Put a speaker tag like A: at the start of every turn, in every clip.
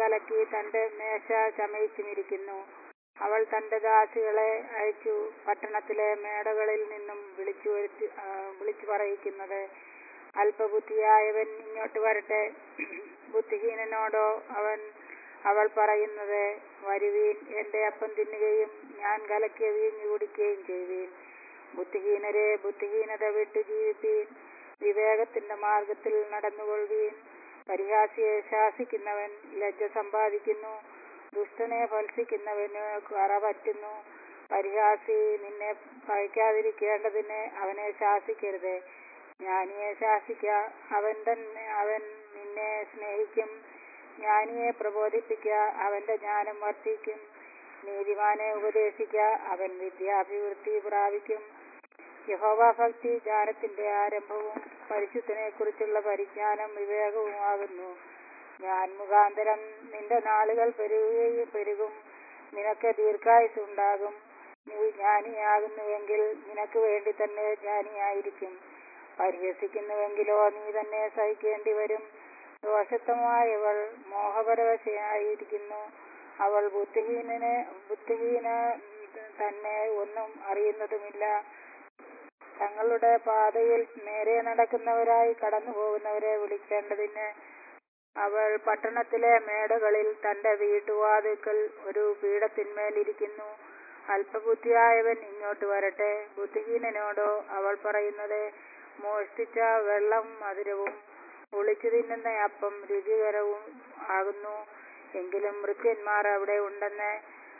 A: കലക്കി തന്റെ മേശ ചമയിച്ചുമിരിക്കുന്നു അവൾ തന്റെ ദാസികളെ അയച്ചു പട്ടണത്തിലെ മേടകളിൽ നിന്നും വിളിച്ചു വരുത്തി ആ, വിളിച്ചു പറയിക്കുന്നത് അല്പബുദ്ധിയായവൻ ഇങ്ങോട്ട് വരട്ടെ ബുദ്ധിഹീനനോടോ അവൻ അവൾ പറയുന്നത് വരുവീൻ എന്റെ അപ്പം തിന്നുകയും ഞാൻ കലക്കിയ വീഞ്ഞു കുടിക്കുകയും ചെയ്യുവീൻ ബുദ്ധിഹീനരെ ബുദ്ധിഹീനത വിട്ടു ജീവിപ്പീൻ വിവേകത്തിന്റെ മാർഗത്തിൽ നടന്നുകൊള്ളുവീൻ പരിഹാസിയെ ശാസിക്കുന്നവൻ ലജ്ജ സമ്പാദിക്കുന്നു ദുഷ്ടനെ ഫൽസിക്കുന്നവന് കറ പറ്റുന്നു പരിഹാസി നിന്നെ ഭയക്കാതിരിക്കേണ്ടതിന് അവനെ ശാസിക്കരുത് ജ്ഞാനിയെ ശാസിക്ക അവൻ തന്നെ അവൻ നിന്നെ സ്നേഹിക്കും ജ്ഞാനിയെ പ്രബോധിപ്പിക്ക അവന്റെ ജ്ഞാനം വർദ്ധിക്കും നീതിമാനെ ഉപദേശിക്ക അവൻ വിദ്യാഭിവൃദ്ധി പ്രാപിക്കും യഹോവ ഭക്തി ജ്ഞാനത്തിന്റെ ആരംഭവും പരിശുദ്ധനെ കുറിച്ചുള്ള പരിജ്ഞാനം വിവേകവുമാകുന്നു ഞാൻ മുഖാന്തരം നിന്റെ നാളുകൾ പെരുകുകയും പെരുകും നിനക്ക് ദീർഘായുസ് ഉണ്ടാകും നീ ജ്ഞാനിയാകുന്നുവെങ്കിൽ നിനക്ക് വേണ്ടി തന്നെ ജ്ഞാനിയായിരിക്കും പരിഹസിക്കുന്നുവെങ്കിലോ നീ തന്നെ സഹിക്കേണ്ടി വരും ദോഷത്വമായവൾ മോഹപരവശയായിരിക്കുന്നു അവൾ ബുദ്ധിഹീനന് ബുദ്ധിഹീന തന്നെ ഒന്നും അറിയുന്നതുമില്ല തങ്ങളുടെ പാതയിൽ നേരെ നടക്കുന്നവരായി കടന്നു പോകുന്നവരെ വിളിക്കേണ്ടതിന് അവൾ പട്ടണത്തിലെ മേടകളിൽ തന്റെ വീട്ടുവാതിൽക്കൽ ഒരു പീഠത്തിന്മേൽ ഇരിക്കുന്നു അല്പബുദ്ധിയായവൻ ഇങ്ങോട്ട് വരട്ടെ ബുദ്ധിഹീനനോടോ അവൾ പറയുന്നത് മോഷ്ടിച്ച വെള്ളം മധുരവും ഒളിച്ചു തിന്നുന്ന അപ്പം രുചികരവും ആകുന്നു എങ്കിലും മൃത്യന്മാർ അവിടെ ഉണ്ടെന്ന്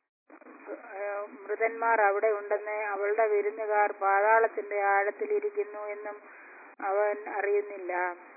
A: ഏഹ് മൃതന്മാർ അവിടെ ഉണ്ടെന്ന് അവളുടെ വിരുന്നുകാർ പാതാളത്തിന്റെ ആഴത്തിലിരിക്കുന്നു എന്നും അവൻ അറിയുന്നില്ല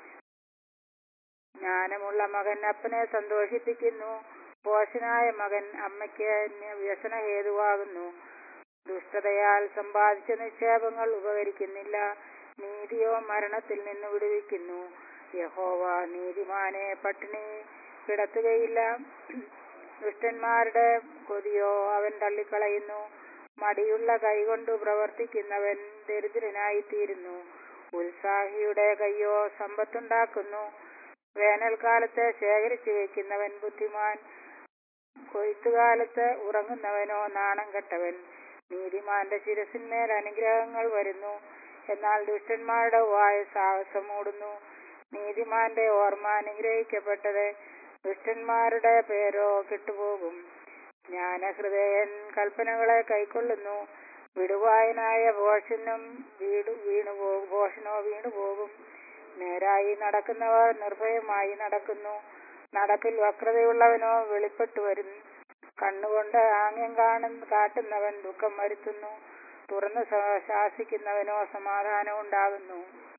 A: ജ്ഞാനമുള്ള മകൻ അപ്പനെ സന്തോഷിപ്പിക്കുന്നു പോഷനായ മകൻ അമ്മയ്ക്ക് വ്യസന ഹേതുവാകുന്നു ദുഷ്ടതയാൽ സമ്പാദിച്ച നിക്ഷേപങ്ങൾ ഉപകരിക്കുന്നില്ല നീതിയോ മരണത്തിൽ നിന്ന് വിടുവിക്കുന്നു യഹോവ നീതിമാനെ പട്ടിണി കിടത്തുകയില്ല ദുഷ്ടന്മാരുടെ കൊതിയോ അവൻ തള്ളിക്കളയുന്നു മടിയുള്ള കൈകൊണ്ട് പ്രവർത്തിക്കുന്നവൻ ദരിദ്രനായിത്തീരുന്നു ഉത്സാഹിയുടെ കയ്യോ സമ്പത്തുണ്ടാക്കുന്നു വേനൽക്കാലത്ത് ശേഖരിച്ചു വയ്ക്കുന്നവൻ ബുദ്ധിമാൻ കൊയ്ത്തുകാലത്ത് ഉറങ്ങുന്നവനോ നാണം കെട്ടവൻ നീതിമാന്റെ ശിരസിന്മേൽ അനുഗ്രഹങ്ങൾ വരുന്നു എന്നാൽ ദുഷ്ടന്മാരുടെ വായ സാഹസം മൂടുന്നു നീതിമാന്റെ ഓർമ്മ അനുഗ്രഹിക്കപ്പെട്ടത് ദുഷ്ടന്മാരുടെ പേരോ കിട്ടുപോകും ജ്ഞാനഹൃദയൻ കൽപ്പനകളെ കൈക്കൊള്ളുന്നു വിടുവായനായ ഭോഷനും വീട് വീണുപോകും ഭോഷനോ വീണുപോകും നേരായി നടക്കുന്നവർ നിർഭയമായി നടക്കുന്നു നടപ്പിൽ വക്രതയുള്ളവനോ വെളിപ്പെട്ടു വരുന്നു കണ്ണുകൊണ്ട് ആംഗ്യം കാണുന്ന കാട്ടുന്നവൻ ദുഃഖം വരുത്തുന്നു തുറന്ന് ശ- ശാസിക്കുന്നവനോ സമാധാനം ഉണ്ടാകുന്നു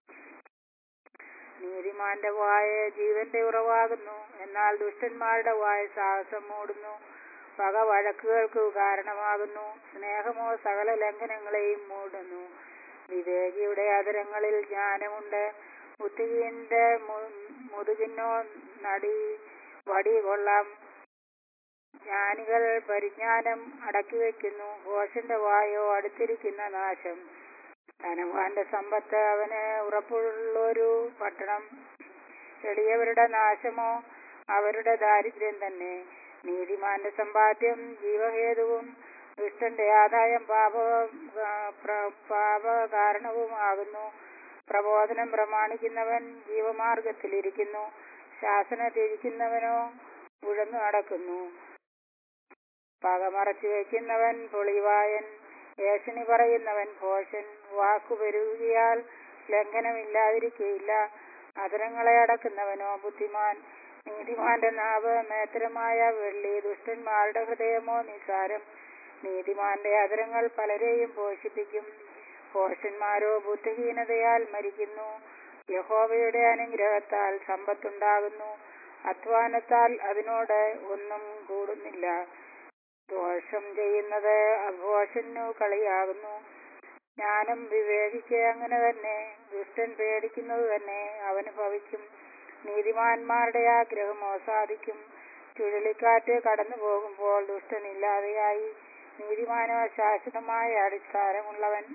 A: നീതിമാന്റെ വായ ജീവന്റെ ഉറവാകുന്നു എന്നാൽ ദുഷ്ടന്മാരുടെ വായ സാഹസം മൂടുന്നു പക വഴക്കുകൾക്ക് കാരണമാകുന്നു സ്നേഹമോ സകല ലംഘനങ്ങളെയും മൂടുന്നു വിവേകിയുടെ അതരങ്ങളിൽ ജ്ഞാനമുണ്ട് ബുദ്ധിഹീന്റെ മു- മുതുകിനോ നടി വടി കൊള്ളാം ജ്ഞാനികൾ പരിജ്ഞാനം അടക്കി വയ്ക്കുന്നു ഘോഷന്റെ വായോ അടുത്തിരിക്കുന്ന നാശം ധനവാന്റെ സമ്പത്ത് അവന് ഉറപ്പുള്ളൊരു പട്ടണം എളിയവരുടെ നാശമോ അവരുടെ ദാരിദ്ര്യം തന്നെ നീതിമാന്റെ സമ്പാദ്യം ജീവഹേതുവും ദുഷ്ടന്റെ ആദായം പാപ പ്ര- പാപകാരണവുമാകുന്നു പ്രബോധനം പ്രമാണിക്കുന്നവൻ ജീവമാർഗത്തിലിരിക്കുന്നു ശാസന ത്യജിക്കുന്നവനോ ഉഴന്നു നടക്കുന്നു പക മറച്ചു വയ്ക്കുന്നവൻ പൊളിവായൻ ഏഷണി പറയുന്നവൻ ഭോഷൻ വാക്കു പെരുകിയാൽ ലംഘനമില്ലാതിരിക്കയില്ല അതരങ്ങളെ അടക്കുന്നവനോ ബുദ്ധിമാൻ നീതിമാന്റെ നാവ് മേത്തരമായ വെള്ളി ദുഷ്ടന്മാരുടെ ഹൃദയമോ നിസാരം നീതിമാന്റെ അതരങ്ങൾ പലരെയും പോഷിപ്പിക്കും ഭോഷന്മാരോ ബുദ്ധിഹീനതയാൽ മരിക്കുന്നു യഹോവയുടെ അനുഗ്രഹത്താൽ സമ്പത്തുണ്ടാകുന്നു അധ്വാനത്താൽ അതിനോട് ഒന്നും കൂടുന്നില്ല ദോഷം ചെയ്യുന്നത് അഘോഷനു കളിയാകുന്നു ജ്ഞാനം വിവേകിക്ക് അങ്ങനെ തന്നെ ദുഷ്ടൻ പേടിക്കുന്നത് തന്നെ അവന് ഭവിക്കും നീതിമാന്മാരുടെ ആഗ്രഹമോ സാധിക്കും ചുഴലിക്കാറ്റ് കടന്നു പോകുമ്പോൾ ദുഷ്ടനില്ലാതെയായി നീതിമാനോ ശാശ്വതമായ അടിസ്ഥാനമുള്ളവൻ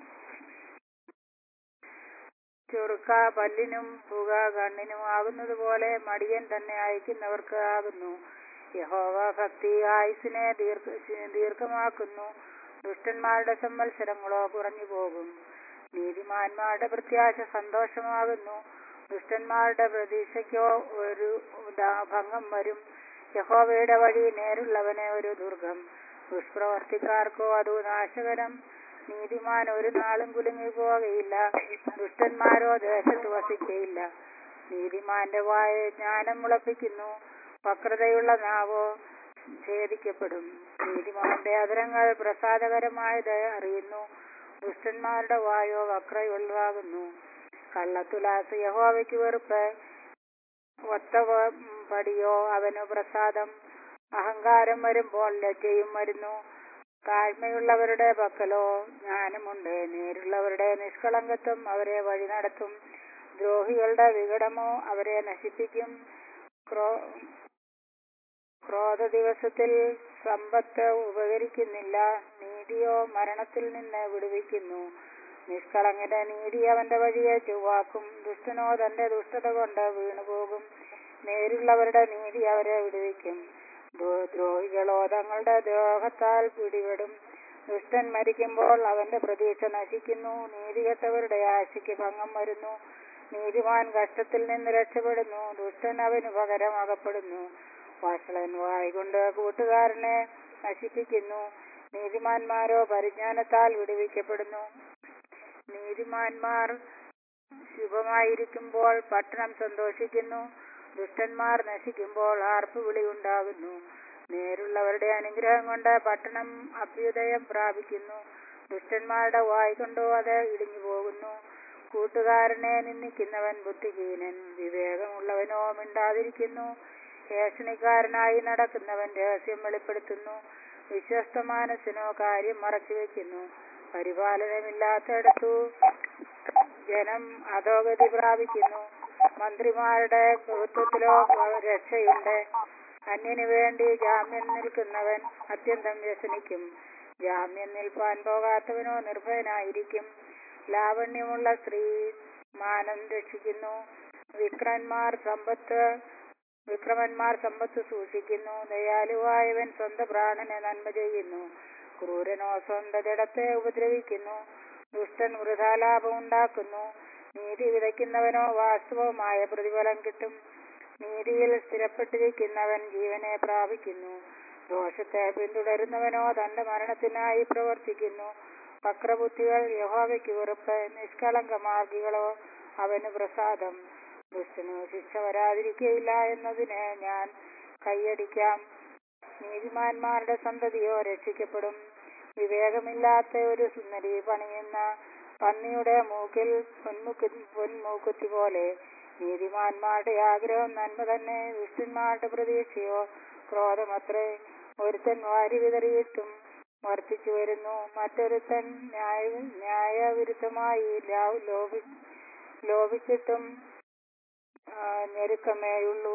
A: ചൊറുക്ക പല്ലിനും പുക കണ്ണിനും ആകുന്നത് പോലെ മടിയൻ തന്നെ അയക്കുന്നവർക്ക് ആകുന്നു യഹോവ ഭക്തി ആയുസിനെ ദീർഘ ദീർഘമാക്കുന്നു ദുഷ്ടന്മാരുടെ സംവത്സരങ്ങളോ കുറഞ്ഞു പോകും നീതിമാന്മാരുടെ പ്രത്യാശ സന്തോഷമാകുന്നു ദുഷ്ടന്മാരുടെ പ്രതീക്ഷയ്ക്കോ ഒരു ദാ- ഭംഗം വരും യഹോവയുടെ വഴി നേരുള്ളവനെ ഒരു ദുർഗം ദുഷ്പ്രവർത്തിക്കാർക്കോ അത് നാശകരം നീതിമാൻ ഒരു നാളും കുലുങ്ങി പോകയില്ല ദുഷ്ടന്മാരോ ദേശത്ത് വസിക്കയില്ല നീതിമാന്റെ വായ ജ്ഞാനം മുളപ്പിക്കുന്നു വക്രതയുള്ള നാവോ ഛേദിക്കപ്പെടും നീതിമാന്റെ അതരങ്ങൾ പ്രസാദകരമായത് അറിയുന്നു ദുഷ്ടന്മാരുടെ വായോ വക്രയുള്ളവാകുന്നു കള്ളത്തുലാസ് യഹോവയ്ക്ക് വെറുപ്പ് ഒത്ത വ- പടിയോ അവന് പ്രസാദം അഹങ്കാരം വരുമ്പോൾ ലജ്ജയും വരുന്നു താഴ്മയുള്ളവരുടെ പക്കലോ ജ്ഞാനമുണ്ട് നേരുള്ളവരുടെ നിഷ്കളങ്കത്വം അവരെ വഴി നടത്തും ദ്രോഹികളുടെ വികടമോ അവരെ നശിപ്പിക്കും ക്രോ ക്രോധ ദിവസത്തിൽ സമ്പത്ത് ഉപകരിക്കുന്നില്ല നീതിയോ മരണത്തിൽ നിന്ന് വിടുവിക്കുന്നു നിഷ്കളങ്കന്റെ നീതി അവന്റെ വഴിയെ ചൊവ്വാക്കും ദുഷ്ടനോ തന്റെ ദുഷ്ടത കൊണ്ട് വീണുപോകും നേരുള്ളവരുടെ നീതി അവരെ വിടുവിക്കും ദ്രോ- ദ്രോഹികളോ തങ്ങളുടെ ദ്രോഹത്താൽ പിടിപെടും ദുഷ്ടൻ മരിക്കുമ്പോൾ അവന്റെ പ്രതീക്ഷ നശിക്കുന്നു നീതികെട്ടവരുടെ ആശയ്ക്ക് ഭംഗം വരുന്നു നീതിമാൻ കഷ്ടത്തിൽ നിന്ന് രക്ഷപ്പെടുന്നു ദുഷ്ടൻ അവന് പകരം അകപ്പെടുന്നു വഷളൻ വായികൊണ്ട് കൂട്ടുകാരനെ നശിപ്പിക്കുന്നു നീതിമാന്മാരോ പരിജ്ഞാനത്താൽ വിടുവിക്കപ്പെടുന്നു നീതിമാന്മാർ ശുഭമായിരിക്കുമ്പോൾ പട്ടണം സന്തോഷിക്കുന്നു ദുഷ്ടന്മാർ നശിക്കുമ്പോൾ ആർപ്പുവിളി ഉണ്ടാകുന്നു നേരുള്ളവരുടെ അനുഗ്രഹം കൊണ്ട് പട്ടണം അഭ്യുദയം പ്രാപിക്കുന്നു ദുഷ്ടന്മാരുടെ വായ് കൊണ്ടോ അത് ഇടിഞ്ഞു പോകുന്നു കൂട്ടുകാരനെ നിന്ദിക്കുന്നവൻ ബുദ്ധിഹീനൻ വിവേകമുള്ളവനോ മിണ്ടാതിരിക്കുന്നു ഏഷണിക്കാരനായി നടക്കുന്നവൻ രഹസ്യം വെളിപ്പെടുത്തുന്നു വിശ്വസ്ത മാനസിനോ കാര്യം മറച്ചു വെക്കുന്നു പരിപാലനമില്ലാത്തടത്തു ജനം അധോഗതി പ്രാപിക്കുന്നു മന്ത്രിമാരുടെ പ്രഭുത്വത്തിലോ രക്ഷയുണ്ട് അന്യനു വേണ്ടി ജാമ്യം നിൽക്കുന്നവൻ അത്യന്തം വ്യസനിക്കും ജാമ്യം നിൽപ്പാൻ പോകാത്തവനോ നിർഭയനായിരിക്കും ലാവണ്യമുള്ള സ്ത്രീ മാനം രക്ഷിക്കുന്നു വിക്രന്മാർ സമ്പത്ത് വിക്രമന്മാർ സമ്പത്ത് സൂക്ഷിക്കുന്നു ദയാലുവായവൻ സ്വന്തം പ്രാണനെ നന്മ ചെയ്യുന്നു ക്രൂരനോ സ്വന്തം ജഡത്തെ ഉപദ്രവിക്കുന്നു ദുഷ്ടൻ വൃഥാലാഭം ഉണ്ടാക്കുന്നു നീതി വിതയ്ക്കുന്നവനോ വാസ്തവമായ പ്രതിഫലം കിട്ടും നീതിയിൽ സ്ഥിരപ്പെട്ടിരിക്കുന്നവൻ ജീവനെ പ്രാപിക്കുന്നു ദോഷത്തെ പിന്തുടരുന്നവനോ തന്റെ മരണത്തിനായി പ്രവർത്തിക്കുന്നു വക്രബുദ്ധികൾ യഹോവയ്ക്ക് വെറുപ്പ് നിഷ്കളങ്ക മാർഗികളോ അവന് പ്രസാദം ദുഷ്ടനു ശിക്ഷ വരാതിരിക്കയില്ല എന്നതിന് ഞാൻ കൈയടിക്കാം നീതിമാന്മാരുടെ സന്തതിയോ രക്ഷിക്കപ്പെടും വിവേകമില്ലാത്ത ഒരു സുന്ദരി പണിയുന്ന പന്നിയുടെ മൂക്കിൽ പൊന്മുക്ക് പൊന്മൂക്കുത്തി പോലെ നീതിമാന്മാരുടെ ആഗ്രഹം നന്മ തന്നെ ദുഷ്ടന്മാരുടെ പ്രതീക്ഷയോ ക്രോധമത്രേ ഒരുത്തൻ വാരി വിതറിയിട്ടും വർദ്ധിച്ചു വരുന്നു മറ്റൊരുത്തൻ ന്യായ ന്യായവിരുദ്ധമായി ലാ- ലോപി ലോപിച്ചിട്ടും ആ, ഞെരുക്കമേയുള്ളൂ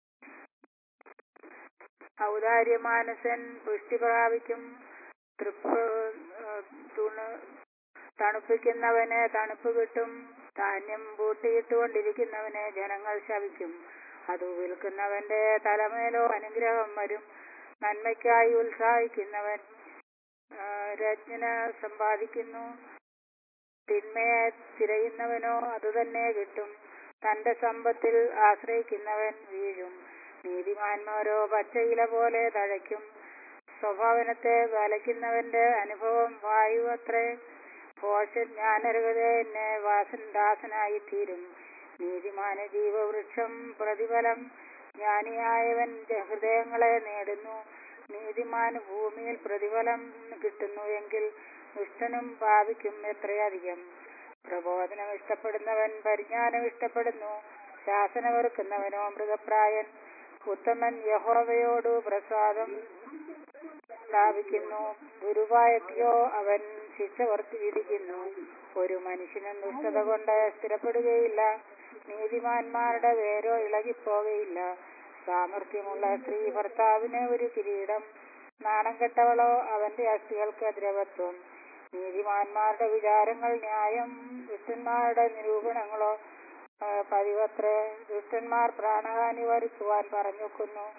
A: ഔദാര്യമാനസൻ പുഷ്ടി പ്രാപിക്കും തൃപ്പ് ആ, തുണ തണുപ്പിക്കുന്നവന് തണുപ്പ് കിട്ടും ധാന്യം പൂട്ടിയിട്ടുകൊണ്ടിരിക്കുന്നവനെ ജനങ്ങൾ ശവിക്കും അത് വിൽക്കുന്നവന്റെ തലമേലോ അനുഗ്രഹം വരും നന്മയ്ക്കായി ഉത്സാഹിക്കുന്നവൻ ആ, രജ്ഞന സമ്പാദിക്കുന്നു തിന്മയെ തിരയുന്നവനോ അതുതന്നെ കിട്ടും തന്റെ സമ്പത്തിൽ ആശ്രയിക്കുന്നവൻ വീഴും നീതിമാന്മാരോ പച്ചയില പോലെ തഴയ്ക്കും സ്വഭാവനത്തെ വലയ്ക്കുന്നവന്റെ അനുഭവം വായു അത്രേ ഭോഷൻ ജ്ഞാനരകതെ എന്നെ വാസൻ ദാസനായി തീരും നീതിമാന ജീവവൃക്ഷം പ്രതിഫലം ജ്ഞാനിയായവൻ ഹൃദയങ്ങളെ നേടുന്നു നീതിമാന് ഭൂമിയിൽ പ്രതിഫലം കിട്ടുന്നു എങ്കിൽ ദുഷ്ടനും ഭാവിക്കും എത്രയധികം പ്രബോധനം ഇഷ്ടപ്പെടുന്നവൻ പരിജ്ഞാനം ഇഷ്ടപ്പെടുന്നു ശാസന വെറുക്കുന്നവനോ മൃഗപ്രായൻ ഉത്തമൻ യഹോവയോട് പ്രസാദം സ്ഥാപിക്കുന്നു ഗുരുവായത്തിയോ അവൻ ശിക്ഷ വർത്തി വിധിക്കുന്നു ഒരു മനുഷ്യനും ദുഷ്ടത കൊണ്ട് സ്ഥിരപ്പെടുകയില്ല നീതിമാന്മാരുടെ വേരോ ഇളകിപ്പോകയില്ല സാമർഥ്യമുള്ള സ്ത്രീ ഭർത്താവിന് ഒരു കിരീടം നാണം കെട്ടവളോ അവന്റെ അസ്ഥികൾക്ക് ദ്രവത്വം നീതിമാന്മാരുടെ വിചാരങ്ങൾ ന്യായം ദുഷ്ടന്മാരുടെ നിരൂപണങ്ങളോ ആ, പതിവത്രേ ദുഷ്ടന്മാർ പ്രാണഹാനി വരുത്തുവാൻ പറഞ്ഞുക്കുന്നു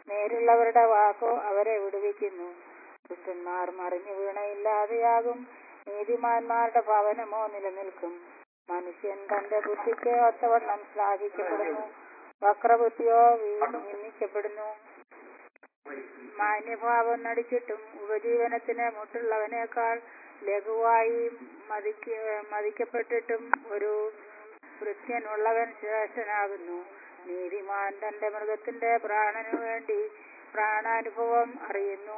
A: നേരുള്ളവരുടെ വാക്കോ അവരെ വിടുവിക്കുന്നു ദുഷ്ടന്മാർ മറിഞ്ഞു വീണയില്ലാതെയാകും നീതിമാന്മാരുടെ ഭവനമോ നിലനിൽക്കും മനുഷ്യൻ തന്റെ ബുദ്ധിക്ക് ഒത്തവണ്ണം ശ്ലാഘിക്കപ്പെടുന്നു വക്രബുദ്ധിയോ വീണ് നിന്ദിക്കപ്പെടുന്നു മാന്യഭാവം നടിച്ചിട്ടും ഉപജീവനത്തിന് മുട്ടുള്ളവനേക്കാൾ ലഘുവായി മതിക്ക മതിക്കപ്പെട്ടിട്ടും ഒരു ഭൃത്യനുള്ളവൻ ശ്രേഷ്ഠനാകുന്നു നീതിമാൻ തന്റെ മൃഗത്തിന്റെ പ്രാണനു വേണ്ടി പ്രാണാനുഭവം അറിയുന്നു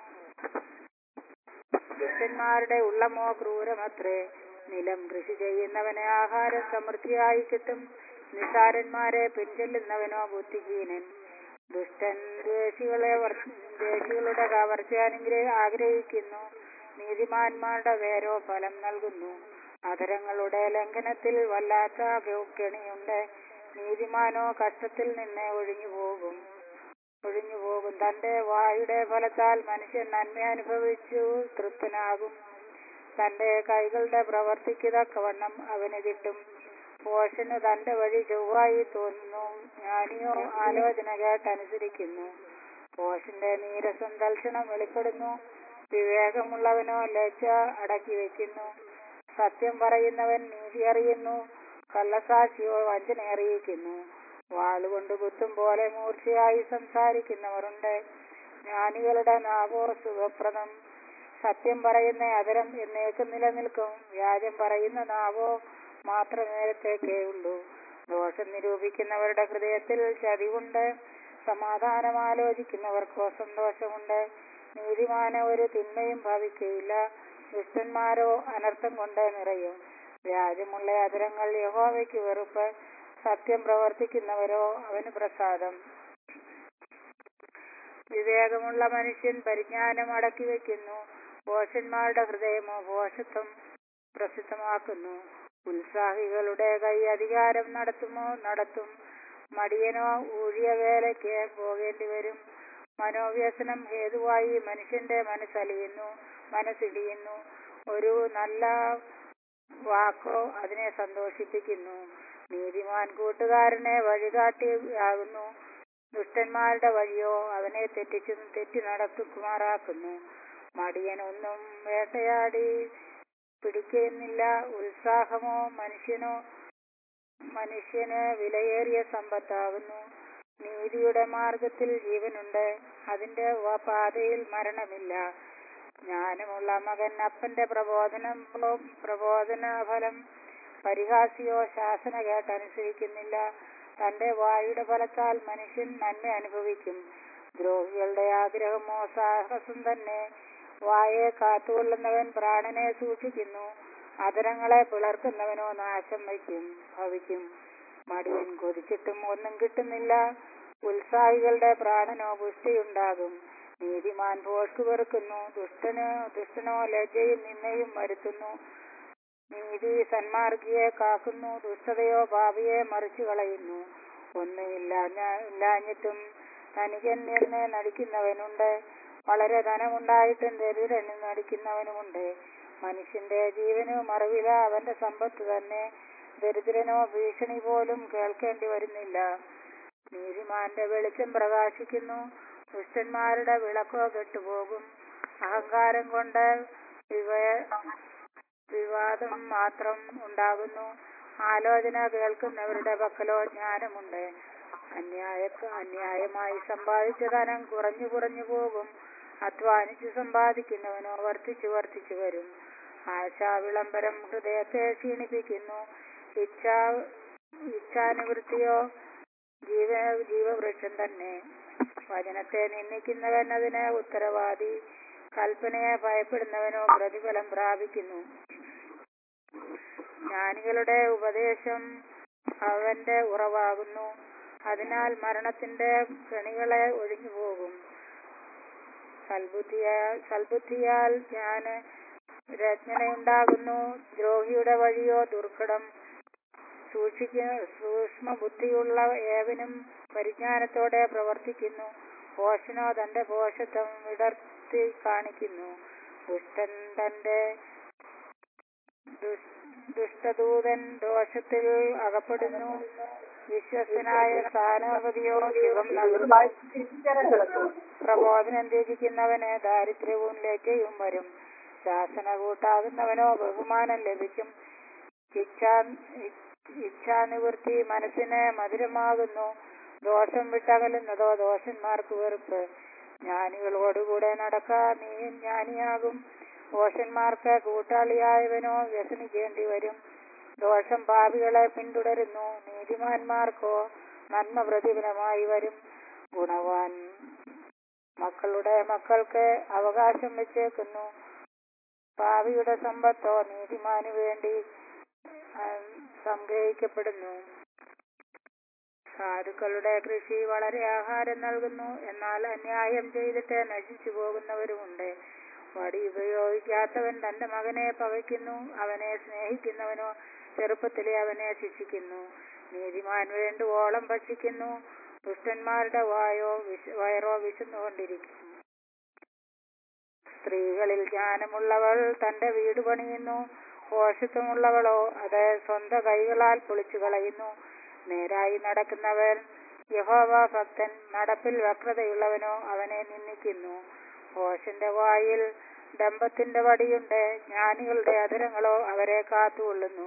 A: ദുഷ്ടന്മാരുടെ ഉള്ളമോ ക്രൂരമത്രേ നിലം കൃഷി ചെയ്യുന്നവന് ആഹാരം സമൃദ്ധിയായി കിട്ടും നിസാരന്മാരെ പിൻചെല്ലുന്നവനോ ബുദ്ധിഹീനൻ ദുഷ്ടൻ ദ്വേഷികളെ വർ- ദ്വേഷികളുടെ കവർച്ച അനുഗ്രഹ ആഗ്രഹിക്കുന്നു നീതിമാന്മാരുടെ വേരോ ഫലം നൽകുന്നു അധരങ്ങളുടെ ലംഘനത്തിൽ വല്ലാത്ത ഗ- കെണിയുണ്ട് നീതിമാനോ കഷ്ടത്തിൽ നിന്ന് ഒഴിഞ്ഞു പോകും ഒഴിഞ്ഞു പോകും തന്റെ വായുടെ ഫലത്താൽ മനുഷ്യൻ നന്മ അനുഭവിച്ചു തൃപ്തനാകും തന്റെ കൈകളുടെ പ്രവർത്തിക്ക് തക്കവണ്ണം അവന് കിട്ടും പോഷന് തന്റെ വഴി ചൊവ്വായി തോന്നുന്നു ജ്ഞാനിയോ ആലോചന കേട്ടനുസരിക്കുന്നു പോഷന്റെ നീരസം തൽക്ഷണം വെളിപ്പെടുന്നു വിവേകമുള്ളവനോ ലജ്ജ അടക്കി വെക്കുന്നു സത്യം പറയുന്നവൻ നീതി അറിയുന്നു കള്ളസാക്ഷിയോ വഞ്ചന അറിയിക്കുന്നു വാളുകൊണ്ട് കുത്തും പോലെ മൂർച്ചയായി സംസാരിക്കുന്നവരുണ്ട് ജ്ഞാനികളുടെ നാവോ സുഖപ്രദം സത്യം പറയുന്ന അതരം എന്നേക്കും നിലനിൽക്കും വ്യാജം പറയുന്ന നാവോ മാത്രം നേരത്തേക്കേ ഉള്ളൂ ദോഷം നിരൂപിക്കുന്നവരുടെ ഹൃദയത്തിൽ ചതിവുണ്ട് സമാധാനം ആലോചിക്കുന്നവർക്കോ സന്തോഷമുണ്ട് നീതിമാന ഒരു തിന്മയും ഭവിക്കയില്ല ദുഷ്ടന്മാരോ അനർത്ഥം കൊണ്ട് നിറയും വ്യാജമുള്ള അതരങ്ങൾ യഹോവയ്ക്ക് വെറുപ്പ് സത്യം പ്രവർത്തിക്കുന്നവരോ അവന് പ്രസാദം വിവേകമുള്ള മനുഷ്യൻ പരിജ്ഞാനം അടക്കി വെക്കുന്നു ഭോഷന്മാരുടെ ഹൃദയമോ ഭോഷത്വം പ്രസിദ്ധമാക്കുന്നു ഉത്സാഹികളുടെ കൈ അധികാരം നടത്തുമോ നടത്തും മടിയനോ ഊഴിയ വേലയ്ക്ക് പോകേണ്ടി വരും മനോവ്യസനം ഹേതുവായി മനുഷ്യന്റെ മനസ്സലിയുന്നു മനസ്സിടിയുന്നു ഒരു നല്ല വാക്കോ അതിനെ സന്തോഷിപ്പിക്കുന്നു നീതിമാൻ കൂട്ടുകാരനെ വഴികാട്ടിയാകുന്നു ദുഷ്ടന്മാരുടെ വഴിയോ അവനെ തെറ്റിച്ചു തെറ്റി നടത്തുമാറാക്കുന്നു മടിയനൊന്നും വേട്ടയാടി പിടിക്കുന്നില്ല ഉത്സാഹമോ മനുഷ്യനോ മനുഷ്യന് വിലയേറിയ സമ്പത്താകുന്നു നീതിയുടെ മാർഗത്തിൽ ജീവനുണ്ട് അതിന്റെ വ- പാതയിൽ മരണമില്ല ജ്ഞാനമുള്ള മകൻ അപ്പന്റെ പ്രബോധനം പ്രബോധന ഫലം പരിഹാസിയോ ശാസന കേട്ടനുസരിക്കുന്നില്ല തന്റെ വായുടെ ഫലത്താൽ മനുഷ്യൻ നന്മ അനുഭവിക്കും ദ്രോഹികളുടെ ആഗ്രഹമോ സാഹസം തന്നെ വായെ കാത്തുകൊള്ളുന്നവൻ പ്രാണനെ സൂക്ഷിക്കുന്നു അതരങ്ങളെ പിളർക്കുന്നവനോ നാശം വയ്ക്കും ഭവിക്കും മടിയൻ കൊതിച്ചിട്ടും ഒന്നും കിട്ടുന്നില്ല ഉത്സാഹികളുടെ പ്രാണനോ പുഷ്ടിയുണ്ടാകും നീതിമാൻ ഭോഷ്കു വെറുക്കുന്നു ദുഷ്ടന് ദുഷ്ടനോ ലജ്ജയും നിന്നയും വരുത്തുന്നു നീതി സന്മാർഗിയെ കാക്കുന്നു ദുഷ്ടതയോ പാപിയെ മറിച്ചു കളയുന്നു ഒന്നുമില്ല ഇല്ലാഞ്ഞിട്ടും ധനികൻ എന്ന് നടിക്കുന്നവനുണ്ട് വളരെ ധനമുണ്ടായിട്ടും ദരിദ്രന് നടിക്കുന്നവനുമുണ്ട് മനുഷ്യന്റെ ജീവന് മറവില അവന്റെ സമ്പത്ത് തന്നെ ദരിദ്രനോ ഭീഷണി പോലും കേൾക്കേണ്ടി വരുന്നില്ല നീതിമാന്റെ വെളിച്ചം പ്രകാശിക്കുന്നു ദുഷ്ടന്മാരുടെ വിളക്കോ കെട്ടുപോകും അഹങ്കാരം കൊണ്ട് വിവ- വിവാദം മാത്രം ഉണ്ടാകുന്നു ആലോചന കേൾക്കുന്നവരുടെ പക്കലോ ജ്ഞാനമുണ്ട് അന്യായ അന്യായമായി സമ്പാദിച്ച ധനം കുറഞ്ഞു കുറഞ്ഞു പോകും അധ്വാനിച്ചു സമ്പാദിക്കുന്നവനോ വർദ്ധിച്ചു വർദ്ധിച്ചു വരും ആശാ വിളംബരം ഹൃദയത്തെ ക്ഷീണിപ്പിക്കുന്നു ഇച്ഛാ ഇച്ഛാനുവൃത്തിയോ ജീവ ജീവവൃക്ഷം തന്നെ വചനത്തെ നിന്ദിക്കുന്നവൻ അതിന് ഉത്തരവാദി കൽപ്പനയെ ഭയപ്പെടുന്നവനോ പ്രതിഫലം പ്രാപിക്കുന്നു ജ്ഞാനികളുടെ ഉപദേശം അവന്റെ ഉറവാകുന്നു അതിനാൽ മരണത്തിന്റെ കെണികളെ ഒഴിഞ്ഞു പോകും സൽബുദ്ധിയാൽ സൽബുദ്ധിയാൽ ഞാൻ രചനയുണ്ടാകുന്നു ദ്രോഹിയുടെ വഴിയോ ദുർഘടം സൂക്ഷിക്ക സൂക്ഷ്മ ബുദ്ധിയുള്ള ഏവനും പരിജ്ഞാനത്തോടെ പ്രവർത്തിക്കുന്നു പോഷനോ തന്റെ പോഷത്വം വിടർത്തി കാണിക്കുന്നു ദുഷ്ടൻ തന്റെ ദുഷ്- ദുഷ്ടദൂതൻ ദോഷത്തിൽ അകപ്പെടുന്നു വിശ്വസ്തനായ സ്ഥാനാപതിയോ ശിവം നൽകുന്നു പ്രബോധനം ത്യജിക്കുന്നവന് ദാരിദ്ര്യവും ലജ്ജയും വരും ശാസന കൂട്ടാകുന്നവനോ ബഹുമാനം ലഭിക്കും ഇച്ഛാ ഇച്ഛാനിവൃത്തി മനസ്സിന് മധുരമാകുന്നു ദോഷം വിട്ടകലുന്നതോ ദോഷന്മാർക്ക് വെറുപ്പ് ജ്ഞാനികളോടുകൂടെ നടക്കാൻ നീ ജ്ഞാനിയാകും ദോഷന്മാർക്ക് കൂട്ടാളിയായവനോ വ്യസനിക്കേണ്ടി വരും ദോഷം പാപികളെ പിന്തുടരുന്നു നീതിമാന്മാർക്കോ നന്മ പ്രതിഫലമായി വരും ഗുണവാൻ മക്കളുടെ മക്കൾക്ക് അവകാശം വെച്ചേക്കുന്നു പാവിയുടെ സമ്പത്തോ നീതിമാന് വേണ്ടി ആ, സംഗ്രഹിക്കപ്പെടുന്നു സാധുക്കളുടെ കൃഷി വളരെ ആഹാരം നൽകുന്നു എന്നാൽ അന്യായം ചെയ്തിട്ട് നശിച്ചു പോകുന്നവരുമുണ്ട് വടി ഉപയോഗിക്കാത്തവൻ തന്റെ മകനെ പകയ്ക്കുന്നു അവനെ സ്നേഹിക്കുന്നവനോ ചെറുപ്പത്തിലെ അവനെ ശിക്ഷിക്കുന്നു നീതിമാൻ വേണ്ടുവോളം ഭക്ഷിക്കുന്നു ദുഷ്ടന്മാരുടെ വായോ വിശ വയറോ വിശന്നുകൊണ്ടിരിക്കും സ്ത്രീകളിൽ ജ്ഞാനമുള്ളവൾ തന്റെ വീട് പണിയുന്നു പോഷത്വമുള്ളവളോ അത് സ്വന്തം കൈകളാൽ പൊളിച്ചു കളയുന്നു നേരായി നടക്കുന്നവൻ യഹോവ ഭക്തൻ നടപ്പിൽ വക്രതയുള്ളവനോ അവനെ നിന്ദിക്കുന്നു ഭോഷന്റെ വായിൽ ഡംബത്തിന്റെ വടിയുണ്ട് ജ്ഞാനികളുടെ അധരങ്ങളോ അവരെ കാത്തുകൊള്ളുന്നു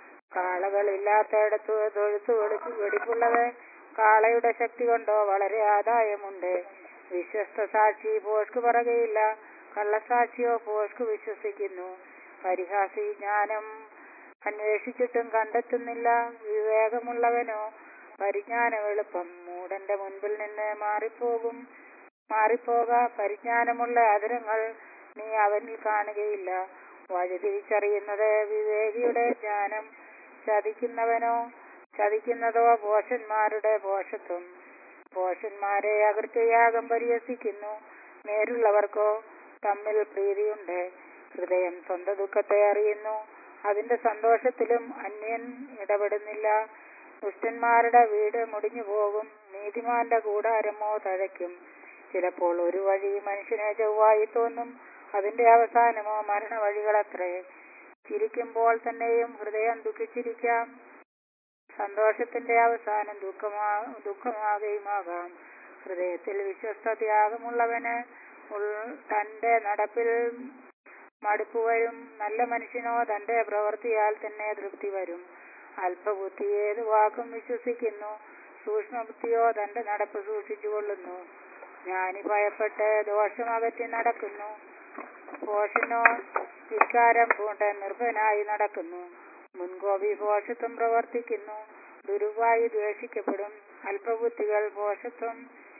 A: കാളകളില്ലാത്തയിടത്ത് തൊഴുത്തു വെടിപ്പ് വെടിപ്പുള്ളത് കാളയുടെ ശക്തി കൊണ്ടോ വളരെ ആദായമുണ്ട് വിശ്വസ്ത സാക്ഷി പോഷ്ക് പറകയില്ല കള്ളസാക്ഷിയോ പോഷ്ക് വിശ്വസിക്കുന്നു പരിഹാസി ജ്ഞാനം അന്വേഷിച്ചിട്ടും കണ്ടെത്തുന്നില്ല വിവേകമുള്ളവനോ പരിജ്ഞാനം എളുപ്പം മൂടന്റെ മുൻപിൽ നിന്ന് മാറിപ്പോകും മാറിപ്പോക പരിജ്ഞാനമുള്ള അതിരങ്ങൾ നീ അവനിൽ കാണുകയില്ല വഴി തിരിച്ചറിയുന്നത് വിവേകിയുടെ ജ്ഞാനം ചതിക്കുന്നവനോ ചതിക്കുന്നതോ പോഷന്മാരുടെ പോഷത്വം പോഷന്മാരെ അകൃത്യയാഗം പരിഹസിക്കുന്നു നേരുള്ളവർക്കോ തമ്മിൽ പ്രീതിയുണ്ട് ഹൃദയം സ്വന്തം ദുഃഖത്തെ അറിയുന്നു അതിന്റെ സന്തോഷത്തിലും അന്യൻ ഇടപെടുന്നില്ല ദുഷ്ടന്മാരുടെ വീട് മുടിഞ്ഞു പോകും നീതിമാന്റെ കൂടാരമോ തഴയ്ക്കും ചിലപ്പോൾ ഒരു വഴി മനുഷ്യനെ ചൊവ്വായി തോന്നും അതിന്റെ അവസാനമോ മരണ വഴികളത്രേ ചിരിക്കുമ്പോൾ തന്നെയും ഹൃദയം ദുഃഖിച്ചിരിക്കാം സന്തോഷത്തിന്റെ അവസാനം ദുഃഖമാ ദുഃഖമാകുകയുമാകാം ഹൃദയത്തിൽ വിശ്വസ്തത്യാഗമുള്ളവന് ഉൾ- തന്റെ നടപ്പിൽ മടുപ്പ് വരും നല്ല മനുഷ്യനോ തന്റെ പ്രവൃത്തിയാൽ തന്നെ തൃപ്തി വരും അല്പബുദ്ധി ഏത് വാക്കും വിശ്വസിക്കുന്നു സൂക്ഷ്മബുദ്ധിയോ തന്റെ നടപ്പ് സൂക്ഷിച്ചുകൊള്ളുന്നു ജ്ഞാനി ഭയപ്പെട്ട് ദോഷമകറ്റി നടക്കുന്നു പോഷനോ ധിക്കാരം പൂണ്ട് നിർഭനായി നടക്കുന്നു മുൻകോപി പോഷത്വം പ്രവർത്തിക്കുന്നു ദുരുവായി ദ്വേഷിക്കപ്പെടും അല്പബുദ്ധികൾ പോഷത്വം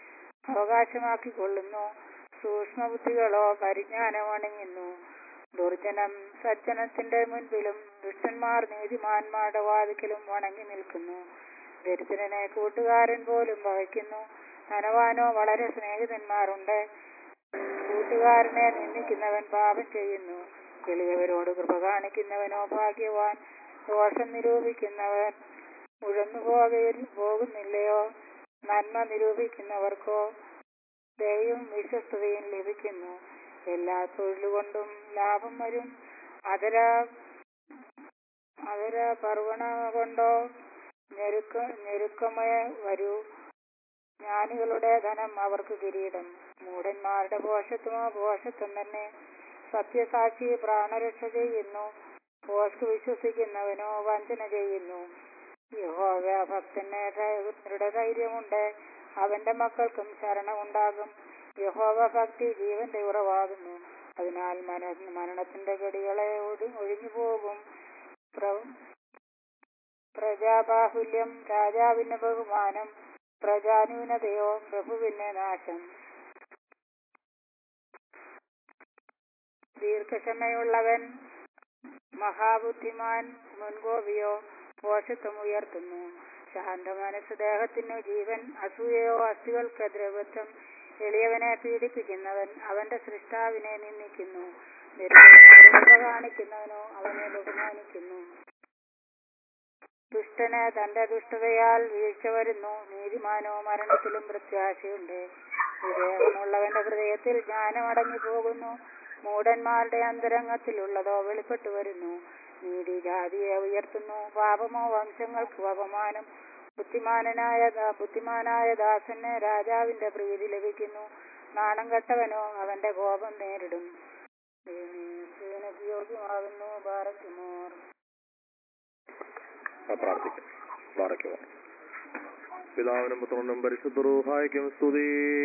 A: അവകാശമാക്കിക്കൊള്ളുന്നു സൂക്ഷ്മബുദ്ധികളോ പരിജ്ഞാനം അണിയുന്നു ദുർജനം സജ്ജനത്തിന്റെ മുൻപിലും ദുഷ്ടന്മാർ നീതിമാന്മാരുടെ വാതിക്കലും വണങ്ങി നിൽക്കുന്നു ദരിദ്രനെ കൂട്ടുകാരൻ പോലും വഹിക്കുന്നു ധനവാനോ വളരെ സ്നേഹിതന്മാരുണ്ട് കൂട്ടുകാരനെ നിന്ദിക്കുന്നവൻ പാപം ചെയ്യുന്നു എളിയവരോട് കൃപ കാണിക്കുന്നവനോ ഭാഗ്യവാൻ ദോഷം നിരൂപിക്കുന്നവൻ ഉഴന്നു പോകയിൽ പോകുന്നില്ലയോ നന്മ നിരൂപിക്കുന്നവർക്കോ ദയയും വിശ്വസ്തതയും ലഭിക്കുന്നു എല്ലാ തൊഴിലുകൊണ്ടും ലാഭം വരും അതര അതര പർവണ കൊണ്ടോ ഞെരുക്ക ഞെരുക്കമേ വരൂ ജ്ഞാനികളുടെ ധനം അവർക്ക് കിരീടം മൂടന്മാരുടെ പോഷത്വമോ പോഷത്വം തന്നെ സത്യസാക്ഷി പ്രാണരക്ഷ ചെയ്യുന്നു പോസ്റ്റ് വിശ്വസിക്കുന്നവനോ വഞ്ചന ചെയ്യുന്നു യഹോവ ഭക്തന് ദൃഢധൈര്യമുണ്ട് അവന്റെ മക്കൾക്കും ശരണമുണ്ടാകും യഹോവ ഭക്തി ജീവന്റെ ഉറവാകുന്നു അതിനാൽ മന മരണത്തിന്റെ ഗടികളെ ഒഴി- ഒഴിഞ്ഞു പോകും പ്ര- പ്രജാബാഹുല്യം രാജാവിന് ബഹുമാനം പ്രജാന്യൂനതയോ പ്രഭുവിന് നാശം ദീർഘക്ഷമയുള്ളവൻ മഹാബുദ്ധിമാൻ മുൻകോപിയോ പോഷത്വം ഉയർത്തുന്നു ശാന്ത മനസ്സ് ദേഹത്തിനു ജീവൻ അസൂയയോ അസ്ഥികൾക്ക് ദ്രവത്വം എളിയവനെ പീഡിപ്പിക്കുന്നവൻ അവന്റെ സൃഷ്ടാവിനെ നിന്ദിക്കുന്നു നിർഭയനോട് കൃപ കാണിക്കുന്നവനോ അവനെ ബഹുമാനിക്കുന്നു ദുഷ്ടന് തന്റെ ദുഷ്ടതയാൽ വീഴ്ച വരുന്നു നീതിമാനോ മരണത്തിലും പ്രത്യാശയുണ്ട് വിവേകമുള്ളവന്റെ ഹൃദയത്തിൽ ജ്ഞാനം അടങ്ങി പോകുന്നു മൂടന്മാരുടെ അന്തരംഗത്തിലുള്ളതോ വെളിപ്പെട്ടു വരുന്നു നീതി ജാതിയെ ഉയർത്തുന്നു പാപമോ വംശങ്ങൾക്ക് അപമാനം ബുദ്ധിമാനായ ദാ- ബുദ്ധിമാനായ ദാസന് രാജാവിന്റെ പ്രീതി ലഭിക്കുന്നു നാണം കെട്ടവനോ അവന്റെ കോപം നേരിടും യോഗ്യമാകുന്നു ബാറക്കുമോർ
B: പ്രാർത്ഥിക്കാം ബാറയ്ക്കുമോ പിതാവിനും പുത്രനും പരിശുദ്ധ റൂഹായിക്കും സ്തുതി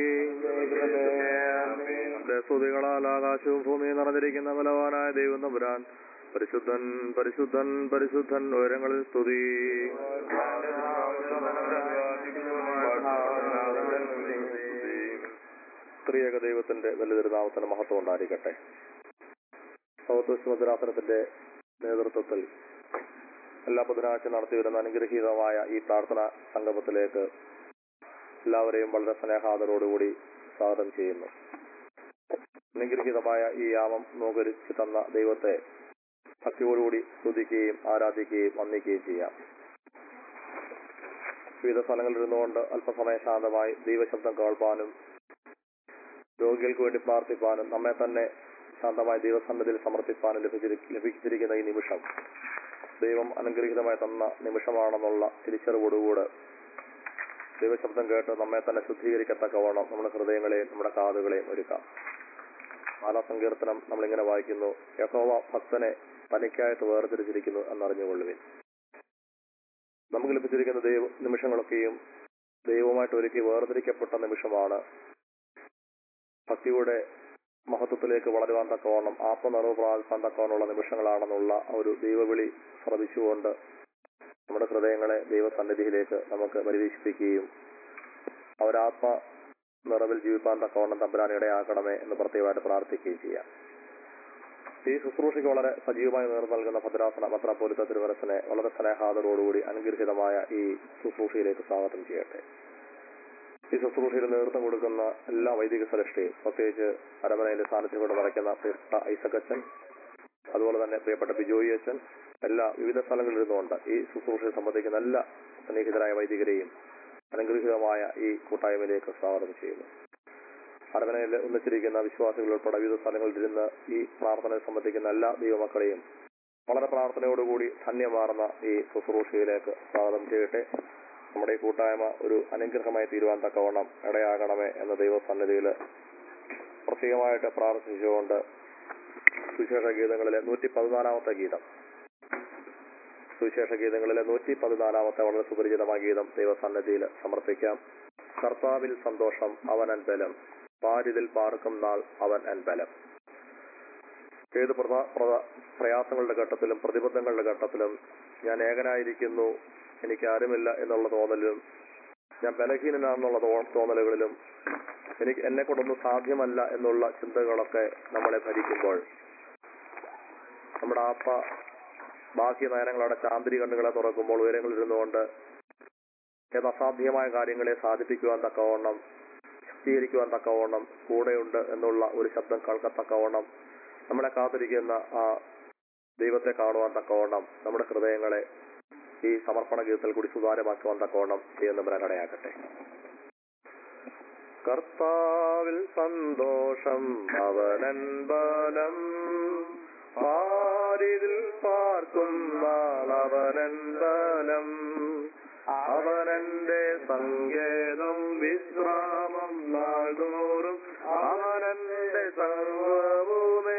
B: അവന്റെ സ്തുതികളാൽ ആകാശവും ഭൂമിയും നിറഞ്ഞിരിക്കുന്ന ബലവാനായ ദൈവം തമ്പുരാൻ പരിശുദ്ധൻ പരിശുദ്ധൻ പരിശുദ്ധൻ ഉയരങ്ങളിൽ സ്തുതി സ്ത്രീയക ദൈവത്തിന്റെ വലിയ തിരുനാമത്തിന് മഹത്വം ഉണ്ടായിരിക്കട്ടെ സൗത്ത് ഭദ്രാസനത്തിന്റെ നേതൃത്വത്തിൽ എല്ലാ ബുധനാഴ്ച നടത്തി വരുന്ന അനുഗ്രഹീതമായ ഈ പ്രാർത്ഥന സംഗമത്തിലേക്ക് എല്ലാവരെയും വളരെ സ്നേഹാദരോടുകൂടി സ്വാഗതം ചെയ്യുന്നു അനുഗ്രഹീതമായ ഈ യാമം നോകരിച്ചു തന്ന ദൈവത്തെ ഭക്തിയോടുകൂടി സ്തുതിക്കുകയും ആരാധിക്കുകയും വന്ദിക്കുകയും ചെയ്യാം വിവിധ സ്ഥലങ്ങളിൽ ഇരുന്നുകൊണ്ട് അല്പസമയം ശാന്തമായി ദൈവശബ്ദം കേൾപ്പാനും രോഗികൾക്ക് വേണ്ടി പ്രാർത്ഥിപ്പാനും നമ്മെ തന്നെ ശാന്തമായി ദൈവസന്നിധിയിൽ സമർപ്പിപ്പാനും ലഭിച്ചിരി ലഭിച്ചിരിക്കുന്ന ഈ നിമിഷം ദൈവം അനുഗ്രഹീതമായി തന്ന നിമിഷമാണെന്നുള്ള തിരിച്ചറിവോടുകൂടെ ദൈവശബ്ദം കേട്ട് നമ്മെ തന്നെ ശുദ്ധീകരിക്കത്തക്കവണ്ണം നമ്മുടെ ഹൃദയങ്ങളെയും നമ്മുടെ കാതുകളെയും ഒരുക്കാം നാലാം സങ്കീർത്തനം നമ്മളിങ്ങനെ വായിക്കുന്നു യഹോവ ഭക്തനെ തനിക്കായിട്ട് വേർതിരിച്ചിരിക്കുന്നു എന്നറിഞ്ഞുകൊള്ളുവിൻ നമുക്ക് ലഭിച്ചിരിക്കുന്ന ദൈവ നിമിഷങ്ങളൊക്കെയും ദൈവവുമായിട്ട് ഒരുക്കി വേർതിരിക്കപ്പെട്ട നിമിഷമാണ് ഭക്തിയുടെ മഹത്വത്തിലേക്ക് വളരുവാൻ തക്കവണ്ണം ആത്മനിറവ് പ്രാപിക്കാൻ തക്കവണ്ണമുള്ള നിമിഷങ്ങളാണെന്നുള്ള ഒരു ദൈവവിളി ശ്രദ്ധിച്ചുകൊണ്ട് നമ്മുടെ ഹൃദയങ്ങളെ ദൈവസന്നിധിയിലേക്ക് നമുക്ക് പരിവേശിപ്പിക്കുകയും അവരാത്മ നിറവിൽ ജീവിപ്പാൻ തക്കവണ്ണം തമ്പുരാൻ ഇടയാക്കണമേ എന്ന് പ്രത്യേകമായിട്ട് പ്രാർത്ഥിക്കുകയും ചെയ്യാം ഈ ശുശ്രൂഷയ്ക്ക് വളരെ സജീവമായി നേർന്നു നൽകുന്ന ഭദ്രാസന പത്രാപോലിത്ത തിരുവരസിനെ വളരെ സ്നേഹാദരോടുകൂടി അനുഗ്രഹീതമായ ഈ ശുശ്രൂഷയിലേക്ക് സ്വാഗതം ചെയ്യട്ടെ ഈ ശുശ്രൂഷയിൽ നേതൃത്വം കൊടുക്കുന്ന എല്ലാ വൈദിക ശ്രേഷ്ഠയും പ്രത്യേകിച്ച് അരമനയിലെ സാന്നിധ്യത്തോടെ നിറയ്ക്കുന്ന പ്രിയപ്പെട്ട ഐസകച്ചൻ അതുപോലെ തന്നെ പ്രിയപ്പെട്ട ബിജോയി അച്ഛൻ എല്ലാ വിവിധ സ്ഥലങ്ങളിൽ ഇരുന്നുകൊണ്ട് ഈ ശുശ്രൂഷയിൽ സംബന്ധിക്കുന്ന എല്ലാ സന്നിഹിതരായ വൈദികരെയും അനുഗ്രഹീതമായ ഈ കൂട്ടായ്മയിലേക്ക് സ്വാഗതം ചെയ്യുന്നു അരമനയിൽ ഒന്നിച്ചിരിക്കുന്ന വിശ്വാസികൾ ഉൾപ്പെടെ വിവിധ സ്ഥലങ്ങളിൽ ഇരുന്ന് ഈ പ്രാർത്ഥനയെ സംബന്ധിക്കുന്ന എല്ലാ ദൈവമക്കളെയും വളരെ പ്രാർത്ഥനയോടുകൂടി ധന്യമാർന്ന ഈ ശുശ്രൂഷയിലേക്ക് സ്വാഗതം ചെയ്യട്ടെ നമ്മുടെ ഈ കൂട്ടായ്മ ഒരു അനുഗ്രഹമായി തീരുവാൻ തക്കവണ്ണം ഇടയാകണമേ എന്ന ദൈവസന്നിധിയിൽ പ്രത്യേകമായിട്ട് പ്രാർത്ഥിച്ചുകൊണ്ട് സുവിശേഷ ഗീതങ്ങളിലെ നൂറ്റി പതിനാലാമത്തെ ഗീതം സുവിശേഷ ഗീതങ്ങളിലെ നൂറ്റി പതിനാലാമത്തെ വളരെ സുപരിചിതമായ ഗീതം ദൈവസന്നിധിയിൽ സമർപ്പിക്കാം കർത്താവിൽ സന്തോഷം അവൻ അൻബലം പാരിതിൽ പാർക്കും നാൾ അവൻ അൻബലം ഏത് പ്രധാ- പ്രധാ- പ്രയാസങ്ങളുടെ ഘട്ടത്തിലും പ്രതിബന്ധങ്ങളുടെ ഘട്ടത്തിലും ഞാൻ ഏകനായിരിക്കുന്നു എനിക്ക് ആരുമില്ല എന്നുള്ള തോന്നലിലും ഞാൻ ബലഹീനനാണെന്നുള്ള തോ- തോന്നലുകളിലും എനിക്ക് എന്നെ കൊണ്ടൊന്നും സാധ്യമല്ല എന്നുള്ള ചിന്തകളൊക്കെ നമ്മളെ ഭരിക്കുമ്പോൾ നമ്മുടെ ആത്മ ബാഹ്യ നയനങ്ങളുടെ ചാന്തിരി കണ്ണുകളെ തുറക്കുമ്പോൾ ഉയരങ്ങളിൽ ഇരുന്നുകൊണ്ട് ഏത് അസാധ്യമായ കാര്യങ്ങളെ സാധിപ്പിക്കുവാൻ തക്കവണ്ണം ശക്തീകരിക്കുവാൻ തക്കവണ്ണം കൂടെയുണ്ട് എന്നുള്ള ഒരു ശബ്ദം കേൾക്കത്തക്കവണ്ണം നമ്മളെ കാത്തിരിക്കുന്ന ആ ദൈവത്തെ കാണുവാൻ തക്കവണ്ണം നമ്മുടെ ഹൃദയങ്ങളെ ഈ സമർപ്പണ ഗീതത്തിൽ കൂടി സുതാര്യമാക്കുവാൻ തക്കവണ്ണം ചെയ്യുന്നവരെ കടയാക്കട്ടെ കർത്താവിൽ സന്തോഷം അവനൻ ബലം പാരിതിൽ പാർക്കും നാളവനൻ ബലം അവനന്റെ സങ്കേതം വിശ്രാമം നാൾതോറും അവനന്റെ സർവവുമേ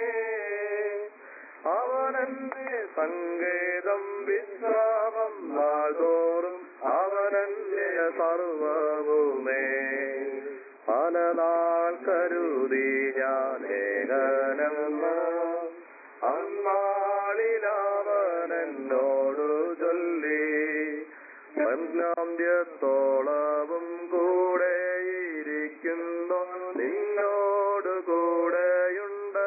B: അവനന്റെ സങ്കേതം വിശ്രാമം നാൾതോറും അവനന്റെ സർവവുമേ പല നാൾ കരുതി ഞാൻ ഏകനെന്ന് അന്നാളിലവനെന്നോടു ചൊല്ലി പഞ്ചാന്ത്യത്തോളവും കൂടെയിരിക്കുന്നു നിന്നോട് കൂടെയുണ്ട്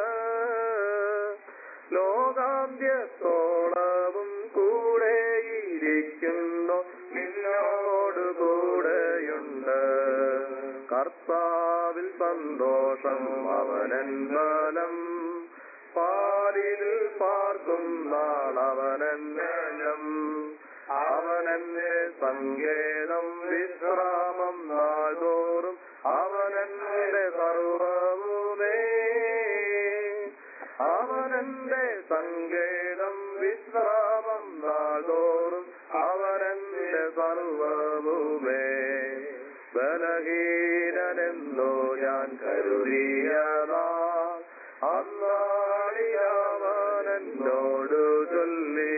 B: ലോകാന്ത്യത്തോളവും കൂടെയിരിക്കുന്നു നിന്നോട് കൂടെയുണ്ട് കർത്താവിൽ സന്തോഷം അവനൻ ബലം പാലിൽ പാർക്കും നാളവനൻ ബലം അവനെന്റെ സങ്കേതം വിശ്രാമം നാൾതോറും അവനെന്റെ സർവവുമേ അവനെന്റെ സങ്കേതം വിശ്രാമം നാൾതോറും അവനെന്റെ സർവ സർവവുമേ ബലഹീനനെന്നോ ഞാൻ കരുതിയതാ അന്നാളിയാവനെന്നോടു ചൊല്ലി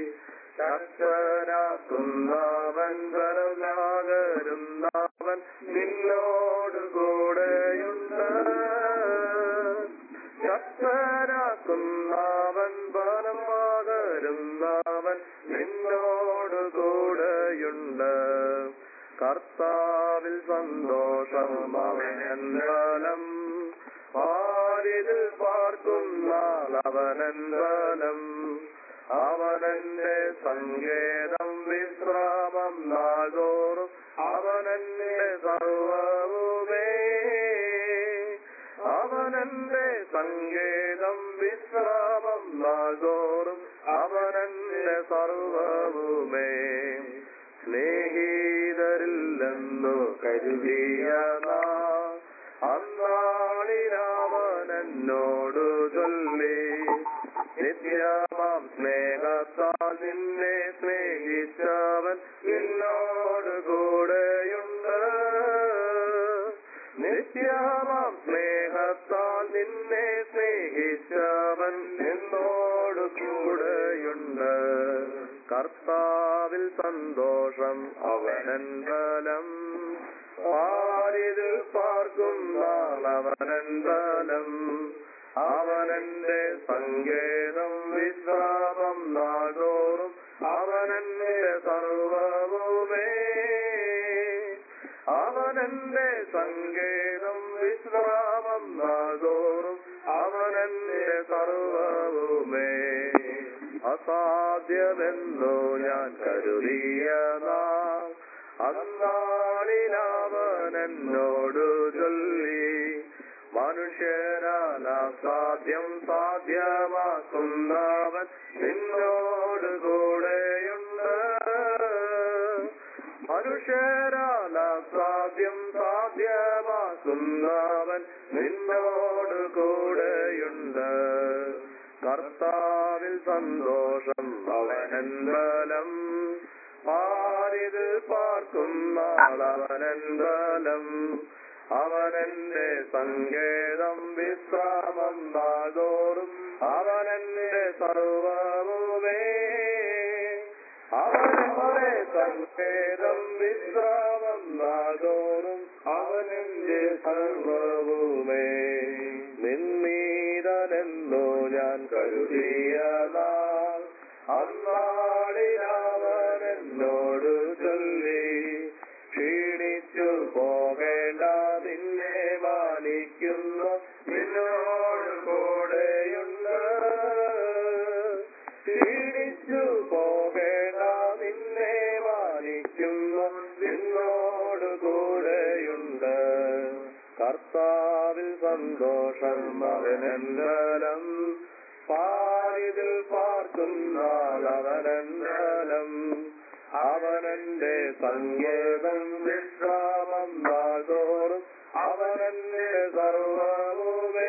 B: ശക്തനാക്കുന്നവൻ ബലനാകരുന്നവൻ നിന്നോട് കൂടെയുണ്ട് ശക്തനാക്കുന്നവൻ ബലം പകരുന്നവൻ നിന്നോട് കൂടെയുണ്ട് കർത്താവിൽ സന്തോഷം അവനൻ ബലം ആരിതിൽ പാർക്കുന്ന അവനൻ ബലം അവനെന്റെ സങ്കേതം വിശ്രാമം നാൾതോറും അവനെന്റെ സർവവുമേ അവനെന്റെ സങ്കേതം വിശ്രാമം നാൾതോറും അവനെന്റെ സർവവുമേ സ്നേഹിതരില്ലെന്നു കരുതിയ നാം അന്നാളിരാമനെന്നോടു ചൊല്ലി നിത്യമാം സ്നേഹത്താൽ നിന്നെ സ്നേഹിച്ചവൻ നിന്നോട് കൂടെയുണ്ട് നിത്യമാം സ്നേഹത്താൽ നിന്നെ സ്നേഹിച്ചവൻ നിന്നോട് കൂടെയുണ്ട് കർത്താവിൽ സന്തോഷം അവനൻ ബലം ആരിതിൽ പാർക്കുന്ന അവനൻ ബലം അവനെന്റെ സങ്കേതം വിശ്രാമം നാടോറും അവനെന്റെ സർവവുമേ അവനെന്റെ സങ്കേതം വിശ്രാമം നാടോറും അവനെന്റെ സർവവുമേ അസാധ്യമെന്നു ഞാൻ കരുതിയതാ അന്നാളിലവനെന്നോടു ചൊല്ലി മനുഷ്യരാൽ അസാധ്യം സാധ്യമാക്കുന്നവൻ നിന്നോട് കൂടെയുണ്ട് മനുഷ്യരാൽ അസാധ്യം സാധ്യമാക്കുന്നവൻ നിന്നോട് കൂടെയുണ്ട് കർത്താവിൽ സന്തോഷം അവനൻ ബലം ആരിത് പാർക്കുന്ന അവനൻ ബലം അവനെന്റെ സങ്കേതം വിശ്രാമം നാദോറും അവനെന്റെ സർവവുമേ അവനെന്റെ സങ്കേതം വിശ്രാമം നാദോറും അവനെന്റെ സർവവുമേ നിന്നീതനെന്നോ ഞാൻ കരുതിയതാ അന്നാളിലവനെന്നോട് ചൊല്ലി ക്ഷീണിച്ചു പോകേണ്ട നിന്നെ മാനിക്കുന്നു നിന്നോട് കൂടെയുണ്ട് ക്ഷീണിച്ചു പോകേണ്ട നിന്നെ മാനിക്കുന്നു നിന്നോട് കൂടെയുണ്ട് കർത്താവിൽ സന്തോഷം അവനന്തരം പാരിതിൽ പാർക്കുന്ന അവനന്തരം അവനെന്റെ സങ്കേതം വിശ്രാമം നാൾതോറും അവനെന്റെ സർവവുമേ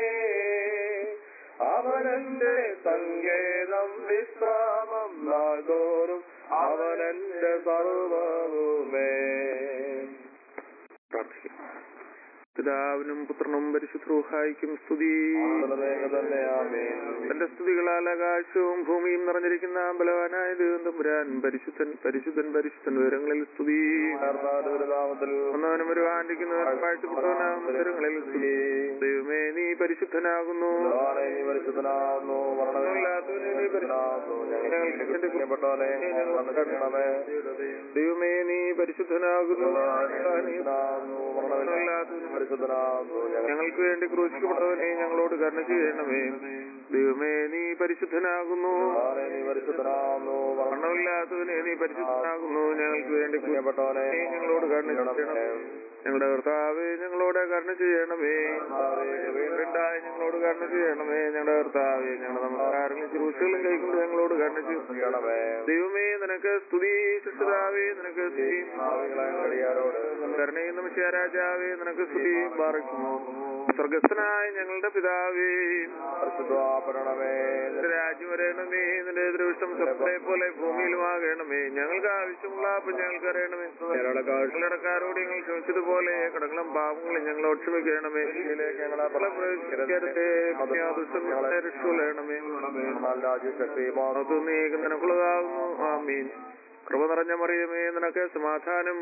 B: അവനെന്റെ സങ്കേതം വിശ്രാമം നാൾതോറും അവനെന്റെ സർവവുമേ
C: പ്രാർത്ഥിക്കും പിതാവിനും പുത്രനും പരിശുദ്ധ്രൂഹായിക്കും സ്തുതി
B: തന്നെ ആമേൻ
C: തന്റെ സ്തുതികളാൽ ആകാശവും ഭൂമിയും നിറഞ്ഞിരിക്കുന്ന ബലവാനായ ദൈവം തമ്പുരാൻ പരിശുദ്ധൻ പരിശുദ്ധൻ പരിശുദ്ധൻ വിവരങ്ങളിൽ സ്തുതി
B: നാമത്തിൽ
C: ഒന്നവനും ഒരു ആണ്ടിക്കുന്നവനും വാഴ്ത്തപ്പെട്ടവനാകുന്ന വിവരങ്ങളിൽ സ്തുതി ദൈവമേ നീ പരിശുദ്ധനാകുന്നു
B: നീ പരിശുദ്ധനാകുന്നു മരണമില്ലാത്തവനെ നീ പരിശുദ്ധനാകുന്നു ഞങ്ങൾക്ക് വേണ്ടി പ്രിയപ്പെട്ടവനെ ഞങ്ങളുടെ കരുണമേ
C: ദൈവമേ നീ പരിശുദ്ധനാകുന്നു
B: പരിശുദ്ധനാകുന്നു മരണമില്ലാത്തവനെ പരിശുദ്ധനാകുന്നു ഞങ്ങൾ
C: ഞങ്ങൾക്ക് വേണ്ടി ക്രൂശിക്കപ്പെട്ടവനെ ഞങ്ങളോട് കരുണ ചെയ്യണമേ ദൈവമേ നീ പരിശുദ്ധനാകുന്നു
B: നീ പരിശുദ്ധനാകുന്നു
C: മരണമില്ലാത്തവനെ നീ പരിശുദ്ധനാകുന്നു ഞങ്ങൾക്ക് വേണ്ടി
B: പ്രിയപ്പെട്ടവനെ
C: നീ ഞങ്ങളോട് കരുണ ചെയ്യണമേ ഞങ്ങളുടെ കർത്താവേ ഞങ്ങളോട് കരുണ ചെയ്യണമേ വീണ്ടായി ഞങ്ങളോട് കരുണ ചെയ്യണമേ ഞങ്ങളുടെ കർത്താവേ ഞങ്ങളുടെ നമസ്കാരങ്ങളും ശുശ്രൂഷകളും കൈക്കൊണ്ട് ഞങ്ങളോട് കരുണ ചെയ്യണമേ
B: ചെയ്യണമേ
C: ദൈവമേ നിനക്ക് സ്തുതി സൃഷ്ടിതാവേ നിനക്ക് സ്തുതി
B: ഭാവികളെ കഴിയാരോട്
C: കരുണയും നമസ്കാരാജാവേ നിനക്ക് സ്തുതി പാർക്കുന്നു സ്വർഗസ്ഥനായ ഞങ്ങളുടെ പിതാവേ
B: പരിശുദ്ധാപരണമേ
C: നിന്റെ രാജ്യം വരേണമേ നിന്റെ ദൃഷ്ടം സ്വപ്നെ പോലെ ഭൂമിയിലുമാകണമേ ഞങ്ങൾക്ക് ആവശ്യമുള്ള അപ്പം ഞങ്ങൾക്ക് അറിയണമേ ഞങ്ങളടക്കാരോട് ഞങ്ങൾ ക്ഷമിച്ചതുപോലെ കടങ്ങളും പാപങ്ങളും ഞങ്ങളോട് ക്ഷമിക്കണമേ ഞങ്ങളെ പ്രവേശിക്കരുതേ ദുഷ്ടം ഞങ്ങളെ രക്ഷണമേ
B: രാജ്യശക്തി
C: അത് നീ നിനക്കുള്ളതാകുന്നു ആമീൻ കൃപ നിറഞ്ഞ മറിയമേ നിനക്ക് സമാധാനം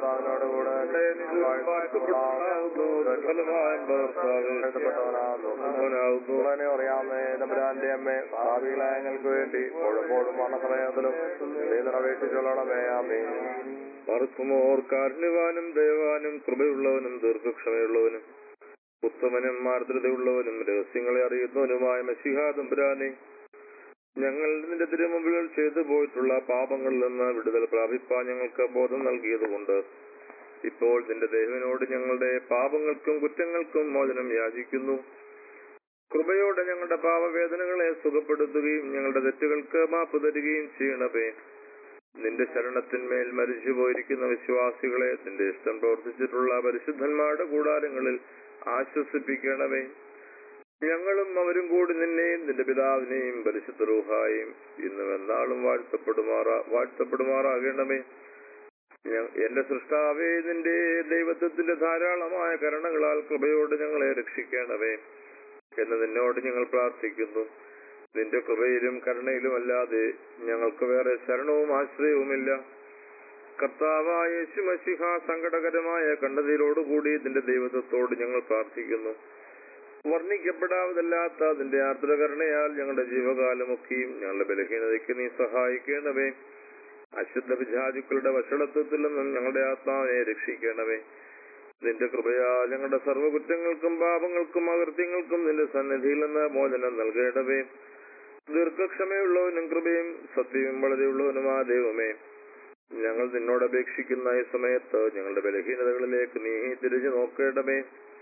B: അറിയാവുന്നേ നമ്പുരാന്റെ അമ്മേ ഭാവികളെ ഞങ്ങൾക്ക് വേണ്ടി എപ്പോഴും മരണസമയത്തിലും നിറവേറ്റിച്ചൊല്ലണമേ ആമേ
C: മറുക്കുമോർ കാരുണ്യവാനും ദയവാനും കൃപയുള്ളവനും ദീർഘക്ഷമയുള്ളവനും ഉത്തമനും മാർദ്രതയുള്ളവനും രഹസ്യങ്ങളെ അറിയുന്നവനുമായ മഷിഹാ തമ്പുരാനെ ഞങ്ങൾ നിന്റെ തിരുമുമ്പിൽ ചെയ്തു പോയിട്ടുള്ള പാപങ്ങളിൽ നിന്ന് വിടുതൽ പ്രാപിപ്പാൻ ഞങ്ങൾക്ക് ബോധം നൽകിയതുകൊണ്ട് ഇപ്പോൾ നിന്റെ ദൈവനോട് ഞങ്ങളുടെ പാപങ്ങൾക്കും കുറ്റങ്ങൾക്കും മോചനം യാചിക്കുന്നു കൃപയോടെ ഞങ്ങളുടെ പാപവേദനകളെ സുഖപ്പെടുത്തുകയും ഞങ്ങളുടെ തെറ്റുകൾക്ക് മാപ്പ് തരികയും ചെയ്യണമേ നിന്റെ ശരണത്തിന്മേൽ മരിച്ചു പോയിരിക്കുന്ന വിശ്വാസികളെ നിന്റെ ഇഷ്ടം പ്രവർത്തിച്ചിട്ടുള്ള പരിശുദ്ധന്മാരുടെ കൂടാരങ്ങളിൽ ആശ്വസിപ്പിക്കണമേ ഞങ്ങളും അവരും കൂടി നിന്നെയും നിന്റെ പിതാവിനെയും പരിശുദ്ധ റൂഹായും ഇന്നും എന്നാളും വാഴ്ത്തപ്പെടുമാറാ വാഴ്ത്തപ്പെടുമാറാകണമേ ഞ- എന്റെ സൃഷ്ടാവേ നിന്റെ ദൈവത്വത്തിന്റെ ധാരാളമായ കരുണകളാൽ കൃപയോട് ഞങ്ങളെ രക്ഷിക്കണമേ എന്ന് നിന്നോട് ഞങ്ങൾ പ്രാർത്ഥിക്കുന്നു നിന്റെ കൃപയിലും കരുണയിലും അല്ലാതെ ഞങ്ങൾക്ക് വേറെ ശരണവും ആശ്രയവുമില്ല കർത്താവായ യേശുമശിഹ സങ്കടകരമായ കണ്ണതിരോടുകൂടി നിന്റെ ദൈവത്വത്തോട് ഞങ്ങൾ പ്രാർത്ഥിക്കുന്നു വർണ്ണിക്കപ്പെടാവതല്ലാത്ത നിന്റെ ആർദ്രകരുണയാൽ ഞങ്ങളുടെ ജീവകാലമൊക്കെയും ഞങ്ങളുടെ ബലഹീനതയ്ക്ക് നീ സഹായിക്കണമേ അശുദ്ധ വിജാതിക്കളുടെ വഷളത്വത്തിൽ നിന്നും ഞങ്ങളുടെ ആത്മാവിനെ രക്ഷിക്കണമേ നിന്റെ കൃപയാൽ ഞങ്ങളുടെ സർവ്വകുറ്റങ്ങൾക്കും പാപങ്ങൾക്കും അകൃത്യങ്ങൾക്കും നിന്റെ സന്നിധിയിൽ നിന്ന് മോചനം നൽകണമേ ദീർഘക്ഷമയുള്ളവനും കൃപയും സത്യവും വളരെയുള്ളവനുമാ ദൈവമേ ഞങ്ങൾ നിന്നോട് അപേക്ഷിക്കുന്ന ഈ സമയത്ത് ഞങ്ങളുടെ ബലഹീനതകളിലേക്ക് നീ തിരിഞ്ഞു നോക്കേണ്ടമേ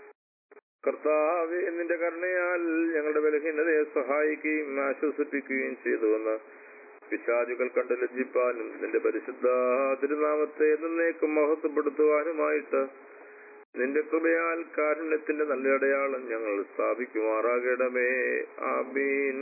C: കർത്താവെ നിന്റെ കരുണയാൽ ഞങ്ങളുടെ ബലഹീനതയെ സഹായിക്കുകയും ആശ്വസിപ്പിക്കുകയും ചെയ്തുവെന്ന് പിശാചുകൾ കണ്ട് ലജ്ജിപ്പാനും നിന്റെ പരിശുദ്ധ തിരുനാമത്തെ എന്നേക്കും മഹത്വപ്പെടുത്തുവാനുമായിട്ട് നിന്റെ കൃപയാൽ കാരുണ്യത്തിന്റെ നല്ല അടയാളം ഞങ്ങൾ സ്ഥാപിക്കുമാറാകണമേ ആമീൻ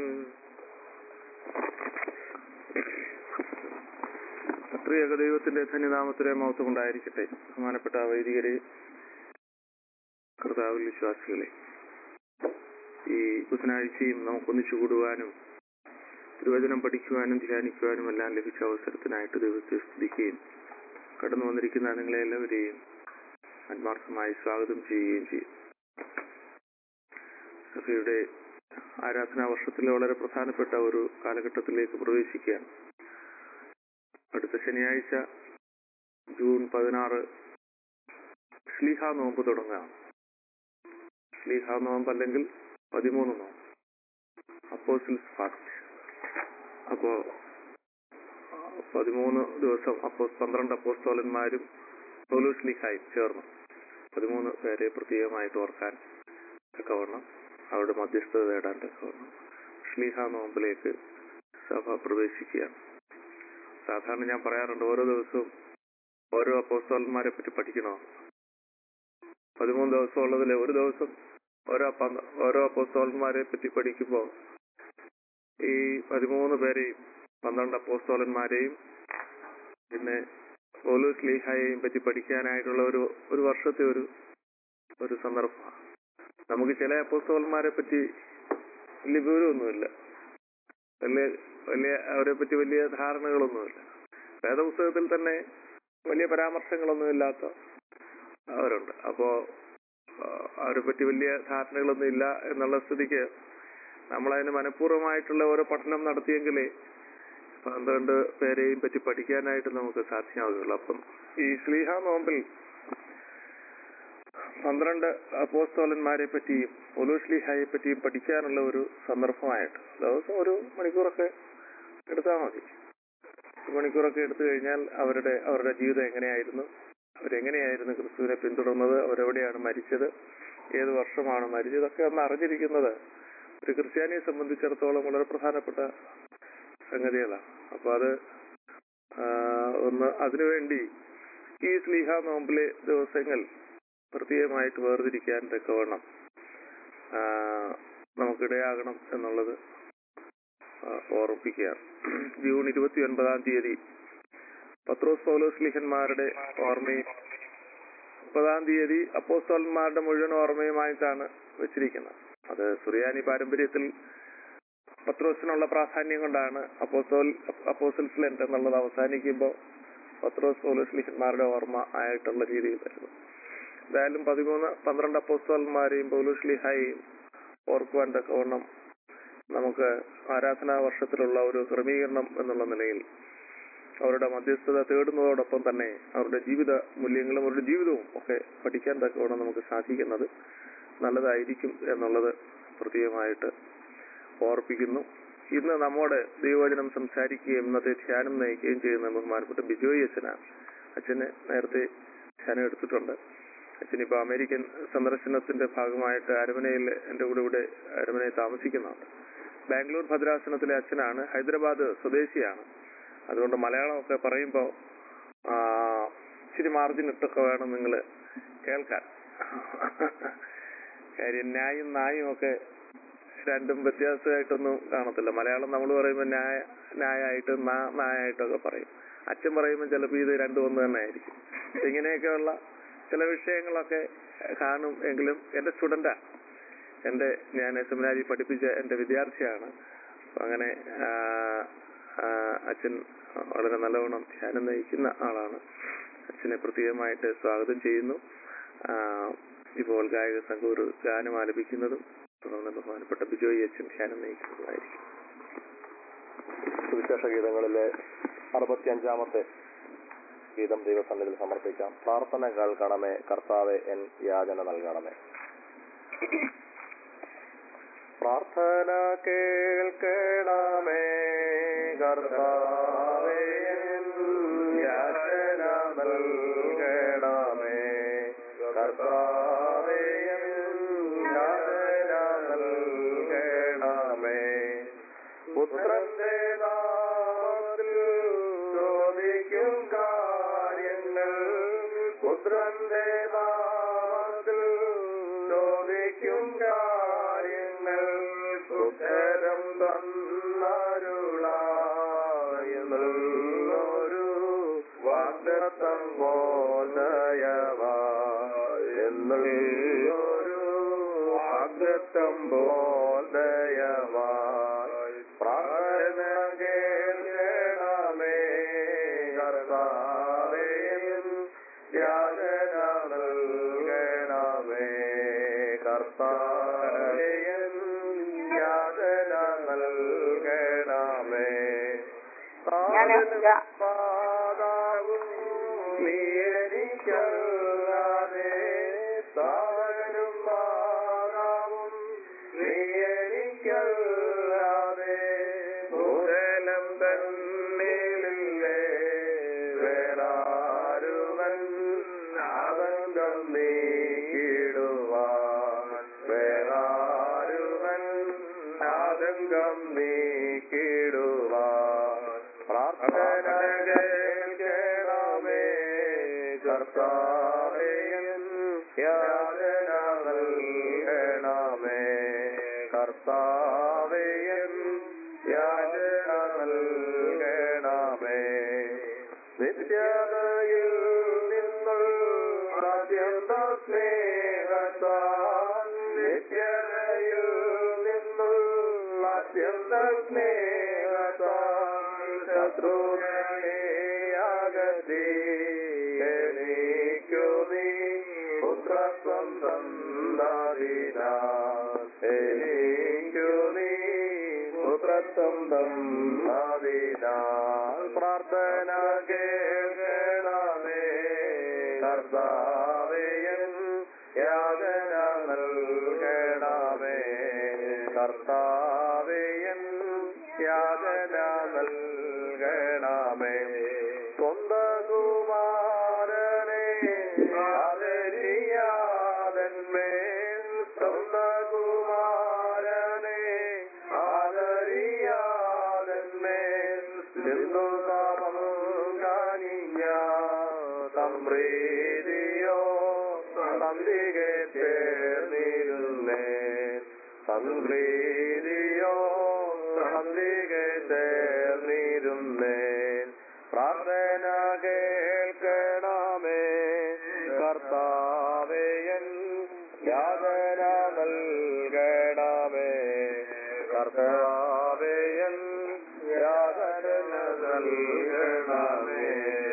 C: ത്രിയേക ദൈവത്തിന്റെ ധന്യനാമത്തിലെ മഹത്വം ഉണ്ടായിരിക്കട്ടെ ബഹുമാനപ്പെട്ട വൈദികരെ കർത്താവിൽ വിശ്വാസികളെ ഈ ബുധനാഴ്ചയും നമുക്കൊന്നിച്ചു കൂടുവാനും തിരുവചനം പഠിക്കുവാനും ധ്യാനിക്കുവാനും എല്ലാം ലഭിച്ച അവസരത്തിനായിട്ട് ദൈവത്തെ സ്തുതിക്കുകയും കടന്നു വന്നിരിക്കുന്ന നിങ്ങളെ എല്ലാവരെയും ആത്മാർത്ഥമായി സ്വാഗതം ചെയ്യുകയും ചെയ്യും സഭയുടെ ആരാധനാ വർഷത്തിലെ വളരെ പ്രധാനപ്പെട്ട ഒരു കാലഘട്ടത്തിലേക്ക് പ്രവേശിക്കുകയാണ് അടുത്ത ശനിയാഴ്ച ജൂൺ പതിനാറ് ശ്ലീഹ നോമ്പ് തുടങ്ങാം ശ്ലീഹ നോമ്പ് അല്ലെങ്കിൽ പതിമൂന്ന് നോമ്പ് അപ്പോസിൽസ് ഫാസ്റ്റ് അപ്പോ ആ, പതിമൂന്ന് ദിവസം അപ്പോ പന്ത്രണ്ട് അപ്പോസ്തോലന്മാരും പൗലോസ് ലീഹായും ചേർന്നു പതിമൂന്ന് പേരെ പ്രത്യേകമായിട്ട് ഓർക്കാൻ തക്കവണ്ണം അവരുടെ മധ്യസ്ഥത തേടാൻ തക്കവണ്ണം ശ്ലീഹ നോമ്പിലേക്ക് സഭ പ്രവേശിക്കുകയാണ് സാധാരണ ഞാൻ പറയാറുണ്ട് ഓരോ ദിവസവും ഓരോ അപ്പോസ്തോലന്മാരെ പറ്റി പഠിക്കണോ പതിമൂന്ന് ദിവസം ഉള്ളതിലെ ഒരു ദിവസം ഓരോ പന്ത- ഓരോ അപ്പോസ്തോലന്മാരെ പറ്റി പഠിക്കുമ്പോൾ ഈ പതിമൂന്ന് പേരെയും പന്ത്രണ്ട് അപ്പോസ്തോലന്മാരെയും പിന്നെ പോലീസ് ലീഹായെയും പറ്റി പഠിക്കാനായിട്ടുള്ള ഒരു ഒരു വർഷത്തെ ഒരു ഒരു സന്ദർഭമാണ് നമുക്ക് ചില അപ്പോസ്തോലന്മാരെ പറ്റി വലിയ വിവരമൊന്നുമില്ല വലിയ വലിയ അവരെ പറ്റി വലിയ ധാരണകളൊന്നുമില്ല വേദപുസ്തകത്തിൽ തന്നെ വലിയ പരാമർശങ്ങളൊന്നും ഇല്ലാത്ത അവരുണ്ട് അപ്പോ ആ, അവരെ പറ്റി വലിയ ധാരണകളൊന്നും ഇല്ല എന്നുള്ള സ്ഥിതിക്ക് നമ്മളതിന് മനഃപൂർവ്വമായിട്ടുള്ള ഓരോ പഠനം നടത്തിയെങ്കിലേ പന്ത്രണ്ട് പേരെയും പറ്റി പഠിക്കാനായിട്ട് നമുക്ക് സാധ്യമാവുകയുള്ളൂ അപ്പം ഈ ശ്ലീഹ നോമ്പിൽ പന്ത്രണ്ട് അപ്പോസ്തോലന്മാരെ പറ്റിയും ഒലുശ്ലീഹായെ പറ്റിയും പഠിക്കാനുള്ള ഒരു സന്ദർഭമായിട്ട് ദിവസം ഒരു മണിക്കൂറൊക്കെ എടുത്താൽ മതി ഒരു മണിക്കൂറൊക്കെ എടുത്തു കഴിഞ്ഞാൽ അവരുടെ അവരുടെ ജീവിതം എങ്ങനെയായിരുന്നു അവരെങ്ങനെയായിരുന്നു ക്രിസ്തുവിനെ പിന്തുടർന്നത് അവരെവിടെയാണ് മരിച്ചത് ഏത് വർഷമാണ് മരിച്ചത് ഇതൊക്കെ ഒന്ന് അറിഞ്ഞിരിക്കുന്നത് ഒരു ക്രിസ്ത്യാനിയെ സംബന്ധിച്ചിടത്തോളം വളരെ പ്രധാനപ്പെട്ട സംഗതികളാണ് അപ്പൊ അത് ആ, ഒന്ന് അതിനുവേണ്ടി ഈ സ്ലീഹ നോമ്പിലെ ദിവസങ്ങൾ പ്രത്യേകമായിട്ട് വേർതിരിക്കാൻ തക്കവണ്ണം ആ, നമുക്കിടയാകണം എന്നുള്ളത് ആ, ഓർമ്മിപ്പിക്കുകയാണ് ജൂൺ ഇരുപത്തി ഒൻപതാം തീയതി പത്രോസ് പൗലോസ് ലിഹന്മാരുടെ ഓർമ്മയും മുപ്പതാം തീയതി അപ്പോസ്തോലന്മാരുടെ മുഴുവൻ ഓർമ്മയുമായിട്ടാണ് വെച്ചിരിക്കുന്നത് അത് സുറിയാനി പാരമ്പര്യത്തിൽ പത്രോസിനുള്ള പ്രാധാന്യം കൊണ്ടാണ് അപ്പോസ്തോൽ അപ്പോസൽസ് ലെൻഡ് എന്നുള്ളത് അവസാനിക്കുമ്പോൾ പത്രോസ് പൗലോസ് ലിഹന്മാരുടെ ഓർമ്മ ആയിട്ടുള്ള രീതിയിൽ വരുന്നത് എന്തായാലും പതിമൂന്ന് പന്ത്രണ്ട് അപ്പോസ്തോലന്മാരെയും പൗലോസ് ലിഹായെയും ഓർക്കുവാൻ തക്കവണ്ണം നമുക്ക് ആരാധനാ വർഷത്തിലുള്ള ഒരു ക്രമീകരണം എന്നുള്ള നിലയിൽ അവരുടെ മധ്യസ്ഥത തേടുന്നതോടൊപ്പം തന്നെ അവരുടെ ജീവിത മൂല്യങ്ങളും അവരുടെ ജീവിതവും ഒക്കെ പഠിക്കാൻ തക്കവണ്ണം നമുക്ക് സാധിക്കുന്നത് നല്ലതായിരിക്കും എന്നുള്ളത് പ്രത്യേകമായിട്ട് ഓർപ്പിക്കുന്നു ഇന്ന് നമ്മോട് ദൈവവചനം സംസാരിക്കുകയും ഇന്നത്തെ ധ്യാനം നയിക്കുകയും ചെയ്യുന്ന ബഹുമാനപ്പെട്ട ബിജോയ് അച്ഛനാണ് അച്ഛന് നേരത്തെ ധ്യാനം എടുത്തിട്ടുണ്ട് അച്ഛനിപ്പോ അമേരിക്കൻ സന്ദർശനത്തിന്റെ ഭാഗമായിട്ട് അരമനയിൽ എന്റെ കൂടെ ഇവിടെ അരമനയിൽ താമസിക്കുന്നുണ്ട് ബാംഗ്ലൂർ ഭദ്രാസനത്തിലെ അച്ഛനാണ് ഹൈദരാബാദ് സ്വദേശിയാണ് അതുകൊണ്ട് മലയാളമൊക്കെ പറയുമ്പോൾ ഇച്ചിരി മാർജിൻ ഇട്ടൊക്കെ വേണം നിങ്ങൾ കേൾക്കാൻ കാര്യം ന്യായും നായും ഒക്കെ രണ്ടും വ്യത്യാസമായിട്ടൊന്നും കാണത്തില്ല മലയാളം നമ്മൾ പറയുമ്പോൾ ന്യായ ന്യായമായിട്ട് നാ നായായിട്ടൊക്കെ പറയും അച്ഛൻ പറയുമ്പോൾ ചിലപ്പോൾ ഇത് രണ്ടും ഒന്ന് തന്നെ ആയിരിക്കും ഇങ്ങനെയൊക്കെയുള്ള ചില വിഷയങ്ങളൊക്കെ കാണും എങ്കിലും എന്റെ സ്റ്റുഡന്റാ എന്റെ ഞാൻ സെമിനാരി പഠിപ്പിച്ച എന്റെ വിദ്യാർത്ഥിയാണ് അപ്പൊ അങ്ങനെ ആ, ആ, അച്ഛൻ വളരെ നല്ലവണ്ണം ധ്യാനം നയിക്കുന്ന ആളാണ് അച്ഛനെ പ്രത്യേകമായിട്ട് സ്വാഗതം ചെയ്യുന്നു ആ, ഇപ്പോൾ ഗായക സംഘം ഒരു ഗാനം ആലപിക്കുന്നതും തുടർന്ന് ബഹുമാനപ്പെട്ട ബിജോയി അച്ഛൻ ധ്യാനം നയിക്കുന്നതുമായിരിക്കും
B: സുവിശേഷ ഗീതങ്ങളിലെ അറുപത്തിയഞ്ചാമത്തെ ഗീതം ദൈവസന്നിധിയിൽ സമർപ്പിക്കാം പ്രാർത്ഥന കേൾക്കണമേ കർത്താവെ എൻ യാചന നൽകണമേ പ്രാർത്ഥന കേൾക്കണമേ കർത്താവേ എൻ യാചന നൽകണമേ കർത്താവേ എൻ യാചന നൽകണമേ പുത്രന്റെ നാമത്തിൽ ചോദിക്കും കാര്യങ്ങൾ പുത്രന്റെ നാമത്തിൽ ചോദിക്കും കാര്യങ്ങൾ ഉത്തരം തന്നരുളായെന്നുള്ളൊരു വാഗ്ദത്തം ബോധയവാ എന്നുള്ളൊരു വാഗ്ദത്തം ബോധയവായി പ്രാർത്ഥന കേൾക്കണമേ കർത്താവേ യാചന നൽകണമേ കർത്താവേ യാചന നൽകണമേ
A: ഞാന്
B: പാതാവും നീ എനിക്കല്ലാതെ താനും പാതാവും നീ എനിക്കല്ലാതെ ഭൂതലം തന്നിലില്ലേ വേറാരുവൻ ആതങ്കം നീക്കിടുവാൻ വേറാരുവൻ ആതങ്കം നീക്കിടുവാൻ പ്രാർത്ഥന കേൾക്കണമേ കർത്താവേ യാചന നൽകണമേ കർത്താവേ യാചന നൽകണമേ നിത്യതയിൽ നിന്നുള്ള അത്യന്ത സ്നേഹത്താൽ നിത്യതയിൽ നിന്നുള്ള അത്യന്ത സ്നേഹത്താൽ ശത്രുവിനെ അകറ്റി എനിക്കു നീ പുത്രത്വം തന്നതിനാൽ എനിക്കു നീ പുത്രത്വം തന്നതിനാൽ പ്രാർത്ഥന കേൾക്കണമേ കർത്താവേയൻ യാതന നൽകണമേ കർത്താവേയൻ യാതന നൽകണമേ സ്വന്ത കുമാരനെ ആദരിയാതന്മേൽ സ്വന്ത കുമാരനെ ആദരിയാതന്മേൽ സിന്ധു താപം കാണിഞ്ഞ സംപ്രീതിയോ സന്ധികെ ചേർന്നിരുന്നേ സംപ്രീതിയോ സന്ധികെ ചേർന്നിരുന്നേൻ പ്രാർത്ഥന കേൾക്കണമേ കർത്താവേയൻ യാതന നൽകണമേ കർത്താവേയൻ യാതന നൽകണമേ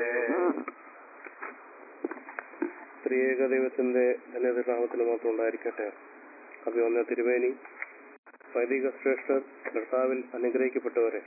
C: ത്രിയേക ദൈവത്തിന്റെ ധന്യത നാമത്തിൽ മാത്രം ഉണ്ടായിരിക്കട്ടെ അഭിവന്ന തിരുവേനി വൈദിക ശ്രേഷ്ഠർ കർത്താവിൽ അനുഗ്രഹിക്കപ്പെട്ടവരെ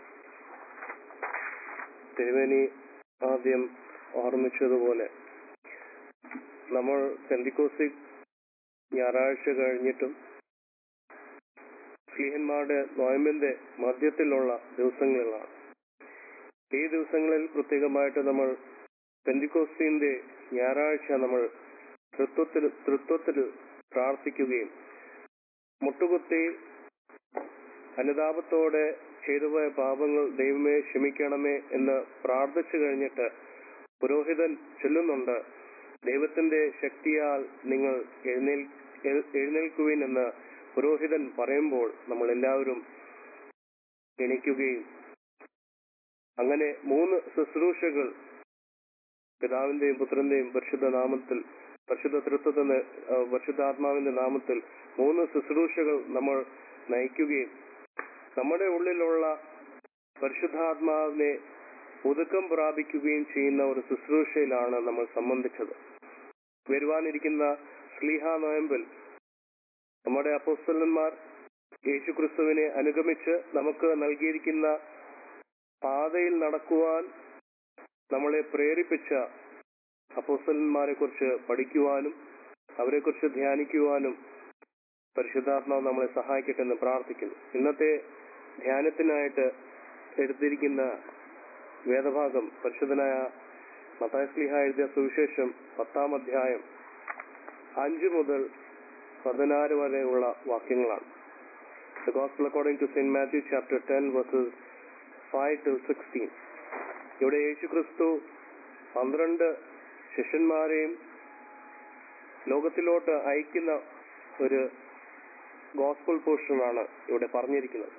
C: തിരുവേനി ആദ്യം ഓർമ്മിച്ചതുപോലെ നമ്മൾ പെന്തിക്കോസിക് ഞായറാഴ്ച കഴിഞ്ഞിട്ടും സ്ലീഹന്മാരുടെ നോയമ്പിന്റെ മധ്യത്തിലുള്ള ദിവസങ്ങളിലാണ് ഈ ദിവസങ്ങളിൽ പ്രത്യേകമായിട്ട് നമ്മൾ പെന്തിക്കോസ്തിന്റെ ഞായറാഴ്ച നമ്മൾ തൃത്വത്തിൽ തൃത്വത്തിൽ പ്രാർത്ഥിക്കുകയും മുട്ടുകുത്തി അനുതാപത്തോടെ ചെയ്തുപോയ പാപങ്ങൾ ദൈവമേ ക്ഷമിക്കണമേ എന്ന് പ്രാർത്ഥിച്ചു കഴിഞ്ഞിട്ട് പുരോഹിതൻ ചൊല്ലുന്നുണ്ട് ദൈവത്തിന്റെ ശക്തിയാൽ നിങ്ങൾ എഴുന്നേൽ എഴ്- എഴുന്നേൽക്കുവിൻ എന്ന് പുരോഹിതൻ പറയുമ്പോൾ നമ്മൾ എല്ലാവരും എണിക്കുകയും അങ്ങനെ മൂന്ന് ശുശ്രൂഷകൾ പിതാവിന്റെയും പുത്രന്റെയും പരിശുദ്ധ നാമത്തിൽ പരിശുദ്ധ തൃത്വത്തിന്റെ ആ, പരിശുദ്ധാത്മാവിന്റെ നാമത്തിൽ മൂന്ന് ശുശ്രൂഷകൾ നമ്മൾ നയിക്കുകയും നമ്മുടെ ഉള്ളിലുള്ള പരിശുദ്ധാത്മാവിനെ ഒതുക്കം പ്രാപിക്കുകയും ചെയ്യുന്ന ഒരു ശുശ്രൂഷയിലാണ് നമ്മൾ സംബന്ധിച്ചത് വരുവാനിരിക്കുന്ന സ്ലീഹ നോയമ്പിൽ നമ്മുടെ അപ്പോസ്തലന്മാർ യേശുക്രിസ്തുവിനെ അനുഗമിച്ച് നമുക്ക് നൽകിയിരിക്കുന്ന പാതയിൽ നടക്കുവാൻ നമ്മളെ പ്രേരിപ്പിച്ച അപ്പോസ്തലന്മാരെ കുറിച്ച് പഠിക്കുവാനും അവരെ കുറിച്ച് ധ്യാനിക്കുവാനും പരിശുദ്ധാത്മാവ് നമ്മളെ സഹായിക്കട്ടെ എന്ന് പ്രാർത്ഥിക്കുന്നു ഇന്നത്തെ ധ്യാനത്തിനായിട്ട് എടുത്തിരിക്കുന്ന വേദഭാഗം പരിശുദ്ധനായ മത്താസ്ലിഹ എഴുതിയ സുവിശേഷം പത്താം അധ്യായം അഞ്ച് മുതൽ പതിനാറ് വരെയുള്ള വാക്യങ്ങളാണ് The Gospel according to St. Matthew chapter 10 verses 5 till 16. ഇവിടെ യേശു ക്രിസ്തു പന്ത്രണ്ട് ശിഷ്യന്മാരെയും ലോകത്തിലോട്ട് അയക്കുന്ന ഒരു ഗോസ്പൽ പോർഷനാണ് ഇവിടെ പറഞ്ഞിരിക്കുന്നത്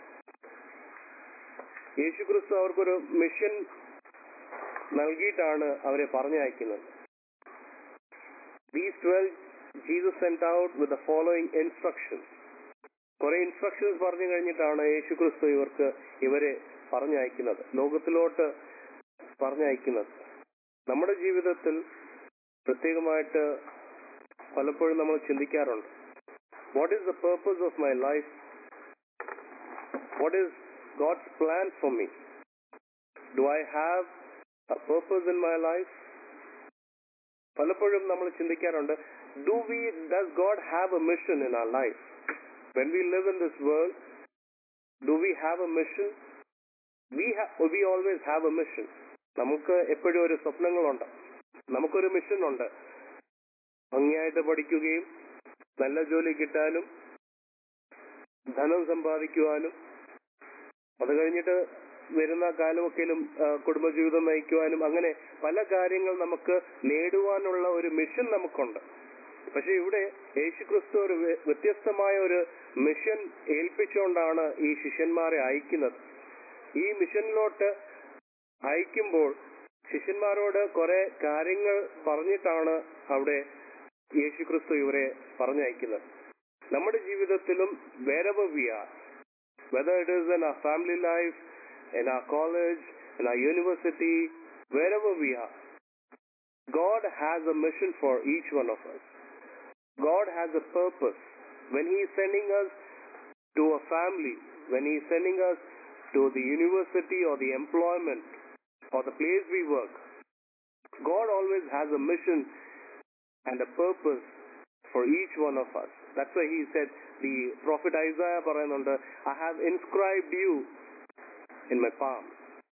C: യേശു ക്രിസ്തു അവർക്കൊരു മിഷൻ നൽകിയിട്ടാണ് അവരെ പറഞ്ഞയക്കുന്നത് these twelve Jesus sent out with the following instructions കുറെ ഇൻസ്ട്രക്ഷൻസ് പറഞ്ഞു കഴിഞ്ഞിട്ടാണ് യേശു ക്രിസ്തു ഇവർക്ക് ഇവരെ പറഞ്ഞയക്കുന്നത് ലോകത്തിലോട്ട് പറഞ്ഞയക്കുന്നത് നമ്മുടെ ജീവിതത്തിൽ പ്രത്യേകമായിട്ട് പലപ്പോഴും നമ്മൾ ചിന്തിക്കാറുണ്ട് what is the purpose of my life what is God's plan for me do I have a purpose in my life പലപ്പോഴും നമ്മൾ ചിന്തിക്കാറുണ്ട് do we does God have a mission in our life when we live in this world do we have a mission we we always have a mission നമുക്ക് എപ്പോഴും ഒരു സ്വപ്നങ്ങളുണ്ട് നമുക്കൊരു mission ഉണ്ട് ഭംഗിയായിട്ട് പഠിക്കുകയും നല്ല ജോലി കിട്ടാനും ധനം സമ്പാദിക്കുവാനും അത് കഴിഞ്ഞിട്ട് വരുന്ന കാലമൊക്കെയും കുടുംബജീവിതം നയിക്കുവാനും അങ്ങനെ പല കാര്യങ്ങൾ നമുക്ക് നേടുവാനുള്ള ഒരു മിഷൻ നമുക്കുണ്ട് പക്ഷെ ഇവിടെ യേശുക്രിസ്തു ഒരു വ്യ- വ്യത്യസ്തമായ ഒരു മിഷൻ ഏൽപ്പിച്ചുകൊണ്ടാണ് ഈ ശിഷ്യന്മാരെ അയക്കുന്നത് ഈ മിഷനിലോട്ട് അയക്കുമ്പോൾ ശിഷ്യന്മാരോട് കുറെ കാര്യങ്ങൾ പറഞ്ഞിട്ടാണ് അവിടെ യേശുക്രിസ്തു ഇവരെ പറഞ്ഞയക്കുന്നത് നമ്മുടെ ജീവിതത്തിലും wherever we are whether it is in our family life, in our college, in our university, wherever we are. God has a mission for each one of us. God has a purpose. When He is sending us to a family, when He is sending us to the university or the employment or the place we work, God always has a mission and a purpose for each one of us. That's why he said, the prophet Isaiah പറയുന്നുണ്ട് I have inscribed you in my palm.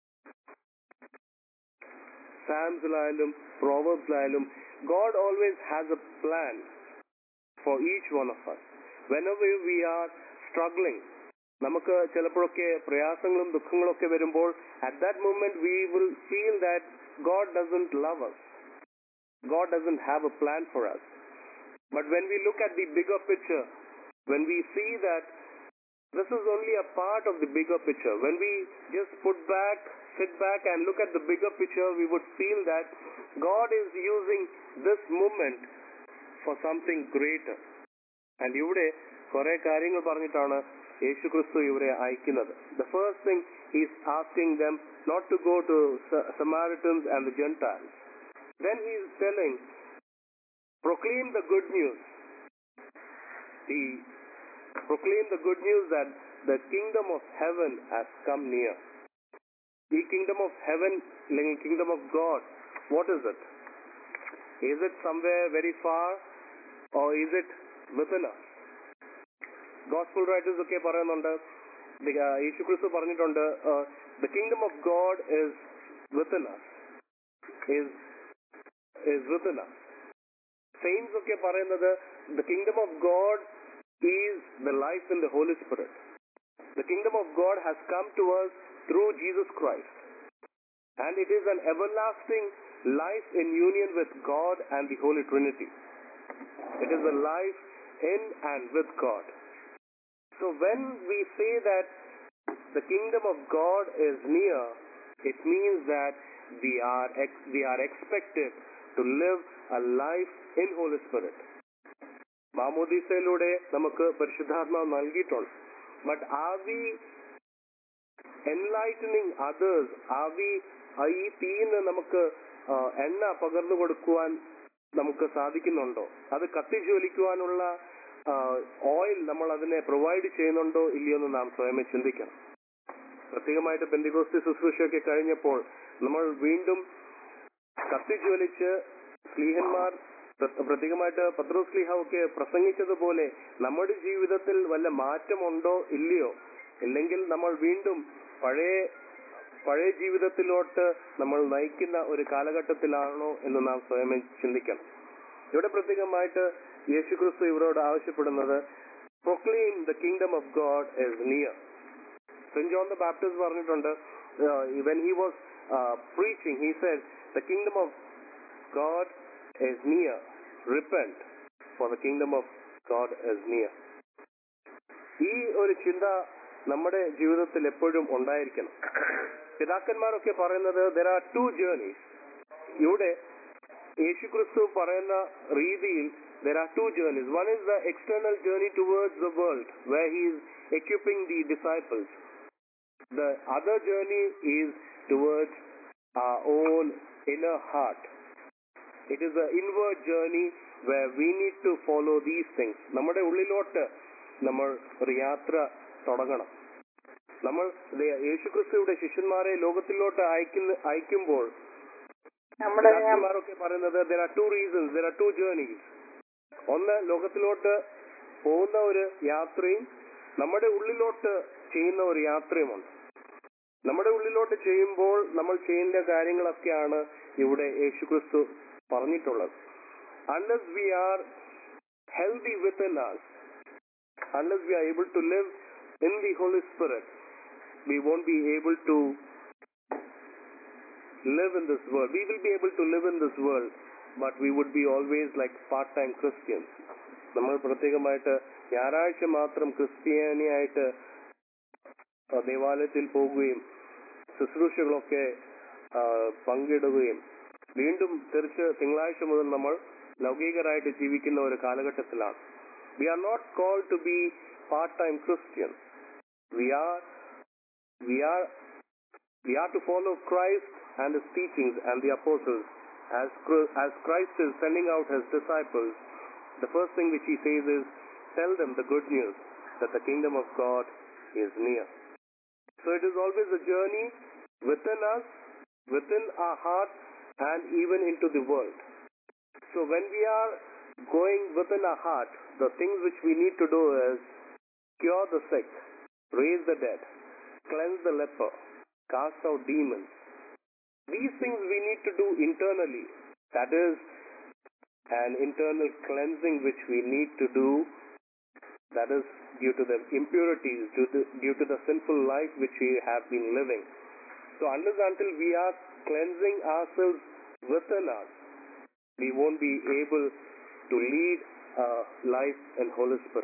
C: Psalmsലായാലും Proverbsലായാലും God always has a plan for each one of us. Whenever we are struggling, നമുക്ക് ചിലപ്പോഴൊക്കെ പ്രയാസങ്ങളും ദുഃഖങ്ങളും ഒക്കെ വരുമ്പോൾ at that moment we will feel that God doesn't love us. God doesn't have a plan for us. But when we look at the bigger picture,
D: when we see that this is only a part of the bigger picture. When we just put back, sit back and look at the bigger picture, we would feel that God is using this moment for something greater. And ഇവിടെ കുറെ കാര്യങ്ങൾ പറഞ്ഞിട്ടാണ് യേശു ക്രിസ്തു ഇവരെ അയക്കുന്നത് the first thing is asking them not to go to Samaritans and the gentiles then he is telling proclaim the good news. He proclaim the good news that the kingdom of heaven has come near. The kingdom of heaven, അല്ലെങ്കിൽ kingdom of God, what is it? Is it somewhere very far or is it within us? Gospel writers ഒക്കെ പറയുന്നുണ്ട് the- ആ, യേശു ക്രിസ്തു പറഞ്ഞിട്ടുണ്ട് the kingdom of God is within us is is within us saints ഒക്കെ പറയുന്നത് the kingdom of God is the life in the Holy Spirit the kingdom of God has come to us through Jesus Christ and it is an everlasting life in union with God and the Holy Trinity. It is a life in and with God. So when we say that the kingdom of God is near, it means that we are ex- we are expected to live a life in Holy Spirit. മാമോദീസയിലൂടെ നമുക്ക് പരിശുദ്ധാത്മാവ് നൽകിയിട്ടുണ്ട് but are we enlightening others are we ഈ തീന്ന് നമുക്ക് ആ, എണ്ണ പകർന്നു കൊടുക്കുവാൻ നമുക്ക് സാധിക്കുന്നുണ്ടോ അത് കത്തിജ്വലിക്കുവാനുള്ള ഓയിൽ നമ്മൾ അതിനെ പ്രൊവൈഡ് ചെയ്യുന്നുണ്ടോ ഇല്ലയോ എന്ന് നാം സ്വയം ചിന്തിക്കണം പ്രത്യേകമായിട്ട് പെന്തികോസ്തി ശുശ്രൂഷയൊക്കെ കഴിഞ്ഞപ്പോൾ നമ്മൾ വീണ്ടും കത്തിജ്വലിച്ച് സ്ലീഹന്മാർ പ്ര- പ്രത്യേകമായിട്ട് പത്രോസ് സ്ലീഹ ഒക്കെ പ്രസംഗിച്ചതുപോലെ നമ്മുടെ ജീവിതത്തിൽ വല്ല മാറ്റമുണ്ടോ ഇല്ലയോ ഇല്ലെങ്കിൽ നമ്മൾ വീണ്ടും പഴയ പഴയ ജീവിതത്തിലോട്ട് നമ്മൾ നയിക്കുന്ന ഒരു കാലഘട്ടത്തിലാണോ എന്ന് നാം സ്വയം ചിന്തിക്കണം ഇവിടെ പ്രത്യേകമായിട്ട് യേശുക്രിസ്തു ഇവരോട് ആവശ്യപ്പെടുന്നത് proclaim the kingdom of God is near saint John the Baptist പറഞ്ഞിട്ടുണ്ട് when he was preaching he said the kingdom of God is near repent for the kingdom of God is near ഈ ഒരു ചിന്ത നമ്മുടെ ജീവിതത്തിൽ എപ്പോഴും ഉണ്ടായിരിക്കണം പിതാക്കന്മാരൊക്കെ പറയുന്നത് there are two journeys ഇവിടെ യേശുക്രിസ്തു പറയുന്ന രീതിയിൽ there are two journeys one is the external journey towards the world where he is equipping the disciples. The other journey is towards our own inner heart. It is an inward journey where we need to follow these things. നമ്മുടെ ഉള്ളിലോട്ട് നമ്മൾ ഒരു യാത്ര തുടങ്ങണം നമ്മൾ ദേ- യേശുക്രിസ്തുവിടെ ശിഷ്യന്മാരെ ലോകത്തിലോട്ട് അയക്കുന്ന അയക്കുമ്പോൾ
A: നമ്മുടെ
D: ഡോക്ടർമാരൊക്കെ പറയുന്നത് there are two reasons there are two journeys ഒന്ന് ലോകത്തിലോട്ട് പോകുന്ന ഒരു യാത്രയും നമ്മുടെ ഉള്ളിലോട്ട് ചെയ്യുന്ന ഒരു യാത്രയുമുണ്ട് നമ്മുടെ ഉള്ളിലോട്ട് ചെയ്യുമ്പോൾ നമ്മൾ ചെയ്യേണ്ട കാര്യങ്ങളൊക്കെയാണ് ഇവിടെ യേശുക്രിസ്തു പറഞ്ഞിട്ടുള്ളത് unless we are healthy within us unless we are able to live in the Holy Spirit, we won't be able to live in this world. We will be able to live in this world, but we would be always like part-time Christians. നമ്മൾ പ്രത്യേകമായിട്ട് ഞായറാഴ്ച മാത്രം ക്രിസ്ത്യാനിയായിട്ട് ആ, ദേവാലയത്തിൽ പോകുകയും ശുശ്രൂഷകളൊക്കെ ആ, പങ്കിടുകയും വീണ്ടും തിരിച്ച് തിങ്കളാഴ്ച മുതൽ നമ്മൾ ലൗകികരായിട്ട് ജീവിക്കുന്ന ഒരു കാലഘട്ടത്തിലാണ് we are not call to be part time Christian we are we are we are to follow Christ and his teachings and the apostles. As, Chr- as Christ is sending out his disciples, the first thing which he says is, tell them the good news that the kingdom of God is near. So it is always a journey within us, within our heart, and even into the world. So when we are going within our heart, the things which we need to do is cure the sick, raise the dead, cleanse the leper, cast out demons. These things we need to do internally. That is an internal cleansing which we need to do. That is due to the impurities, due to, due to the sinful life which we have been living. So unless until we are cleansing ourselves within us, we won't be able to lead a life in Holy Spirit.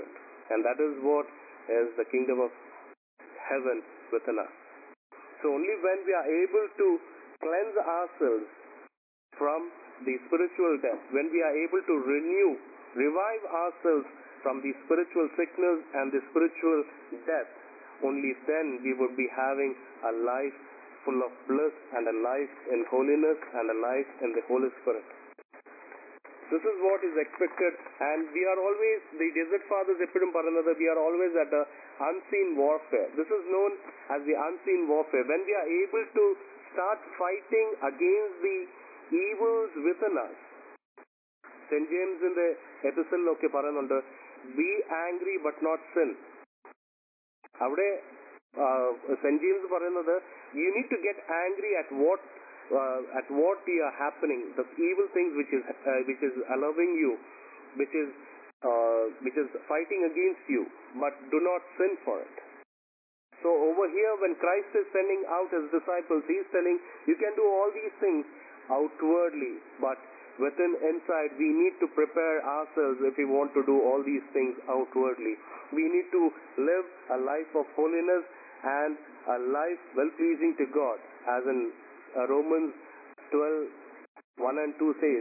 D: And that is what is the kingdom of heaven within us. So only when we are able to cleanse ourselves from the spiritual death, when we are able to renew, revive ourselves from the spiritual sickness and the spiritual death, only then we would be having a life full of bliss and a life in holiness and a life in the Holy Spirit. This is what is expected and we are always, the desert fathers എപ്പോഴും പറയുന്നത് we are always at the unseen warfare. This is known as the unseen warfare. When we are able to start fighting against the evils within us. Saint ജെയിംസിന്റെ എപ്പിസോഡിലൊക്കെ പറയുന്നുണ്ട് be angry but not sin അവിടെ saint James പറയുന്നത് you need to get angry at what at what you are happening the evil things which is which is allowing you which is which is fighting against you but do not sin for it So over here, when Christ is sending out his disciples, he is telling, you can do all these things outwardly, but within inside, we need to prepare ourselves if we want to do all these things outwardly. We need to live a life of holiness and a life well pleasing to God, as in uh, Romans 12, 1 and 2 says.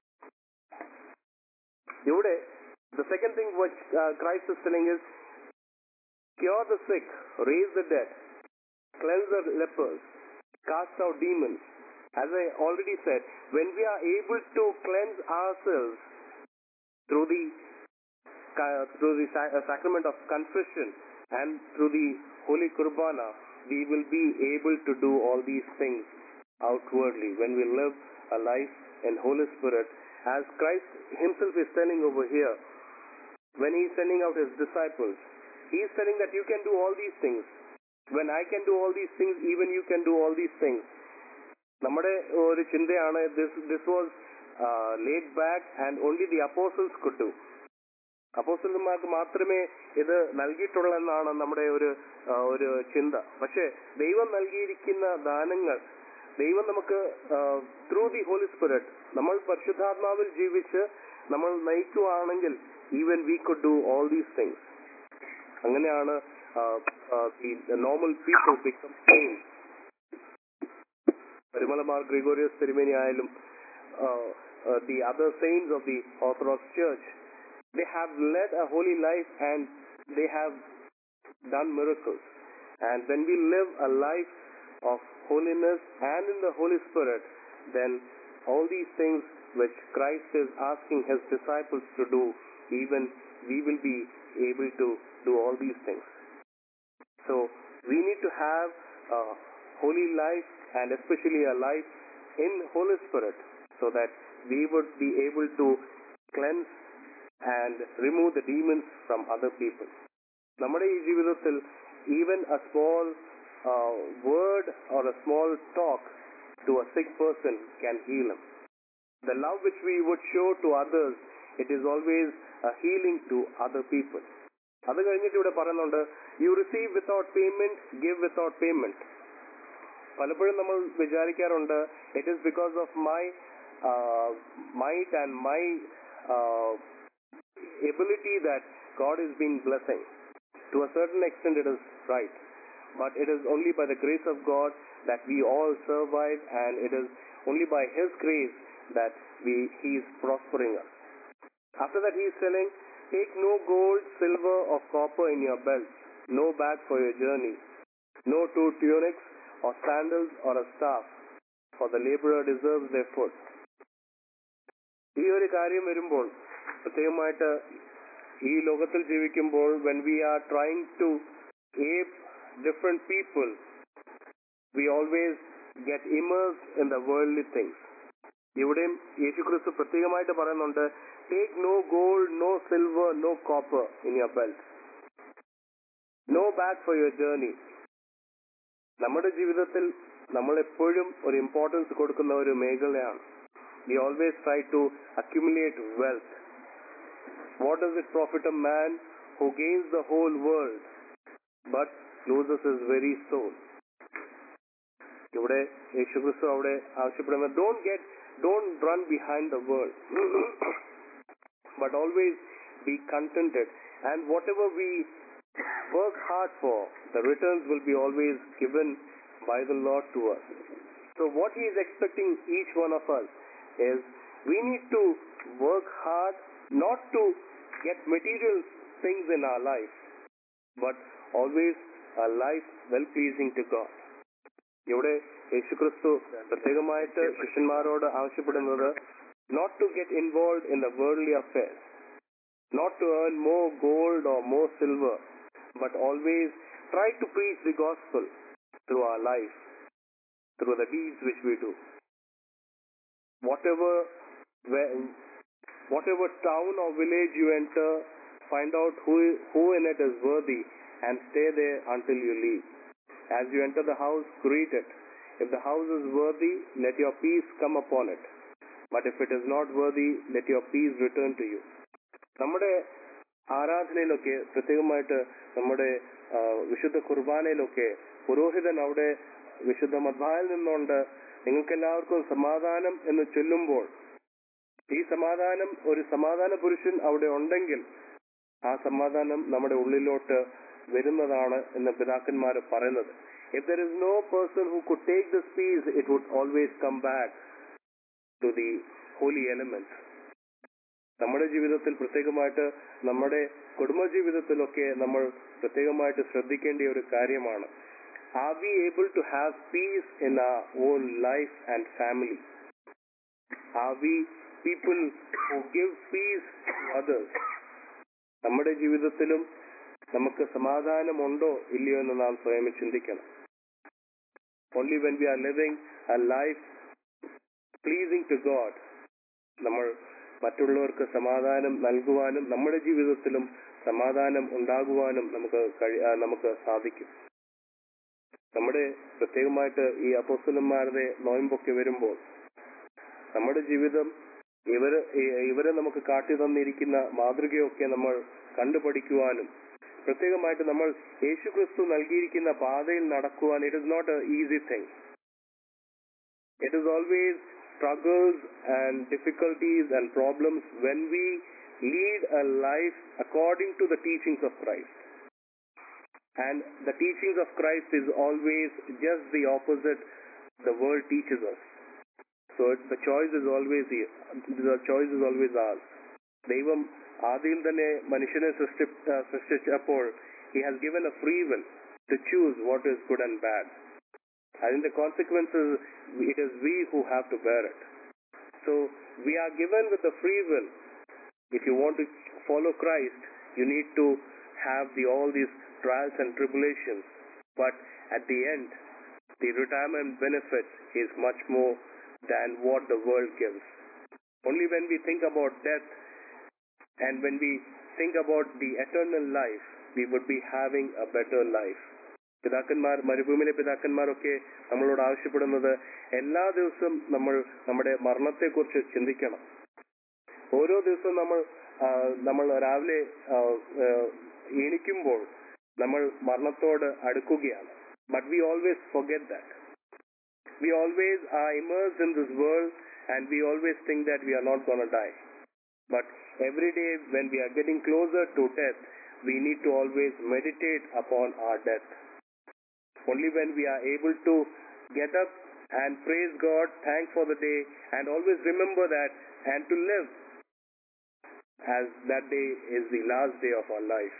D: ഇവിടെ, the second thing which uh, Christ is telling is, cure the sick, raise the dead, cleanse the lepers, cast out demons. As I already said, when we are able to cleanse ourselves through the ca- through the sa- uh, sacrament of confession and through the holy kurbana, we will be able to do all these things outwardly when we live a life in Holy Spirit, as Christ Himself is telling over here when He is sending out His disciples. He is telling that you can do all these things. When I can do all these things, even you can do all these things. നമ്മുടെ ഒരു ചിന്തയാണ് this this was laid back and only the apostles കുട്ടു അപ്പോസൽമാർക്ക് മാത്രമേ ഇത് നൽകിയിട്ടുള്ളെന്നാണ് നമ്മുടെ ഒരു ആ, ഒരു ചിന്ത പക്ഷേ ദൈവം നൽകിയിരിക്കുന്ന ദാനങ്ങൾ ദൈവം നമുക്ക് ത്രൂ ദി ഹോളി സ്പിരിറ്റ് നമ്മൾ പരിശുദ്ധാത്മാവിൽ ജീവിച്ച് നമ്മൾ നയിക്കുവാണെങ്കിൽ even we could do all these things അങ്ങനെയാണ് നോർമൽ പീപ്പിൾ ബിക്കം പരിമലമാർ ഗ്രിഗോറിയസ് തിരുമേനി ആയാലും the other saints of the Orthodox church they have led a holy life and they have done miracles. And when we live a life of holiness and in the Holy Spirit, then all these things which Christ is asking his disciples to do, even we will be able to do all these things. So we need to have a holy life and especially a life in Holy Spirit so that we would be able to cleanse and remove the demons from other people. നമ്മുടെ ഈ ജീവിതത്തിൽ even a small word or a small talk to a sick person can heal them the love which we would show to others it is always a healing to other people അത് കഴിഞ്ഞിട്ട് ഇവിടെ പറയുന്നുണ്ട് you receive without payment give without payment പലപ്പോഴും നമ്മൾ വിചാരിക്കാറുണ്ട് it is because of my might and my ability that God has been blessing. To a certain extent, it is right. But it is only by the grace of God that we all survive, and it is only by His grace that we He is prospering us. After that, He is telling, Take no gold, silver, or copper in your belts, no bag for your journey, no two tunics, or sandals, or a staff, for the laborer deserves their food. ഈ ഒരു കാര്യം വരുമ്പോൾ പ്രത്യേകമായിട്ട് ഈ ലോകത്തിൽ ജീവിക്കുമ്പോൾ when we are trying to ape different people we always get immersed in the worldly things ഇവിടെയും യേശുക്രിസ്തു പ്രത്യേകമായിട്ട് പറയുന്നുണ്ട് take no gold no silver no copper in your belt no bag for your journey നമ്മുടെ ജീവിതത്തിൽ നമ്മൾ എപ്പോഴും ഒരു importance കൊടുക്കുന്ന ഒരു മേഖലയാണ് we always try to accumulate wealth. What does it profit a man who gains the whole world but loses his very soul? ഇവിടെ യേശുക്രിസ്തു അവിടെ ആവശ്യപ്പെടുന്നത് don't get don't run behind the world but always be contented And whatever we work hard for, the returns will be always given by the Lord to us. So what He is expecting each one of us is we need to work hard not to get material things in our life, but always a life well pleasing to God. ഇവിടെ യേശുക്രിസ്തു പ്രത്യേകമായിട്ട് ശിഷ്യന്മാരോട് ആവശ്യപ്പെടുന്നത് not to get involve in the worldly affairs not to earn more gold or more silver, but always try to preach the gospel through our life, through the deeds which we do. Whatever, where, whatever town or village you enter, find out who, who in it is worthy and stay there until you leave. As you enter the house, greet it. If the house is worthy, let your peace come upon it. But if it is not worthy, let your peace return to you. നമ്മുടെ ആരാധനയിലൊക്കെ പ്രത്യേകമായിട്ട് നമ്മുടെ ആ, വിശുദ്ധ കുർബാനയിലൊക്കെ പുരോഹിതൻ അവിടെ വിശുദ്ധ മദ്ഭായിൽ നിന്നുകൊണ്ട് നിങ്ങൾക്ക് എല്ലാവർക്കും സമാധാനം എന്ന് ചൊല്ലുമ്പോൾ ഈ സമാധാനം ഒരു സമാധാന പുരുഷൻ അവിടെ ഉണ്ടെങ്കിൽ ആ സമാധാനം നമ്മുടെ ഉള്ളിലോട്ട് വരുന്നതാണ് എന്ന് പിതാക്കന്മാർ പറയുന്നത് if there is no person who could take this peace it would always come back to the holy elements നമ്മുടെ ജീവിതത്തിൽ പ്രത്യേകമായിട്ട് നമ്മുടെ കുടുംബജീവിതത്തിലൊക്കെ നമ്മൾ പ്രത്യേകമായിട്ട് ശ്രദ്ധിക്കേണ്ട ഒരു കാര്യമാണ് are we able to have peace in our own life and family are we people who give peace to others നമ്മുടെ ജീവിതത്തിലും നമുക്ക് സമാധാനമുണ്ടോ ഇല്ലയോ എന്ന് നാം സ്വയം ചിന്തിക്കണം only when we are living a life pleasing to God നമ്മൾ മറ്റുള്ളവർക്ക് സമാധാനം നൽകുവാനും നമ്മുടെ ജീവിതത്തിലും സമാധാനം ഉണ്ടാകുവാനും നമുക്ക് കഴി ആ, നമുക്ക് സാധിക്കും നമ്മുടെ പ്രത്യേകമായിട്ട് ഈ അപ്പോസ്തലന്മാരുടെ നോയമ്പൊക്കെ വരുമ്പോൾ നമ്മുടെ ജീവിതം ഇവര് ഈ- ഇവരെ നമുക്ക് കാട്ടി തന്നിരിക്കുന്ന മാതൃകയൊക്കെ നമ്മൾ കണ്ടുപഠിക്കുവാനും പ്രത്യേകമായിട്ട് നമ്മൾ യേശു ക്രിസ്തു നൽകിയിരിക്കുന്ന പാതയിൽ നടക്കുവാൻ it is not a easy thing It is always struggles and difficulties and problems when we lead a life according to the teachings of Christ. And the teachings of Christ is always just the opposite the world teaches us. So it, the choice is always here. The choice is always ours. ദൈവം ആദ്യം തന്നെ മനുഷ്യനെ സൃഷ്ടി ആ, സൃഷ്ടിച്ചപ്പോൾ he has given a free will to choose what is good and bad അതിന്റെ consequences it is we who have to bear it so we are given with a free will if you want to follow Christ, you need to have the all these trials and tribulations. But at the end, the retirement benefit is much more than what the world gives. Only when we think about death and when we think about the eternal life, we would be having a better life. പിതാക്കന്മാർ മരുഭൂമിയിലെ പിതാക്കന്മാരൊക്കെ നമ്മളോട് ആവശ്യപ്പെടുന്നത് എല്ലാ ദിവസവും നമ്മൾ നമ്മുടെ മരണത്തെക്കുറിച്ച് ചിന്തിക്കണം ഓരോ ദിവസവും നമ്മൾ ആ, നമ്മൾ രാവിലെ ആ, ആ, എണീക്കുമ്പോൾ നമ്മൾ മരണത്തോട് അടുക്കുകയാണ് but we always forget that we always are immersed in this world and we always think that we are not gonna die but every day when we are getting closer to death we need to always meditate upon our death only when we are able to get up and praise God, thank for the day, and always remember that and to live as that day is the last day of our life.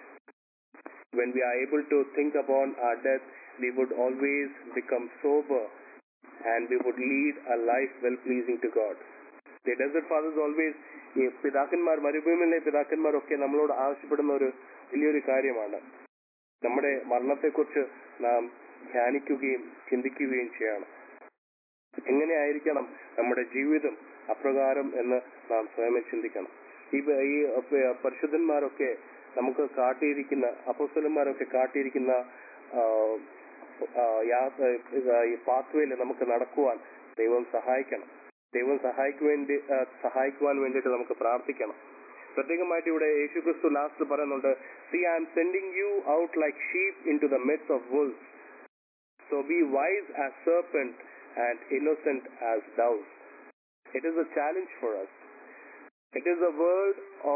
D: When we are able to think upon our death, we would always become sober and we would lead a life well pleasing to God. The desert fathers always ഈ പിതാക്കന്മാർ മരുഭൂമിയിലെ പിതാക്കന്മാരൊക്കെ നമ്മളോട് ആവശ്യപ്പെടുന്ന ഒരു വലിയൊരു കാര്യമാണ് നമ്മുടെ മരണത്തെക്കുറിച്ച് നാം ധ്യാനിക്കുകയും ചിന്തിക്കുകയും ചെയ്യണം എങ്ങനെയായിരിക്കണം നമ്മുടെ ജീവിതം അപ്രകാരം എന്ന് നാം സ്വയം ചിന്തിക്കണം ഈ പ- ഈ പ- പരിശുദ്ധന്മാരൊക്കെ നമുക്ക് കാട്ടിയിരിക്കുന്ന അപ്പോസ്തലന്മാരൊക്കെ കാട്ടിയിരിക്കുന്ന ആ, ആ, യാത്ര ഈ പാത്വേയിൽ നമുക്ക് നടക്കുവാൻ ദൈവം സഹായിക്കണം ദൈവം സഹായിക്കു വേണ്ടി ആ, സഹായിക്കുവാൻ വേണ്ടിയിട്ട് നമുക്ക് പ്രാർത്ഥിക്കണം പ്രത്യേകമായിട്ട് ഇവിടെ യേശുക്രിസ്തു ലാസ്റ്റ് പറയുന്നുണ്ട് see I am sending you out like sheep into the midst of wolves so be wise as serpent and innocent as doves it is a challenge for us. It is a word of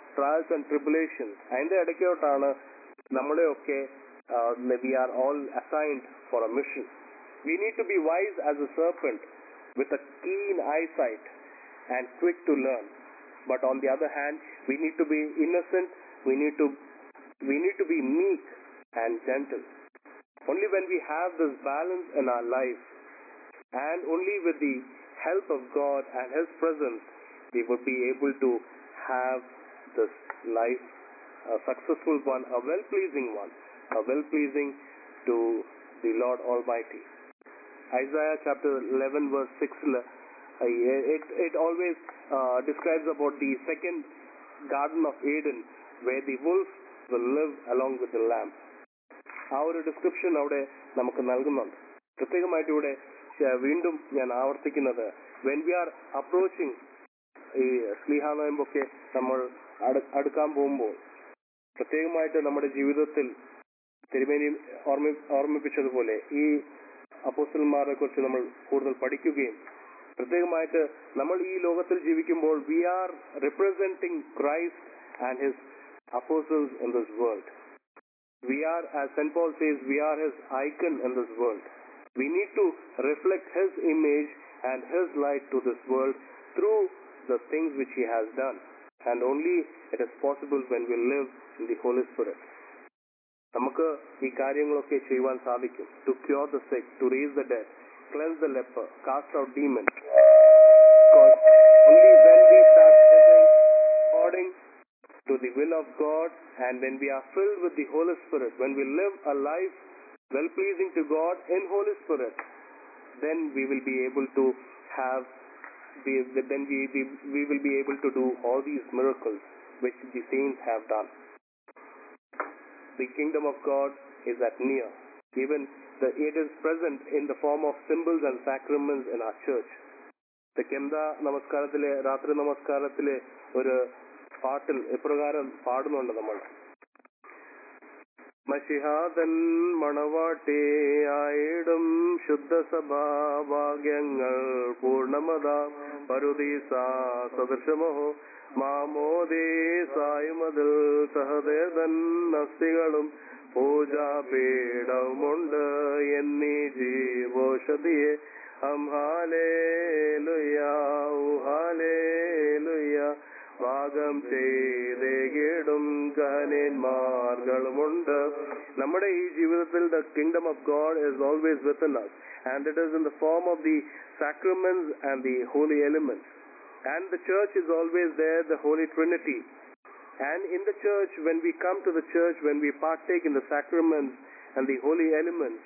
D: trials and tribulations അതിന്റെ ഇടയ്ക്കോട്ടാണ് നമ്മളെയൊക്കെ we are all assigned for a mission we need to be wise as a serpent with a keen eyesight and quick to learn. But on the other hand, we need to be innocent, we need to we need to be meek and gentle. Only when we have this balance in our life and only with the help of God and His presence, we would be able to have this life a successful one, a well pleasing one, a well pleasing to the Lord Almighty. Isaiah chapter 11 verse 6 uh, it, it always uh, describes about the second garden of Eden where the wolf will live along with the lamb. ആ ഒരു description അവിടെ നമുക്ക് നൽകുന്നുണ്ട് പ്രത്യേകമായിട്ട് ഇവിടെ ശ- വീണ്ടും ഞാൻ ആവർത്തിക്കുന്നത് വെൻ വി ആർ അപ്രോച്ചിങ് ഈ സ്ലീഹ നോയമ്പൊക്കെ നമ്മൾ അടു- അടുക്കാൻ പോകുമ്പോൾ പ്രത്യേകമായിട്ട് നമ്മുടെ ജീവിതത്തിൽ തിരുമേനി ഓർമ്മി ഓർമ്മിപ്പിച്ചതുപോലെ ഈ അപ്പോസ്റ്റൽമാരെ കുറിച്ച് നമ്മൾ കൂടുതൽ പഠിക്കുകയും പ്രത്യേകമായിട്ട് നമ്മൾ ഈ ലോകത്തിൽ ജീവിക്കുമ്പോൾ we are representing Christ and his apostles in this world we are as Saint Paul says we are his icon in this world we need to reflect his image and his light to this world through the things which he has done and only it is possible when we live in the holy spirit നമുക്ക് ഈ കാര്യങ്ങളൊക്കെ ചെയ്യുവാൻ സാധിക്കും to cure the sick to raise the dead cleanse the leper cast out demon only when we start living according to the will of God and when we are filled with the Holy Spirit, when we live a life well pleasing to God in Holy Spirit, then we will be able to have the, then we, we, we will be able to do all these miracles which the saints have done. The kingdom of God is at near. Even the, it is present in the form of symbols and sacraments in our church. തെക്കെന്ത നമസ്കാരത്തിലെ രാത്രി നമസ്കാരത്തിലെ ഒരു പാട്ടിൽ ഇപ്രകാരം പാടുന്നുണ്ട് നമ്മൾ മഷിഹാദൻ മണവാട്ടി ആയിടും ശുദ്ധസഭാഭാഗ്യങ്ങൾ പൂർണ്ണമത പരുദീസ സദൃശമോ മാമോദീസായുമതിൽ സഹദേതൻ അസ്ഥികളും പൂജാപീഠവുമുണ്ട് എന്നീ ജീവോഷധിയെ ഹം ഹാലേലുയ ഹാലേലുയ ഭാഗം ചെയ്തേകിടും കഹനന്മാர்களுമുണ്ട് നമ്മുടെ ഈ ജീവിതത്തിൽ the kingdom of God is always within us and it is in the form of the sacraments and the holy elements and the church is always there the holy trinity and in the church when we come to the church when we partake in the sacraments and the holy elements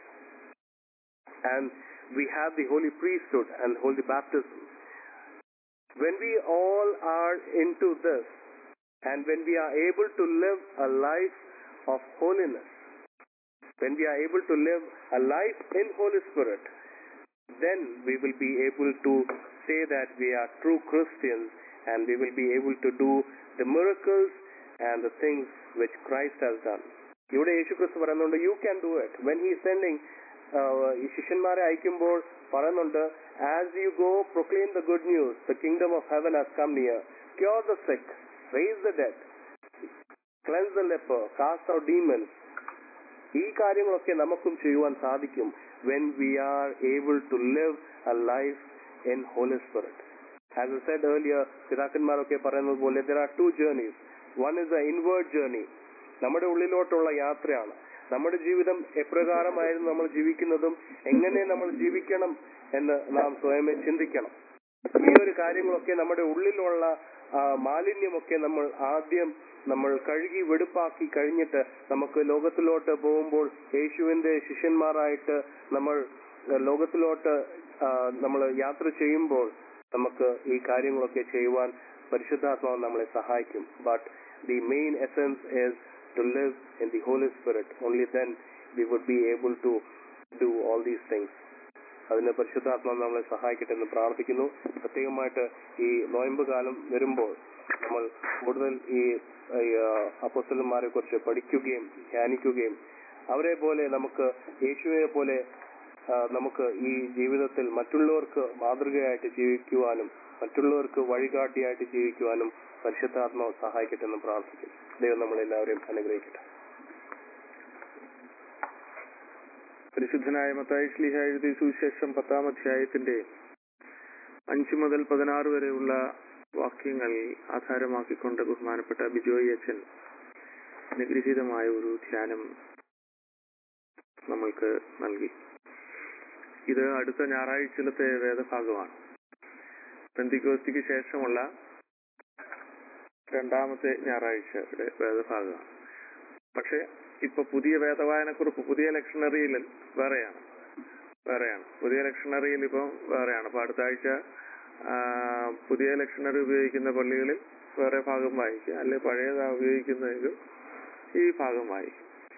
D: and we have the holy priesthood and holy baptism when we all are into this and when we are able to live a life of holiness, when we are able to live a life in Holy Spirit, then we will be able to say that we are true Christians and we will be able to do the miracles and the things which Christ has done. ഇവിടെ യേശു ക്രിസ്തു പറയുന്നുണ്ട് you can do it when he sending ഈ ശിഷ്യന്മാരെ അയക്കുമ്പോൾ പറയുന്നുണ്ട് as you go proclaim the good news the kingdom of heaven has come near cure the sick raise the dead cleanse the leper cast out demons ഈ കാര്യങ്ങളൊക്കെ നമുക്കും ചെയ്യുവാൻ സാധിക്കും when we are able to live a life in holy spirit as I said earlier പിതാക്കന്മാരൊക്കെ പറയുന്നത് പോലെ there are two journeys one is A inward journey നമ്മുടെ ഉള്ളിലോട്ടുള്ള യാത്രയാണ് നമ്മുടെ ജീവിതം എപ്രകാരമായിരുന്നു നമ്മൾ ജീവിക്കുന്നതും എങ്ങനെ നമ്മൾ ജീവിക്കണം എന്ന് നാം സ്വയമേ ചിന്തിക്കണം ഈ ഒരു കാര്യങ്ങളൊക്കെ നമ്മുടെ ഉള്ളിലുള്ള ആ, മാലിന്യമൊക്കെ നമ്മൾ ആദ്യം നമ്മൾ കഴുകി വെടുപ്പാക്കി കഴിഞ്ഞിട്ട് നമുക്ക് ലോകത്തിലോട്ട് പോകുമ്പോൾ യേശുവിന്റെ ശിഷ്യന്മാരായിട്ട് നമ്മൾ ലോകത്തിലോട്ട് നമ്മൾ യാത്ര ചെയ്യുമ്പോൾ നമുക്ക് ഈ കാര്യങ്ങളൊക്കെ ചെയ്യുവാൻ പരിശുദ്ധാത്മാവ് നമ്മളെ സഹായിക്കും but the main essence is to live in the Holy Spirit. Only then we would be able to do all these things. അതിന് പരിശുദ്ധാത്മാവ് നമ്മളെ സഹായിക്കട്ടെ എന്ന് പ്രാർത്ഥിക്കുന്നു പ്രത്യേകമായിട്ട് ഈ നോയമ്പ് കാലം വരുമ്പോൾ നമ്മൾ കൂടുതൽ ഈ അപ്പോസ്റ്റലന്മാരെ കുറിച്ച് പഠിക്കുകയും ധ്യാനിക്കുകയും അവരെ പോലെ നമുക്ക് യേശുവിനെ പോലെ ആ, നമുക്ക് ഈ ജീവിതത്തിൽ മറ്റുള്ളവർക്ക് മാതൃകയായിട്ട് ജീവിക്കുവാനും മറ്റുള്ളവർക്ക് വഴികാട്ടിയായിട്ട് ജീവിക്കുവാനും പരിശുദ്ധാത്മാവ് സഹായിക്കട്ടെ എന്ന് പ്രാർത്ഥിക്കുന്നു ദൈവം നമ്മളെല്ലാവരെയും അനുഗ്രഹിക്കട്ടെ
C: പരിശുദ്ധനായ മത്തായി ശ്ലീഹ എഴുതിയ സുവിശേഷം പത്താം അധ്യായത്തിന്റെ അഞ്ചു മുതൽ പതിനാറ് വരെയുള്ള വാക്യങ്ങൾ ആധാരമാക്കിക്കൊണ്ട് ബഹുമാനപ്പെട്ട ബിജോയ് അച്ഛൻ അനുഗ്രഹീതമായ ഒരു ധ്യാനം നമ്മൾക്ക് നൽകി ഇത് അടുത്ത ഞായറാഴ്ചയിലത്തെ വേദഭാഗമാണ് പെന്തിക്കോസ്തിക്ക് ശേഷമുള്ള രണ്ടാമത്തെ ഞായറാഴ്ചയുടെ വേദഭാഗമാണ് പക്ഷെ ഇപ്പൊ പുതിയ വേദവായനക്കുറിപ്പ് പുതിയ ലക്ഷണറിയിൽ വേറെയാണ് വേറെയാണ് പുതിയ ലക്ഷണറിയിൽ ഇപ്പം വേറെയാണ് അപ്പൊ അടുത്ത ആഴ്ച ആ, പുതിയ ലക്ഷണറി ഉപയോഗിക്കുന്ന പള്ളികളിൽ വേറെ ഭാഗം വായിക്കുക അല്ലെ പഴയതാ ഉപയോഗിക്കുന്നതെങ്കിൽ ഈ ഭാഗം വായിക്കും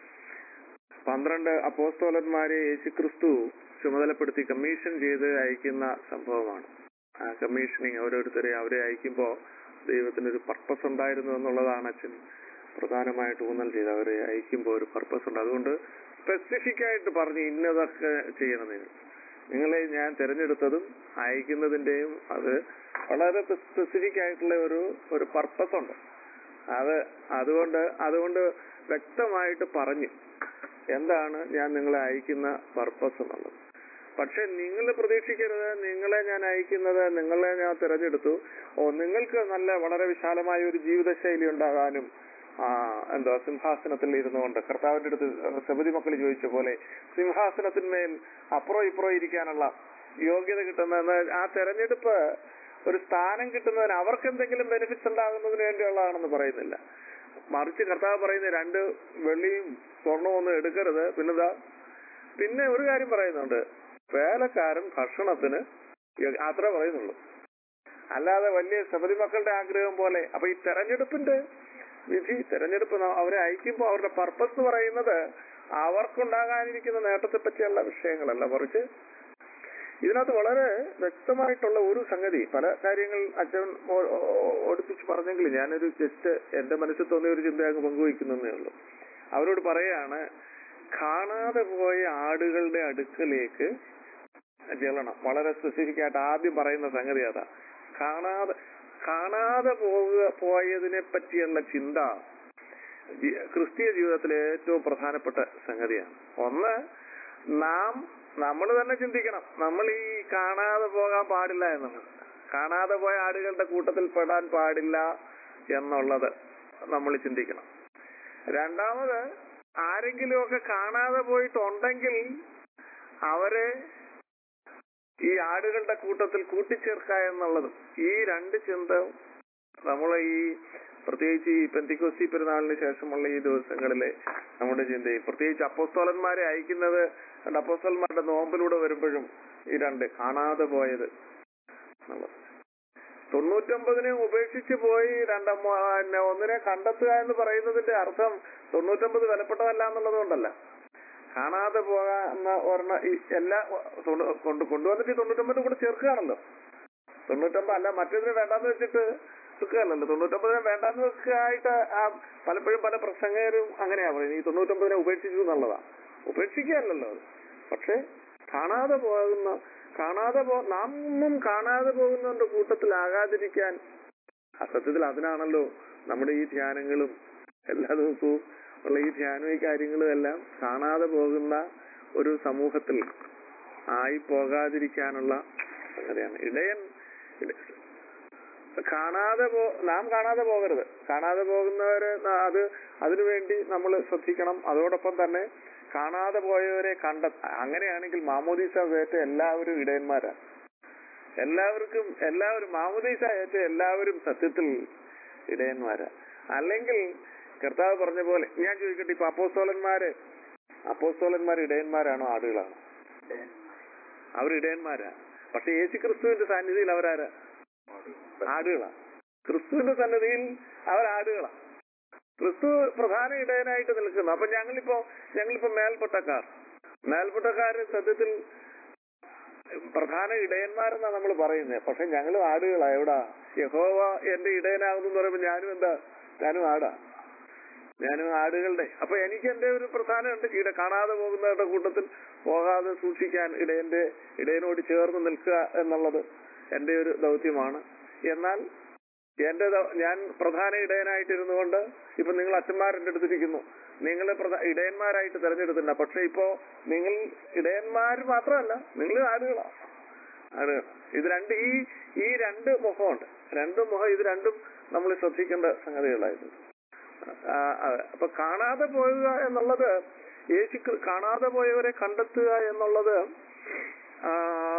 C: പന്ത്രണ്ട് അപ്പോസ്തോലന്മാരെ യേശുക്രിസ്തു ചുമതലപ്പെടുത്തി കമ്മീഷൻ ചെയ്ത് അയക്കുന്ന സംഭവമാണ് ആ കമ്മീഷനിങ് ഓരോരുത്തരെ അവരെ അയക്കുമ്പോൾ ദൈവത്തിനൊരു പർപ്പസ് ഉണ്ടായിരുന്നു എന്നുള്ളതാണ് അച്ഛൻ പ്രധാനമായിട്ട് ഊന്നൽ ചെയ്ത് അവരെ അയക്കുമ്പോൾ ഒരു പർപ്പസ് ഉണ്ട് അതുകൊണ്ട് സ്പെസിഫിക് ആയിട്ട് പറഞ്ഞ് ഇന്നതൊക്കെ ചെയ്യണം നിങ്ങൾ നിങ്ങളെ ഞാൻ തിരഞ്ഞെടുത്തതും അയക്കുന്നതിന്റെയും അത് വളരെ സ്പെസിഫിക് ആയിട്ടുള്ള ഒരു ഒരു പർപ്പസ് ഉണ്ട് അത് അതുകൊണ്ട് അതുകൊണ്ട് വ്യക്തമായിട്ട് പറഞ്ഞു എന്താണ് ഞാൻ നിങ്ങളെ അയക്കുന്ന പർപ്പസ് എന്നുള്ളത് പക്ഷെ നിങ്ങൾ പ്രതീക്ഷിക്കരുത് നിങ്ങളെ ഞാൻ അയക്കുന്നത് നിങ്ങളെ ഞാൻ തിരഞ്ഞെടുത്തു ഓ നിങ്ങൾക്ക് നല്ല വളരെ വിശാലമായ ഒരു ജീവിതശൈലി ഉണ്ടാകാനും ആ എന്താ സിംഹാസനത്തിൽ ഇരുന്നുകൊണ്ട് കർത്താവിന്റെ അടുത്ത് സബതി മക്കൾ ചോദിച്ച പോലെ സിംഹാസനത്തിന്മേൽ അപ്പുറം ഇപ്പുറം ഇരിക്കാനുള്ള യോഗ്യത കിട്ടുന്ന ആ തെരഞ്ഞെടുപ്പ് ഒരു സ്ഥാനം കിട്ടുന്നതിന് അവർക്ക് എന്തെങ്കിലും ബെനിഫിറ്റ്സ് ഉണ്ടാകുന്നതിന് വേണ്ടിയുള്ളതാണെന്ന് പറയുന്നില്ല മറിച്ച് കർത്താവ് പറയുന്ന രണ്ട് വെള്ളിയും സ്വർണവും ഒന്നും എടുക്കരുത് പിന്നെന്താ പിന്നെ ഒരു കാര്യം പറയുന്നുണ്ട് വേലക്കാരൻ ഭക്ഷണത്തിന് യോ- അത്രേ പറയുന്നുള്ളൂ അല്ലാതെ വലിയ സബരി മക്കളുടെ ആഗ്രഹം പോലെ അപ്പൊ ഈ തെരഞ്ഞെടുപ്പിന്റെ വിധി തെരഞ്ഞെടുപ്പ് ന- അവരെ അയക്കുമ്പോൾ അവരുടെ പർപ്പസ് എന്ന് പറയുന്നത് അവർക്കുണ്ടാകാനിരിക്കുന്ന നേട്ടത്തെ പറ്റിയുള്ള വിഷയങ്ങളല്ല മറിച്ച് ഇതിനകത്ത് വളരെ വ്യക്തമായിട്ടുള്ള ഒരു സംഗതി പല കാര്യങ്ങൾ അച്ഛൻ ഓ- ഓ- ഓടിപ്പിച്ച് പറഞ്ഞെങ്കിൽ ഞാനൊരു ജസ്റ്റ് എന്റെ മനസ്സിൽ തോന്നിയ ഒരു ചിന്ത അങ്ങ് പങ്കുവയ്ക്കുന്നേ ഉള്ളൂ അവരോട് പറയാണ് കാണാതെ പോയ ആടുകളുടെ അടുക്കലേക്ക് ചെല്ലണം വളരെ സ്പെസിഫിക് ആയിട്ട് ആദ്യം പറയുന്ന സംഗതി അതാ കാണാതെ കാണാതെ പോകുക പോയതിനെ പറ്റിയുള്ള ചിന്ത ജി- ക്രിസ്തീയ ജീവിതത്തിലെ ഏറ്റവും പ്രധാനപ്പെട്ട സംഗതിയാണ് ഒന്ന് നാം നമ്മൾ തന്നെ ചിന്തിക്കണം നമ്മൾ ഈ കാണാതെ പോകാൻ പാടില്ല എന്നുള്ളത് കാണാതെ പോയ ആടുകളുടെ കൂട്ടത്തിൽ പെടാൻ പാടില്ല എന്നുള്ളത് നമ്മൾ ചിന്തിക്കണം രണ്ടാമത് ആരെങ്കിലുമൊക്കെ കാണാതെ പോയിട്ടുണ്ടെങ്കിൽ അവരെ ഈ ആടുകളുടെ കൂട്ടത്തിൽ കൂട്ടിച്ചേർക്കുക എന്നുള്ളതും ഈ രണ്ട് ചിന്ത നമ്മൾ ഈ പ്രത്യേകിച്ച് ഈ പെന്തിക്കോസ്തി പെരുന്നാളിന് ശേഷമുള്ള ഈ ദിവസങ്ങളിലെ നമ്മുടെ ചിന്തയിൽ പ്രത്യേകിച്ച് അപ്പോസ്തോലന്മാരെ അയക്കുന്നത് രണ്ട് അപ്പോസ്തോലന്മാരുടെ നോമ്പിലൂടെ വരുമ്പോഴും ഈ രണ്ട് കാണാതെ പോയത് എന്നുള്ളത് തൊണ്ണൂറ്റൊമ്പതിനെ ഉപേക്ഷിച്ച് പോയി രണ്ട പിന്നെ ഒന്നിനെ കണ്ടെത്തുക എന്ന് പറയുന്നതിന്റെ അർത്ഥം തൊണ്ണൂറ്റൊമ്പത് വിലപ്പെട്ടതല്ല എന്നുള്ളത് കൊണ്ടല്ല കാണാതെ പോകാന്ന ഒരെണ്ണ ഈ എല്ലാ തൊണ്ണൂ- കൊണ്ട് കൊണ്ടുവന്നിട്ട് ഈ തൊണ്ണൂറ്റൊമ്പതിന്റെ കൂടെ ചേർക്കുകയാണല്ലോ തൊണ്ണൂറ്റൊമ്പത് അല്ല മറ്റേതിനെ വേണ്ടാന്ന് വെച്ചിട്ട് വെക്കുകയല്ലല്ലോ തൊണ്ണൂറ്റൊമ്പതിനെ വേണ്ടാന്ന് വെക്കുകയായിട്ട് ആ പലപ്പോഴും പല പ്രസംഗരും അങ്ങനെയാ പറയുന്നത് ഈ തൊണ്ണൂറ്റൊമ്പതിനെ ഉപേക്ഷിച്ചു എന്നുള്ളതാ ഉപേക്ഷിക്കുകയല്ലല്ലോ അത് പക്ഷെ കാണാതെ പോകുന്ന കാണാതെ പോ നാമൊന്നും കാണാതെ പോകുന്നവന്റെ കൂട്ടത്തിലാകാതിരിക്കാൻ ആ സത്യത്തിൽ അതിനാണല്ലോ നമ്മുടെ ഈ ധ്യാനങ്ങളും എല്ലാ ദിവസവും ഉള്ള ഈ ധ്യാനവും ഈ കാര്യങ്ങളും എല്ലാം കാണാതെ പോകുന്ന ഒരു സമൂഹത്തിൽ ആയി പോകാതിരിക്കാനുള്ള സംഗതിയാണ് ഇടയൻ ഇട- കാണാതെ പോ നാം കാണാതെ പോകരുത് കാണാതെ പോകുന്നവരെ ന- അത് അതിനുവേണ്ടി നമ്മൾ ശ്രദ്ധിക്കണം അതോടൊപ്പം തന്നെ കാണാതെ പോയവരെ കണ്ട അങ്ങനെയാണെങ്കിൽ മാമോദീസ ഏറ്റ എല്ലാവരും ഇടയന്മാരാണ് എല്ലാവർക്കും എല്ലാവരും മാമോദീസ ഏറ്റ എല്ലാവരും സത്യത്തിൽ ഇടയന്മാരാ അല്ലെങ്കിൽ കർത്താവ് പറഞ്ഞ പോലെ ഞാൻ ചോദിക്കട്ടെ ഇപ്പൊ അപ്പോസ്തോലന്മാര് അപ്പോസ്തോലന്മാർ ഇടയന്മാരാണോ ആടുകളാണോ അവർ ഇടയന്മാരാ പക്ഷെ യേശു ക്രിസ്തുവിന്റെ സാന്നിധ്യത്തിൽ അവരാരാ ആടുകളാ ക്രിസ്തുവിന്റെ സന്നിധിയിൽ അവർ ആടുകളാ ക്രിസ്തു പ്രധാന ഇടയനായിട്ട് നിൽക്കുന്നു അപ്പൊ ഞങ്ങളിപ്പോ ഞങ്ങളിപ്പോ മേൽപ്പെട്ടക്കാർ മേൽപ്പെട്ടക്കാര് സത്യത്തിൽ പ്രധാന ഇടയന്മാരെന്നാ നമ്മൾ പറയുന്നത് പക്ഷെ ഞങ്ങൾ ആടുകളാ എവിടാ യഹോവ എന്റെ ഇടയനാകുന്നു എന്ന് പറയുമ്പോ ഞാനും എന്താ ഞാനും ആടാ ഞാനും ആടുകളുടെ അപ്പൊ എനിക്ക് എന്റെ ഒരു പ്രധാനമുണ്ട് ഇട കാണാതെ പോകുന്നവരുടെ കൂട്ടത്തിൽ പോകാതെ സൂക്ഷിക്കാൻ ഇടയന്റെ ഇടയനോട് ചേർന്ന് നിൽക്കുക എന്നുള്ളത് എന്റെ ഒരു ദൗത്യമാണ് എന്നാൽ എന്റെ ദ- ഞാൻ പ്രധാന ഇടയനായിട്ടിരുന്നു കൊണ്ട് ഇപ്പൊ നിങ്ങൾ അച്ഛന്മാരെന്റെ അടുത്തിരിക്കുന്നു നിങ്ങൾ പ്രധ- ഇടയന്മാരായിട്ട് തെരഞ്ഞെടുത്തില്ല പക്ഷെ ഇപ്പോ നിങ്ങൾ ഇടയന്മാർ മാത്രമല്ല നിങ്ങൾ ആടുകളാ ആടുകൾ ഇത് രണ്ട് ഈ ഈ രണ്ട് മുഖമുണ്ട് രണ്ട് മുഖം ഇത് രണ്ടും നമ്മൾ ശ്രദ്ധിക്കേണ്ട സംഗതികളായിരുന്നു ആ, ആ, അപ്പൊ കാണാതെ പോവുക എന്നുള്ളത് യേശു ക്രി- കാണാതെ പോയവരെ കണ്ടെത്തുക എന്നുള്ളത് ആ,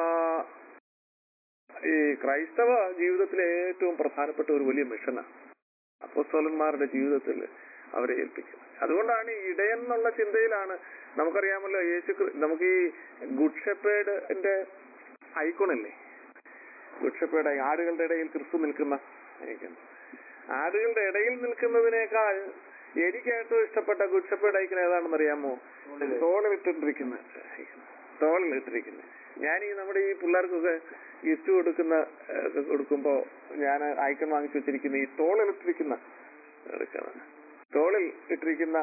C: ഈ ക്രൈസ്തവ ജീവിതത്തിലെ ഏറ്റവും പ്രധാനപ്പെട്ട ഒരു വലിയ മിഷനാണ് അപ്പോസ്തലന്മാരുടെ ജീവിതത്തിൽ അവരെ ഏൽപ്പിക്കുന്നത് അതുകൊണ്ടാണ് ഈ ഇടയൻ എന്നുള്ള ചിന്തയിലാണ് നമുക്കറിയാമല്ലോ യേശു ക്രി- നമുക്ക് ഈ ഗുഡ് ഷെപ്പേഡിന്റെ ഐക്കോണല്ലേ ഗുഡ് ഷെപ്പേഡ് ആടുകളുടെ ഇടയിൽ ക്രിസ്തു നിൽക്കുന്ന ഐക്കൺ ആടുകളുടെ ഇടയിൽ നിൽക്കുന്നതിനേക്കാൾ എനിക്ക് ഏറ്റവും ഇഷ്ടപ്പെട്ട ഗുഡ് ഷെപ്പേഡ് ഐക്കൺ ഏതാണെന്ന് അറിയാമോ തോളിലിട്ടിട്ടിരിക്കുന്ന icon. തോളിലിട്ടിരിക്കുന്ന ഞാൻ ഈ നമ്മുടെ ഈ പിള്ളേർക്കൊക്കെ ഗിഫ്റ്റ് കൊടുക്കുന്ന ഏഹ്, കൊടുക്കുമ്പോ ഞാൻ ഐക്കൺ വാങ്ങിച്ചു വെച്ചിരിക്കുന്ന ഈ തോളിലിട്ടിരിക്കുന്ന എടുക്കുന്നത് തോളിൽ ഇട്ടിരിക്കുന്ന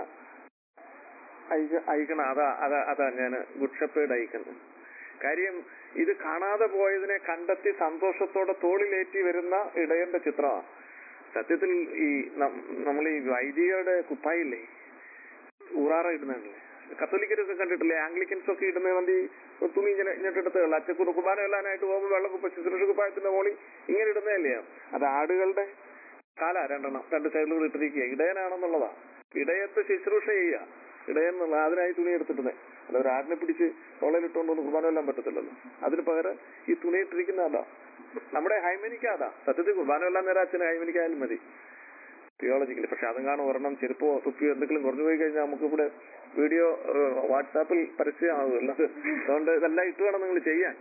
C: ഐക്കൺ അതാ അതാ അതാ ഞാൻ ഗുഡ് ഷെപ്പേഡ് ഐക്കൺ കാര്യം ഇത് കാണാതെ പോയതിനെ കണ്ടെത്തി സന്തോഷത്തോടെ തോളിലേറ്റി വരുന്ന ഇടയന്റെ ചിത്രമാണ് സത്യത്തിൽ ഈ നമ്മൾ ഈ വൈദികരുടെ കുപ്പായില്ലേ ഊറാറ ഇടുന്നതല്ലേ കത്തോലിക്കരൊക്കെ കണ്ടിട്ടില്ലേ ആംഗ്ലിക്കൻസ് ഒക്കെ ഇടുന്ന വണ്ടി തുണി ഇങ്ങനെ ഇങ്ങോട്ട് എടുത്തുള്ള അച്ചക്കുറു കുർബാന എല്ലാനായിട്ട് പോകുമ്പോൾ വെള്ളക്കുപ്പ ശുശ്രൂഷ കുപ്പായത്തിന്റെ മോളി ഇങ്ങനെ ഇടുന്നതല്ലേ അത് ആടുകളുടെ കാല രണ്ടെണ്ണം രണ്ട് സൈഡിലൂടെ ഇട്ടിരിക്കുക ഇടയനാണെന്നുള്ളതാ ഇടയത്ത് ശുശ്രൂഷ ചെയ്യുക ഇടയൻ എന്നുള്ള അതിനായി തുണി എടുത്തിട്ടുന്നേ അല്ല ഒരു ആടിനെ പിടിച്ച് തൊള്ളയിലിട്ടുകൊണ്ട് കുർബാന എല്ലാം പറ്റത്തില്ലല്ലോ അതിന് പകരം ഈ തുണി ഇട്ടിരിക്കുന്ന അതാ നമ്മുടെ ഹൈമനിക്ക അതാ സത്യത്തിൽ കുർബാന എല്ലാം നേരം അച്ഛന് ഹൈമനിക്കായാലും മതി തിയോളജിക്കലി പക്ഷെ അതും കാണും ഒരെണ്ണം ചെരുപ്പോ തുപ്പിയോ എന്തെങ്കിലും കുറഞ്ഞു പോയി കഴിഞ്ഞാൽ നമുക്ക് ഇവിടെ വീഡിയോ വാട്സാപ്പിൽ പരസ്യമാകുമല്ലോ അതുകൊണ്ട് ഇതെല്ലാം ഇട്ട് വേണം നിങ്ങൾ ചെയ്യാൻ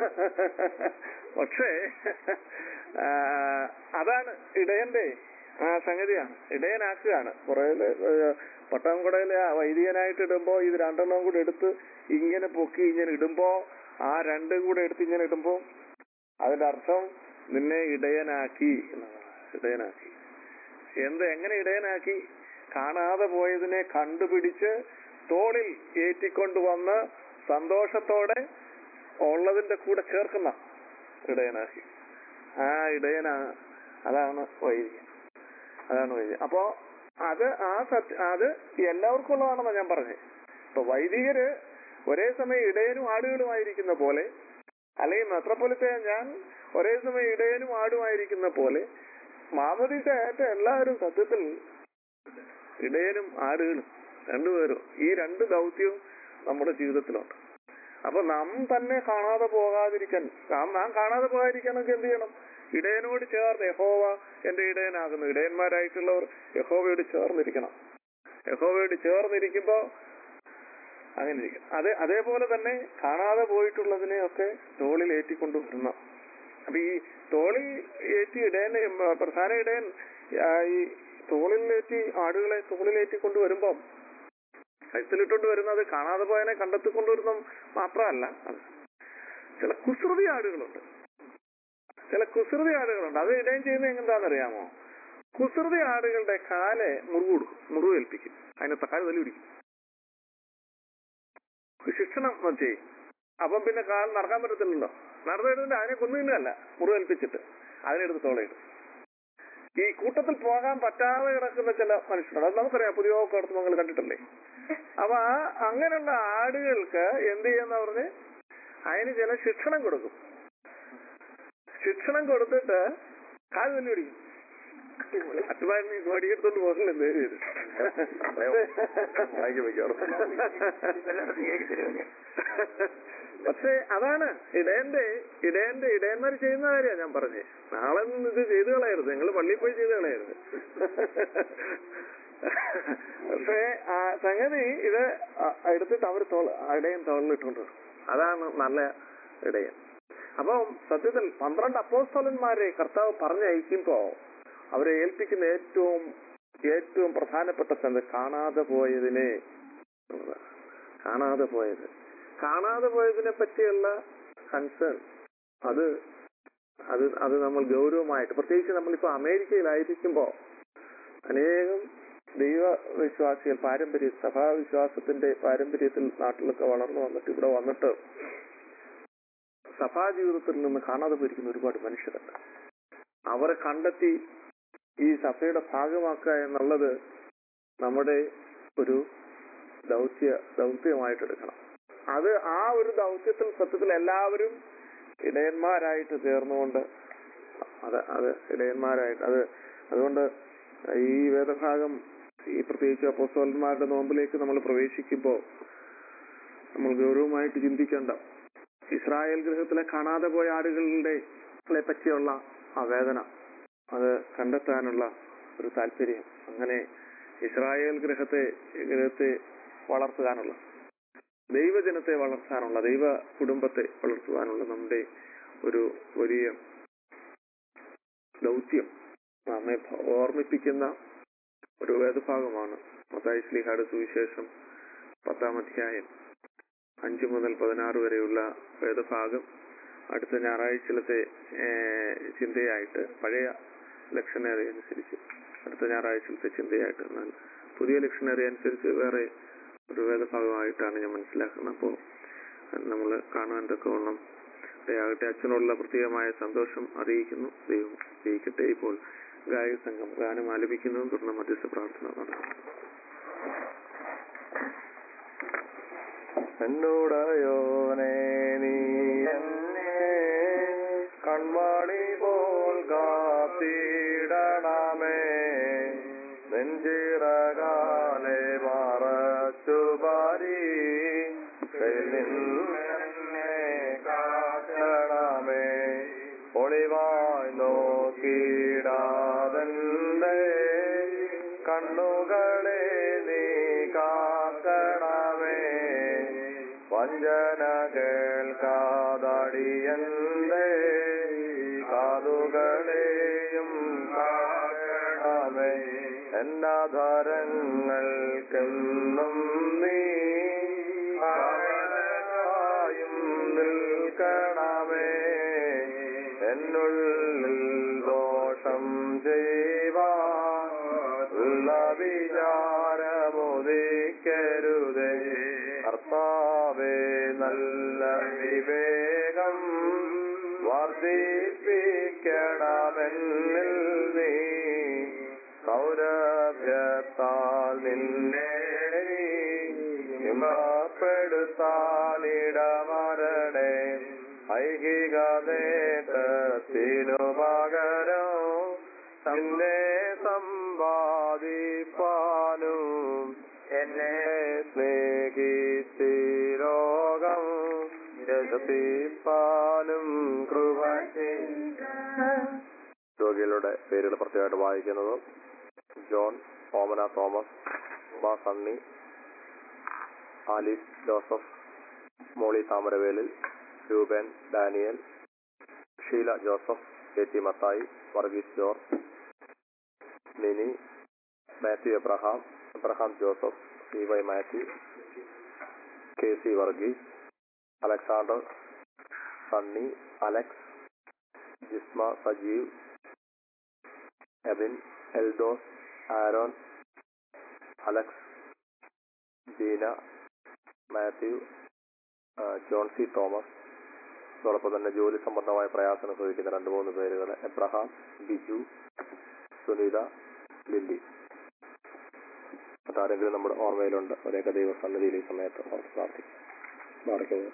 C: പക്ഷേ ആ, അതാണ് ഇടയന്റെ ആ സംഗതിയാണ് ഇടയനാക്കുകയാണ് കുറെ പട്ടാംകുടയിലെ ആ വൈദികനായിട്ട് ഇടുമ്പോ ഇത് രണ്ടെണ്ണം കൂടെ എടുത്ത് ഇങ്ങനെ പൊക്കി ഇങ്ങനെ ഇടുമ്പോ ആ രണ്ടും കൂടെ എടുത്ത് ഇങ്ങനെ ഇടുമ്പോ അതിന്റെ അർത്ഥം നിന്നെ ഇടയനാക്കി എന്നതാണ് ഇടയനാക്കി എന്ത് എങ്ങനെ ഇടയനാക്കി കാണാതെ പോയതിനെ കണ്ടുപിടിച്ച് തോളിൽ ഏറ്റിക്കൊണ്ടുവന്ന് സന്തോഷത്തോടെ ഉള്ളതിന്റെ കൂടെ ചേർക്കുന്ന ഇടയനാക്കി ആ ഇടയനാ അതാണ് വൈദ്യം അതാണ് വൈദ്യം അപ്പോ അത് ആ സത്യ അത് എല്ലാവർക്കും ഉള്ളതാണെന്നാണ് ഞാൻ പറഞ്ഞത് ഇപ്പൊ വൈദികര് ഒരേ സമയം ഇടയനും ആടുകളുമായിരിക്കുന്ന പോലെ അല്ലെങ്കിൽ മെത്രപ്പൊലിത്തെ ഞാൻ ഒരേ സമയം ഇടയനും ആടുമായിരിക്കുന്ന പോലെ മാമതിച്ച ഏറ്റ എല്ലാവരും സത്യത്തിൽ ഇടയനും ആടുകളും രണ്ടുപേരും ഈ രണ്ട് ദൗത്യവും നമ്മുടെ ജീവിതത്തിലുണ്ട് അപ്പൊ നാം തന്നെ കാണാതെ പോകാതിരിക്കാൻ നാം നാം കാണാതെ പോകാതിരിക്കാനൊക്കെ എന്ത് ചെയ്യണം ഇടയനോട് ചേർന്ന് യഹോവ എന്റെ ഇടയനാകുന്നു ഇടയന്മാരായിട്ടുള്ളവർ യഹോവയോട് ചേർന്നിരിക്കണം യഹോവയോട് ചേർന്നിരിക്കുമ്പോ അങ്ങനെ ഇരിക്കണം അത് അതേപോലെ തന്നെ കാണാതെ പോയിട്ടുള്ളതിനെ ഒക്കെ തോളിൽ ഏറ്റിക്കൊണ്ടുവരുന്ന അപ്പൊ ഈ തോളിൽ ഏറ്റി ഇടയൻ പ്രധാന ഇടയൻ ആ, ഈ തോളിലേറ്റി ആടുകളെ തോളിലേറ്റി കൊണ്ടുവരുമ്പം കഴുത്തിലിട്ടോണ്ട് വരുന്നത് കാണാതെ പോയതിനെ കണ്ടെത്തിക്കൊണ്ടുവരുന്ന മാത്രമല്ല ചില കുസൃതി ആടുകളുണ്ട് ചില കുസൃതി ആടുകളുണ്ട് അത് ഇടയും ചെയ്യുന്നത് എങ്ങനെന്താണെന്നറിയാമോ കുസൃതി ആടുകളുടെ കാല് മുറിവ് കൊടുക്കും മുറിവ് ഏൽപ്പിക്കും അതിനെ താഴെ തല്ലി പിടിക്കും ശിക്ഷണം ചെയ്യും അപ്പം പിന്നെ കാൽ നടക്കാൻ പറ്റത്തില്ലല്ലോ നടന്നിടുന്നില്ല അതിനെ കൊന്നുകില്ലല്ല മുറിവേൽപ്പിച്ചിട്ട് അതിനെടുത്ത് തോളയിടും ഈ കൂട്ടത്തിൽ പോകാൻ പറ്റാതെ കിടക്കുന്ന ചില മനുഷ്യരുണ്ട് അത് നമുക്കറിയാം പുതിയ അടുത്ത് നിങ്ങൾ കണ്ടിട്ടില്ലേ അപ്പൊ ആ അങ്ങനെയുള്ള ആടുകൾക്ക് എന്ത് ചെയ്യുന്ന പറഞ്ഞ് അതിന് ചില ശിക്ഷണം കൊടുക്കും ശിക്ഷണം കൊടുത്തിട്ട് കാൽ തല്ലി പിടിക്കും അച്ഛന്മാരിന് വടിയെടുത്തോണ്ട് പോകില്ല നേരിയത്
B: വായിക്ക് വെക്കാറ്
C: പക്ഷേ അതാണ് ഇടയന്റെ ഇടയന്റെ ഇടയന്മാർ ചെയ്യുന്ന കാര്യമാണ് ഞാൻ പറഞ്ഞത് നാളെ നിന്ന് ഇത് ചെയ്തു കളയരുത് നിങ്ങൾ പള്ളിയിൽ പോയി ചെയ്തു കളയരുത് പക്ഷേ ആ സംഗതി ഇത് അ- എടുത്തിട്ട് അവർ തോൾ ഇടയൻ തോളിലിട്ടുണ്ട് വരും. അതാണ് നല്ല ഇടയൻ അപ്പം സത്യത്തിൽ പന്ത്രണ്ട് അപ്പോസ്തലന്മാരെ കർത്താവ് പറഞ്ഞയക്കുമ്പോ അവരെ ഏൽപ്പിക്കുന്ന ഏറ്റവും ഏറ്റവും പ്രധാനപ്പെട്ട സംഗതി കാണാതെ പോയതിനെ എന്നുള്ളതാണ്. കാണാതെ പോയത് കാണാതെ പോയതിനെ പറ്റിയുള്ള കൺസേൺ അത് അത് അത് നമ്മൾ ഗൗരവമായിട്ട് പ്രത്യേകിച്ച് നമ്മളിപ്പോ അമേരിക്കയിലായിരിക്കുമ്പോ അനേകം ദൈവവിശ്വാസികൾ പാരമ്പര്യ സഭാവിശ്വാസത്തിന്റെ പാരമ്പര്യത്തിൽ നാട്ടിലൊക്കെ വളർന്നു വന്നിട്ട് ഇവിടെ വന്നിട്ട് സഭാ ജീവിതത്തിൽ നിന്ന് കാണാതെ പോയിരിക്കുന്ന ഒരുപാട് മനുഷ്യരുണ്ട് അവരെ കണ്ടെത്തി ഈ സഭയുടെ ഭാഗമാക്കുക എന്നുള്ളത് നമ്മുടെ ഒരു ദൗത്യ ദൗത്യമായിട്ട് എടുക്കണം അത് ആ ഒരു ദൗത്യത്തിൽ സത്യത്തിൽ എല്ലാവരും ഇടയന്മാരായിട്ട് ചേർന്നുകൊണ്ട് അത് അത് ഇടയന്മാരായിട്ട് അത് അതുകൊണ്ട് ഈ വേദഭാഗം ഈ പ്രത്യേകിച്ച് അപ്പോസ്തലന്മാരുടെ നോമ്പിലേക്ക് നമ്മൾ പ്രവേശിക്കുമ്പോൾ നമ്മൾ ഗൗരവമായിട്ട് ചിന്തിക്കേണ്ട ഇസ്രായേൽ ഗൃഹത്തിലെ കാണാതെ പോയ ആടുകളുടെ ളെ പറ്റിയുള്ള ആ വേദന അത് കണ്ടെത്താനുള്ള ഒരു താല്പര്യം അങ്ങനെ ഇസ്രായേൽ ഗൃഹത്തെ ഗൃഹത്തെ വളർത്തുവാനുള്ള ദൈവജനത്തെ വളർത്താനുള്ള ദൈവ കുടുംബത്തെ വളർത്തുവാനുള്ള നമ്മുടെ ഒരു വലിയ ദൗത്യം നമ്മെ ഓർമ്മിപ്പിക്കുന്ന ഒരു വേദഭാഗമാണ് മത്തായി ശ്ലീഹാട് സുവിശേഷം പത്താം അധ്യായം അഞ്ചു മുതൽ പതിനാറ് വരെയുള്ള വേദഭാഗം അടുത്ത ഞായറാഴ്ചയിലത്തെ ഏഹ്, ചിന്തയായിട്ട് പഴയ ലക്ഷണറി അനുസരിച്ച് അടുത്ത ഞായറാഴ്ചയിലത്തെ ചിന്തയായിട്ട് എന്നാൽ പുതിയ ലക്ഷണറി അനുസരിച്ച് വേറെ ഒരു വേദഭാഗമായിട്ടാണ് ഞാൻ മനസ്സിലാക്കുന്നത് അപ്പോൾ നമ്മൾ കാണാൻ തക്കവണ്ണം ഇടയാകട്ടെ അച്ഛനോടുള്ള പ്രത്യേകമായ സന്തോഷം അറിയിക്കുന്നു ദൈവം അറിയിക്കട്ടെ ഇപ്പോൾ ഗായക സംഘം ഗാനം ആലപിക്കുന്നതും തുടർന്ന് മധ്യസ്ഥ പ്രാർത്ഥന നടക്കും
B: എന്നോടയോനെ നീ എന്നെ കൺമണി പോൽ കാത്തിടണമേ നെഞ്ചിറകാലെ മറച്ചു പാരി നിന്നെ കാക്കണമേ ഒളിവായി നോക്കിടാതന്റെ കണ്ണുകളെ നീ കാക്കണമേ വഞ്ചന കേൾക്കാതടിയന്റെ കാതുകളെയും കാക്കണമേ എന്നാധാരങ്ങൾക്കെന്നും നീ കാവലായും നിൽക്കണമേ എന്നുള്ളിൽ ദോഷം ചെയ്യുവാനുള്ള വിചാരമുദിക്കരുതേ കർത്താവേ നല്ല വിവേകം വർദ്ധിപ്പിക്കണമെന്നിൽ നീ സൗരഭ്യത്താൽ നിന്നെ ഹിമപ്പെടുത്താനിടമരണേ ഐഹിക നേട്ടത്തിനു പകരം തന്നെ സമ്പാദിപ്പാനും എന്നെ സ്നേഹിച്ചിരോഗം രസിപ്പാനും കൃപ രോഗികളുടെ പേരുകൾ പ്രത്യേകമായിട്ട് വായിക്കുന്നത് John Omana Thomas Uma Sunny Alice Joseph Molly Thamaravelil Reuben Daniel Sheela Joseph K T Mathai Varghese George Mini Matthew Abraham Abraham Joseph C Y Matthew K C Varghese Alexander Sunny Alex Jisma Sajeev Ebin Eldhose Aaron Alex Jeena Matthew ആ, ജോൺസി തോമസ് അതോടൊപ്പം തന്നെ ജോലി സംബന്ധമായ പ്രയാസം അനുഭവിക്കുന്ന രണ്ട് മൂന്ന് പേരുകൾ എബ്രഹാം ബിജു സുനിത ലില്ലി അതാരെങ്കിലും നമ്മുടെ ഓർമ്മയിലുണ്ട് അവരെയൊക്കെ ദൈവസന്നിധിയിൽ ഈ സമയത്ത് ഓർത്ത് പ്രാർത്ഥിക്കും പ്രാർത്ഥിക്കുന്നു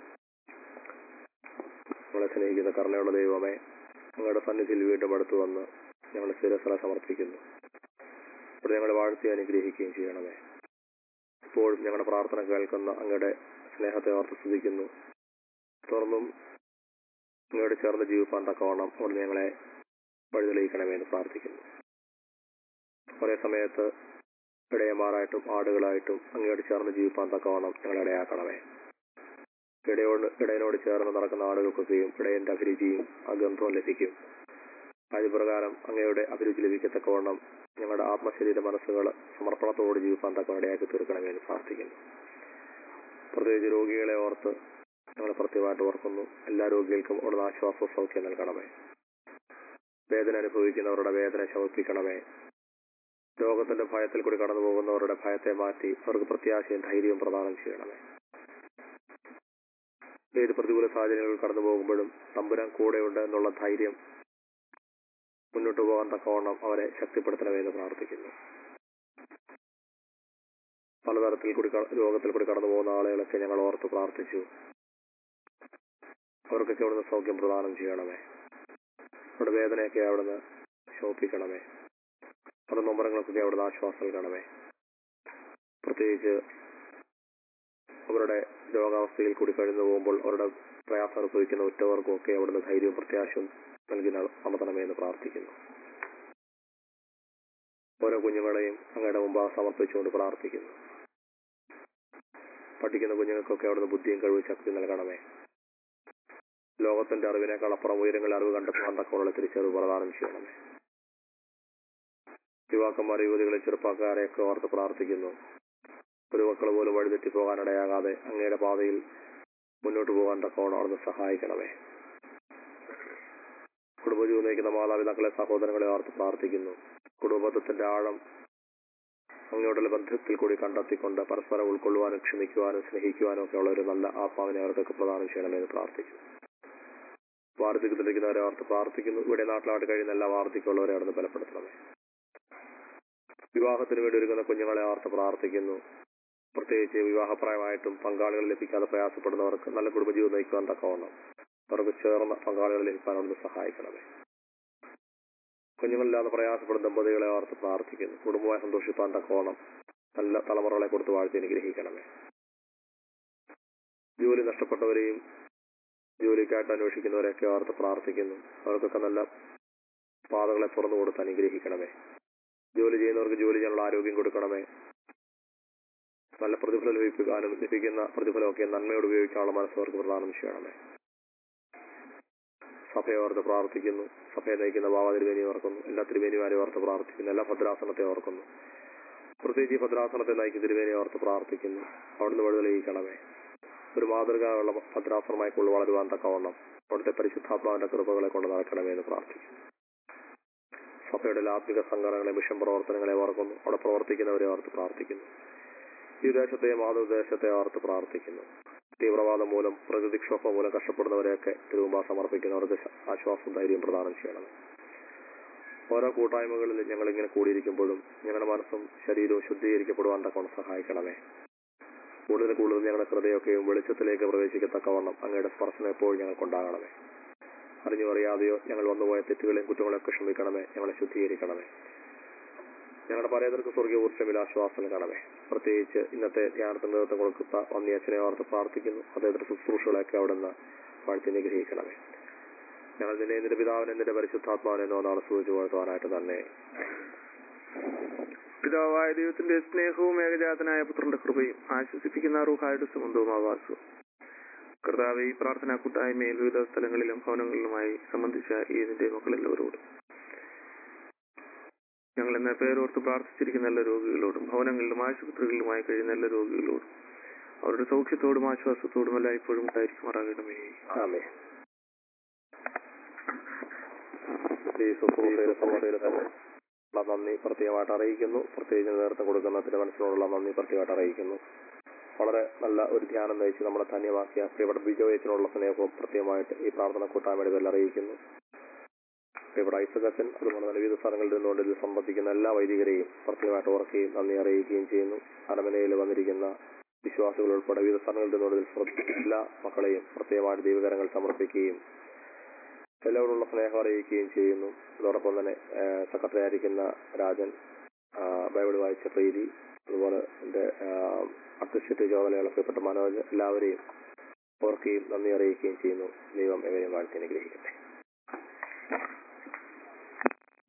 B: നമ്മളെ സ്നേഹിക്കുന്ന കരുണയുള്ള ദൈവമേ ഞങ്ങളുടെ സന്നിധിയിൽ വീണ്ടും അടുത്തു വന്ന് ഞങ്ങളുടെ ശിരസല സമർപ്പിക്കുന്നു ഇവിടെ ഞങ്ങളെ വാഴ്ത്തി അനുഗ്രഹിക്കുകയും ചെയ്യണമേ ഇപ്പോഴും ഞങ്ങളുടെ പ്രാർത്ഥന കേൾക്കുന്ന അങ്ങയുടെ സ്നേഹത്തെ ഓർത്ത് സ്തുതിക്കുന്നു തുടർന്നും അങ്ങയോട് ചേർന്ന് ജീവിപ്പാൻ തക്കവണ്ണം അവിടെ ഞങ്ങളെ വഴിതെളിയിക്കണമേ എന്ന് പ്രാർത്ഥിക്കുന്നു ഒരേ സമയത്ത് ഇടയന്മാരായിട്ടും ആടുകളായിട്ടും അങ്ങയോട് ചേർന്ന് ജീവിപ്പാൻ തക്കവണ്ണം ഞങ്ങളെ ഇടയാക്കണമേ ഇടയോട് ഇടയനോട് ചേർന്ന് നടക്കുന്ന ആളുകൾക്കൊക്കെയും ഇടയന്റെ അഭിരുചിയും ആ ഗന്ധവും ലഭിക്കും അതുപ്രകാരം അങ്ങയുടെ അഭിരുചി ലഭിക്കത്തക്കവണ്ണം ഞങ്ങളുടെ ആത്മശരീര മനസ്സുകൾ സമർപ്പണത്തോട് ജീവിപ്പാൻ തക്കവണ്ണം ഇടയാക്കി തീർക്കണമെന്ന് പ്രാർത്ഥിക്കുന്നു പ്രത്യേകിച്ച് രോഗികളെ ഓർത്ത് ഞങ്ങൾ പ്രത്യേകമായിട്ട് ഓർക്കുന്നു എല്ലാ രോഗികൾക്കും ഉള്ള ആശ്വാസ സൗഖ്യം നൽകണമേ വേദന അനുഭവിക്കുന്നവരുടെ വേദന ശമിപ്പിക്കണമേ രോഗത്തിന്റെ ഭയത്തിൽ കൂടി കടന്നു പോകുന്നവരുടെ ഭയത്തെ മാറ്റി അവർക്ക് പ്രത്യാശയും ധൈര്യവും പ്രദാനം ചെയ്യണമേ ഏത് പ്രതികൂല സാഹചര്യങ്ങളിൽ കടന്നു പോകുമ്പോഴും തമ്പുരാൻ കൂടെയുണ്ട് എന്നുള്ള ധൈര്യം മുന്നോട്ട് പോകാൻ തക്കവണ്ണം അവരെ ശക്തിപ്പെടുത്തണമെന്ന് പ്രാർത്ഥിക്കുന്നു പലതരത്തിൽ കൂടി ക- രോഗത്തിൽ കൂടി കടന്നു പോകുന്ന ആളുകളൊക്കെ ഞങ്ങൾ ഓർത്ത് പ്രാർത്ഥിച്ചു അവർക്കൊക്കെ അവിടുന്ന് സൗഖ്യം പ്രദാനം ചെയ്യണമേ അവരുടെ വേദനയൊക്കെ അവിടുന്ന് ശോഭിക്കണമേ അവരുടെ നൊമ്പരങ്ങൾക്കൊക്കെ അവിടുന്ന് ആശ്വാസം നൽകണമേ പ്രത്യേകിച്ച് അവരുടെ രോഗാവസ്ഥയിൽ കൂടി കഴിഞ്ഞു പോകുമ്പോൾ അവരുടെ പ്രയാസം അനുഭവിക്കുന്ന ഉറ്റവർക്കും ഒക്കെ അവിടുന്ന് ധൈര്യവും പ്രത്യാശയും നൽകി ന- അമർത്തണമേ എന്ന് പ്രാർത്ഥിക്കുന്നു ഓരോ കുഞ്ഞുങ്ങളെയും അങ്ങയുടെ മുമ്പ് സമർപ്പിച്ചുകൊണ്ട് പ്രാർത്ഥിക്കുന്നു പഠിക്കുന്ന കുഞ്ഞുങ്ങൾക്കൊക്കെ അവിടുന്ന് ബുദ്ധിയും കഴിവും ശക്തി നൽകണമേ ലോകത്തിന്റെ അറിവിനേക്കാൾ അപ്പുറം ഉയരങ്ങളിൽ അറിവ് കണ്ടെത്തുവാൻ തക്കമുള്ള തിരിച്ചറിവ് പ്രദാനം ചെയ്യണമേ യുവാക്കന്മാർ യുവതികളെ ചെറുപ്പക്കാരെയൊക്കെ ഓർത്ത് പ്രാർത്ഥിക്കുന്നു ഒരു മക്കൾ പോലും വഴിതെറ്റി പോകാനിടയാകാതെ അങ്ങയുടെ പാതയിൽ മുന്നോട്ട് പോകാൻ തക്കവണ്ണം അവിടുന്ന് സഹായിക്കണമേ കുടുംബജീവൻ നയിക്കുന്ന മാതാപിതാക്കളെ സഹോദരങ്ങളെ ഓർത്ത് പ്രാർത്ഥിക്കുന്നു കുടുംബത്തിന്റെ ആഴം അങ്ങയോടുള്ള ബന്ധത്തിൽ കൂടി കണ്ടെത്തിക്കൊണ്ട് പരസ്പരം ഉൾക്കൊള്ളുവാനും ക്ഷമിക്കുവാനും സ്നേഹിക്കുവാനും ഒക്കെ ഉള്ള ഒരു നല്ല ആത്മാവിനെ അവർക്കൊക്കെ പ്രദാനം ചെയ്യണമെന്ന് പ്രാർത്ഥിക്കുന്നു വാർദ്ധക്യത്തിലിരിക്കുന്നവരെ ഓർത്ത് പ്രാർത്ഥിക്കുന്നു ഇവിടെ നാട്ടിലായിട്ട് കഴിയുന്ന എല്ലാ വാർദ്ധക്യമുള്ളവരെ അവിടുന്ന് ബലപ്പെടുത്തണമേ വിവാഹത്തിന് വേണ്ടി ഒരുങ്ങുന്ന കുഞ്ഞുങ്ങളെ ഓർത്ത് പ്രാർത്ഥിക്കുന്നു പ്രത്യേകിച്ച് വിവാഹപ്രായമായിട്ടും പങ്കാളികൾ ലഭിക്കാതെ പ്രയാസപ്പെടുന്നവർക്ക് നല്ല കുടുംബജീവിതം നയിക്കുവാൻ തക്കവണ്ണം അവർക്ക് ചേർന്ന പങ്കാളികൾ ലഭിക്കാൻ അവിടുന്ന് സഹായിക്കണമേ കുഞ്ഞുങ്ങളില്ലാതെ പ്രയാസപ്പെടുന്ന ദമ്പതികളെ ഓർത്ത് പ്രാർത്ഥിക്കുന്നു കുടുംബമായി സന്തോഷിപ്പാൻ തക്കവണ്ണം നല്ല തലമുറകളെ കൊടുത്ത് വാഴ്ത്തി അനുഗ്രഹിക്കണമേ ജോലി നഷ്ടപ്പെട്ടവരെയും ജോലിക്കായിട്ട് അന്വേഷിക്കുന്നവരെയൊക്കെ ഓർത്ത് പ്രാർത്ഥിക്കുന്നു അവർക്കൊക്കെ നല്ല പാതകളെ തുറന്നു കൊടുത്ത് അനുഗ്രഹിക്കണമേ ജോലി ചെയ്യുന്നവർക്ക് ജോലി ചെയ്യാനുള്ള ആരോഗ്യം കൊടുക്കണമേ നല്ല പ്രതിഫലം ലഭിക്കാനും ലഭിക്കുന്ന പ്രതിഫലമൊക്കെ നന്മയോട് ഉപയോഗിക്കാനുള്ള മനസ്സ് അവർക്ക് പ്രദാനം ചെയ്യണമേ സഭയെ ഓർത്ത് പ്രാർത്ഥിക്കുന്നു സഭയെ നയിക്കുന്ന ബാബ തിരുവേനി ഓർക്കുന്നു എല്ലാ തിരുവേനിമാരെയും ഓർത്ത് പ്രാർത്ഥിക്കുന്നു എല്ലാ ഭദ്രാസനത്തെ ഓർക്കുന്നു പ്രത്യേകിച്ച് ഈ ഭദ്രാസനത്തെ നയിക്കുന്ന തിരുവേനിയെ ഓർത്ത് പ്രാർത്ഥിക്കുന്നു അവിടുന്ന് വഴി തെളിയിക്കണമേ ഒരു മാതൃകയുള്ള ഭദ്രാസനമായി കൊണ്ട് വളരുവാൻ തക്കവണ്ണം അവിടുത്തെ പരിശുദ്ധാത്മാവിന്റെ കൃപകളെ കൊണ്ട് നടക്കണമേ എന്ന് പ്രാർത്ഥിക്കുന്നു സഭയുടെ ആത്മിക സംഘടനകളെ മിഷൻ പ്രവർത്തനങ്ങളെ ഓർക്കുന്നു അവിടെ പ്രവർത്തിക്കുന്നവരെ ഓർത്ത് പ്രാർത്ഥിക്കുന്നു ഈ ദേശത്തെ മാതൃദേശത്തെ ഓർത്ത് പ്രാർത്ഥിക്കുന്നു തീവ്രവാദം മൂലം പ്രകൃതിക്ഷോഭം മൂലം കഷ്ടപ്പെടുന്നവരെയൊക്കെ തിരുവുമ്പ സമർപ്പിക്കുന്നവർക്ക് ശ- ആശ്വാസവും ധൈര്യം പ്രദാനം ചെയ്യണം ഓരോ കൂട്ടായ്മകളിൽ ഞങ്ങൾ ഇങ്ങനെ കൂടിയിരിക്കുമ്പോഴും ഞങ്ങളുടെ മനസ്സും ശരീരവും ശുദ്ധീകരിക്കപ്പെടുവാൻ തക്കവണ്ണം സഹായിക്കണമേ കൂടുതൽ കൂടുതൽ ഞങ്ങളുടെ ഹൃദയമൊക്കെയും വെളിച്ചത്തിലേക്ക് പ്രവേശിക്കത്തക്കവണ്ണം അങ്ങയുടെ സ്പർശനം എപ്പോഴും ഞങ്ങൾക്കുണ്ടാകണമേ അറിഞ്ഞോ അറിയാതെയോ ഞങ്ങൾ വന്നുപോയ തെറ്റുകളെയും കുറ്റങ്ങളെയൊക്കെ ക്ഷമിക്കണമേ ഞങ്ങളെ ശുദ്ധീകരിക്കണമേ ഞങ്ങളുടെ പരേതർക്ക് സ്വർഗീയ ഊർജ്ജമിൽ ആശ്വാസം നൽകണമേ പ്രത്യേകിച്ച് ഇന്നത്തെ ധ്യാനത്തിന് നേതൃത്വം കൊടുക്കുന്ന വന്നി അച്ഛനെ ഓർത്ത് പ്രാർത്ഥിക്കുന്നു അദ്ദേഹത്തിന്റെ ശുശ്രൂഷകളൊക്കെ അവിടുന്ന് വാഴ്ത്തി നിഗ്രഹിക്കണമേ ഞങ്ങൾ നിന്നെ നിന്റെ പിതാവിനെ നിന്റെ പരിശുദ്ധാത്മാവിനെ എന്നോന്നാണ് സൂചിച്ചു വളർത്തുവാനായിട്ട് തന്നെ
C: പിതാവായ ദൈവത്തിന്റെ സ്നേഹവും ഏകജാതനായ പുത്രന്റെ കൃപയും ആശ്വസിപ്പിക്കുന്ന റൂഹായുടെ സംബന്ധവും ആവാസവും കർത്താവ് ഈ പ്രാർത്ഥനാ കൂട്ടായ്മയിൽ വിവിധ സ്ഥലങ്ങളിലും ഭവനങ്ങളിലുമായി സംബന്ധിച്ച ഇതിന്റെ മക്കളെല്ലാവരോടും ഞങ്ങൾ എന്ന പേരോർത്ത് പ്രാർത്ഥിച്ചിരിക്കുന്ന എല്ലാ രോഗികളോടും ഭവനങ്ങളിലും ആശുപത്രികളിലുമായി കഴിയുന്ന എല്ലാ രോഗികളോടും അവരുടെ സൗഖ്യത്തോടും ആശ്വാസത്തോടും എല്ലാം ഇപ്പോഴും ഉണ്ടായിരിക്കുമാറാകണമേ
B: ആമേ ഈ ശുശ്രൂഷയുടെ സമൂഹത്തിൽ തന്നെ ഉള്ള നന്ദി പ്രത്യേകമായിട്ട് അറിയിക്കുന്നു പ്രത്യേകിച്ച് നേതൃത്വം കൊടുക്കുന്ന തിരുമനസിനോടുള്ള നന്ദി പ്രത്യേകമായിട്ട് അറിയിക്കുന്നു വളരെ നല്ല ഒരു ധ്യാനം നയിച്ച് നമ്മളെ ധന്യമാക്കിയ പ്രിയപ്പെട്ട ബിജോയത്തിനുള്ള സ്നേഹവും പ്രത്യേകമായിട്ട് ഈ പ്രാർത്ഥന കൂട്ടായ്മയുടെ പേരിൽ അറിയിക്കുന്നു പ്രിയപ്പെട്ട ഐസകച്ചൻ അതുപോലെ തന്നെ വിവിധ സ്ഥലങ്ങളിൽ നിന്നുകൊണ്ട് ഇതിൽ സംബന്ധിക്കുന്ന എല്ലാ വൈദികരെയും പ്രത്യേകമായിട്ട് ഓർക്കുകയും നന്ദി അറിയിക്കുകയും ചെയ്യുന്നു അരമനയിൽ വന്നിരിക്കുന്ന വിശ്വാസികൾ ഉൾപ്പെടെ വിവിധ സ്ഥലങ്ങളിൽ നിന്നുകൊണ്ട് ഇതിൽ ശ്രദ്ധിക്കുന്ന എല്ലാ മക്കളെയും പ്രത്യേകമായിട്ട് ദൈവകരങ്ങൾ സമർപ്പിക്കുകയും എല്ലാവരോടുള്ള സ്നേഹം അറിയിക്കുകയും ചെയ്യുന്നു അതോടൊപ്പം തന്നെ സെക്രട്ടറി ആയിരിക്കുന്ന രാജൻ ആ, ബൈബിൾ വായിച്ച പ്രീതി അതുപോലെ എന്റെ അധ്യക്ഷത്തെ ചുമതലയുള്ള പ്രിയപ്പെട്ട മനോജ് എല്ലാവരെയും ഓർക്കുകയും നന്ദി അറിയിക്കുകയും ചെയ്യുന്നു ദൈവം എവരെയും വാഴ്ത്തി അനുഗ്രഹിക്കട്ടെ